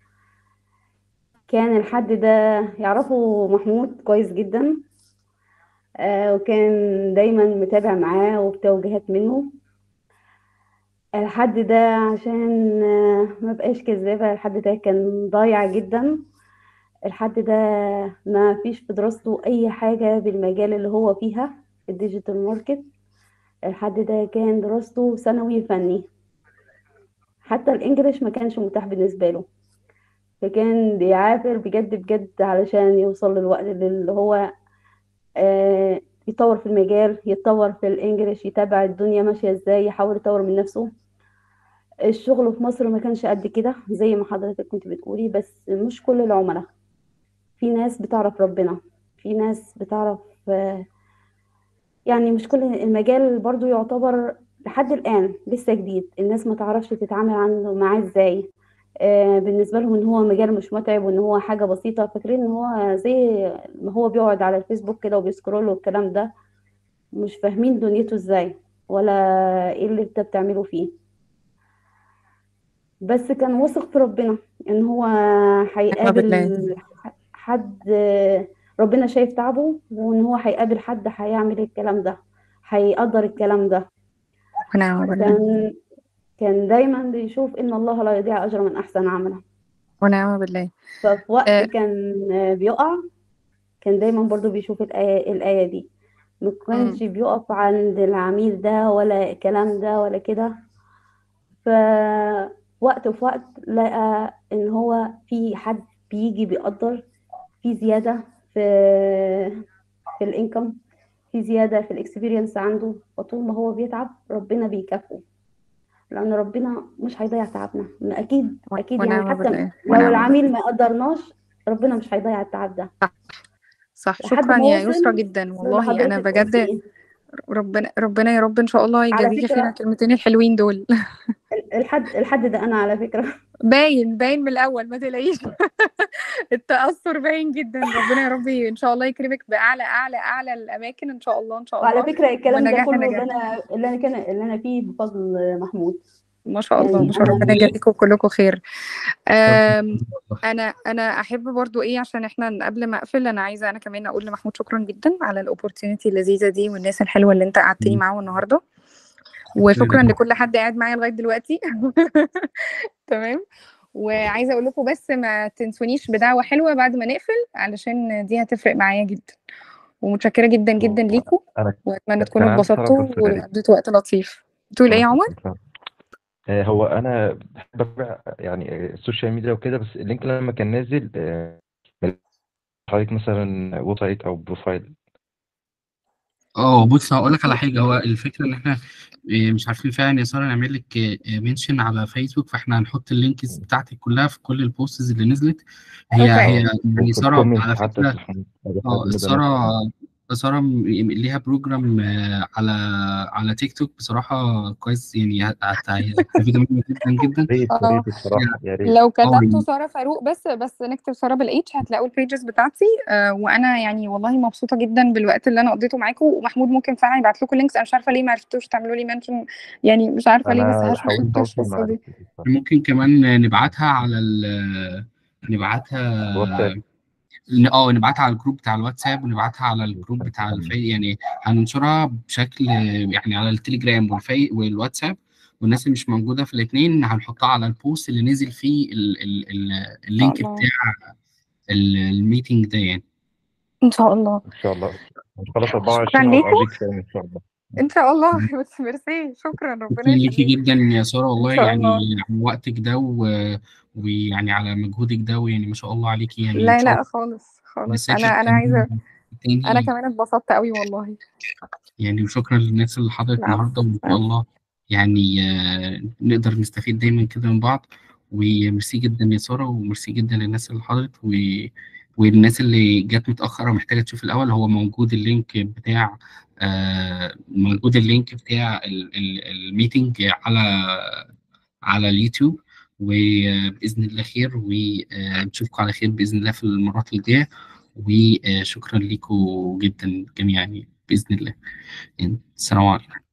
كان الحد ده يعرفه محمود كويس جدا آه، وكان دايما متابع معاه وبتوجيهات منه الحد ده عشان آه، ما بقاش كذابة الحد ده كان ضايع جدا الحد ده ما فيش في دراسته أي حاجة بالمجال اللي هو فيها الديجيتال ماركت الحد ده كان دراسته ثانوي فني حتى الإنجليش ما كانش متاح بالنسبة له فكان بيعافر بجد بجد علشان يوصل للوقت اللي هو آه، يطور في المجال يتطور في الإنجليش يتابع الدنيا ماشية إزاي يحاول يطور من نفسه الشغل في مصر ما كانش قد كده زي ما حضرتك كنت بتقولي بس مش كل العملاء في ناس بتعرف ربنا في ناس بتعرف آه، يعني مش كل المجال برضو يعتبر لحد الآن لسه جديد الناس ما تعرفش تتعامل عنه معاه ازاي آه، بالنسبة لهم ان هو مجال مش متعب وان هو حاجة بسيطة فاكرين ان هو زي ما هو بيقعد على الفيسبوك كده وبيسكرول والكلام ده مش فاهمين دنيته ازاي ولا ايه اللي انت بتعمله فيه بس كان واثق في ربنا ان هو نعم بالله هيقابل حد ربنا شايف تعبه وان هو هيقابل حد هيعمل الكلام ده هيقدر الكلام ده ونعم بالله كان كان دايما بيشوف ان الله لا يضيع اجر من احسن عملا ونعم بالله ففي وقت آه، كان بيقع كان دايما برضو بيشوف الآية, الآية دي ما مم. كانش بيقف عند العميل ده ولا الكلام ده ولا كده فوقت في وقت لقى ان هو في حد بيجي بيقدر في زيادة في في الانكم في زيادة في الاكسبيرينس عنده فطول ما هو بيتعب ربنا بيكافئه لأن ربنا مش هيضيع تعبنا أكيد أكيد يعني ونعم حتى بالله لو ونعم بالله العميل ما قدرناش ربنا مش هيضيع التعب ده صح صح لحد شكرا ما يا يسرا وصل جدا للي والله انا حضرتك قلتي بجد ايه ربنا ربنا يا رب ان شاء الله على يجازيكي خير على فكرة الكلمتين الحلوين دول ال- الحد الحد ده أنا على فكرة باين باين من الاول ما تقلقيش التأثر باين جدا ربنا يا رب ان شاء الله يكرمك باعلى اعلى اعلى الاماكن ان شاء الله ان شاء وعلى الله فكرة الكلام ده ونجاح كله اللي نجاح أنا اللي أنا كان اللي أنا فيه بفضل محمود ما شاء الله يعني ما شاء الله أنا ربنا يجازيكم كلكم خير ربنا أم، يوفقك. انا انا احب برضو ايه عشان احنا قبل ما اقفل انا عايزه انا كمان اقول لمحمود شكرا جدا على الاوبورتيونيتي اللذيذه دي والناس الحلوه اللي انت قعدتني معاهم النهارده وشكرا لكل حد قاعد معايا لغايه دلوقتي تمام وعايزه اقول لكم بس ما تنسونيش بدعوه حلوه بعد ما نقفل علشان دي هتفرق معايا جدا ومتشكره جدا جدا ليكم انا واتمنى كان تكونوا عندي صراحة اتبسطتوا كنت غريب وقضيتوا وقت لطيف تقول ايه يا عمر آه، هو انا بحب اتابع يعني السوشيال ميديا وكده بس اللينك لما كان نازل آه، حضرتك مثلا ويب سايت او بروفايل اه بص هقول لك على حاجه هو الفكره ان احنا إيه، مش عارفين فعلا يا ساره نعمل لك منشن على فيسبوك فاحنا هنحط اللينكس بتاعتك كلها في كل البوستز اللي نزلت هي اوكي هي يعني وفي ساره الكومنت على حتى فكره في الحمد لله اه ده ساره ساره م- ليها بروجرام آه، على على تيك توك بصراحه كويس يعني هت- هت- هتستفيدوا منه جدا جدا ريت يا اه ريت بصراحة يا ريت لو اه كتبتوا يعني ساره فاروق بس بس نكتب ساره بالاتش هتلاقوا البيجز بتاعتي آه وانا يعني والله مبسوطه جدا بالوقت اللي انا قضيته معاكم ومحمود ممكن فعلا يبعت لكم لينكس انا مش عارفه ليه ما عرفتوش تعملوا لي منشن يعني مش عارفه ليه بس أنا هشوف حاولت انتوا أوصل القصه مع دي ممكن كمان نبعتها على ال نبعتها واتساب ن- اه نبعتها على الجروب بتاع الواتساب ونبعتها على الجروب بتاع الفي يعني هننشرها بشكل يعني على التليجرام والفي والواتساب والناس اللي مش موجودة في الاثنين هنحطها على البوست اللي نزل فيه ال ال ال ان شاء اللينك الله بتاع ال- الميتنج ده يعني ان شاء الله إن شاء الله خلاص شكرا 24 هبقى ليكم أضيف تاني إن شاء الله ان شاء الله بس ميرسي شكرا ربنا شكرا ليكي يخليك جدا يا سارة ان والله شاء يعني الله على وقتك ده و... ويعني على مجهودك ده ويعني ما شاء الله عليكي يعني إن لا شاء لا الله خالص خالص نسافر انا انا كمان عايزه انا تاني كمان اتبسطت قوي والله يعني وشكرا للناس اللي حضرت العفو النهارده وإن شاء العفو. الله يعني آه، نقدر نستفيد دايما كده من بعض وميرسي جدا يا سارة وميرسي جدا للناس اللي حضرت و... والناس اللي جت متأخرة ومحتاجة تشوف الأول هو موجود اللينك بتاع آه، موجود اللينك بتاع ال- ال- الميتنج على على اليوتيوب وبإذن الله خير ونشوفكم على خير بإذن الله في المرات الجاية وشكرا لكم جدا جميعا بإذن الله السلام عليكم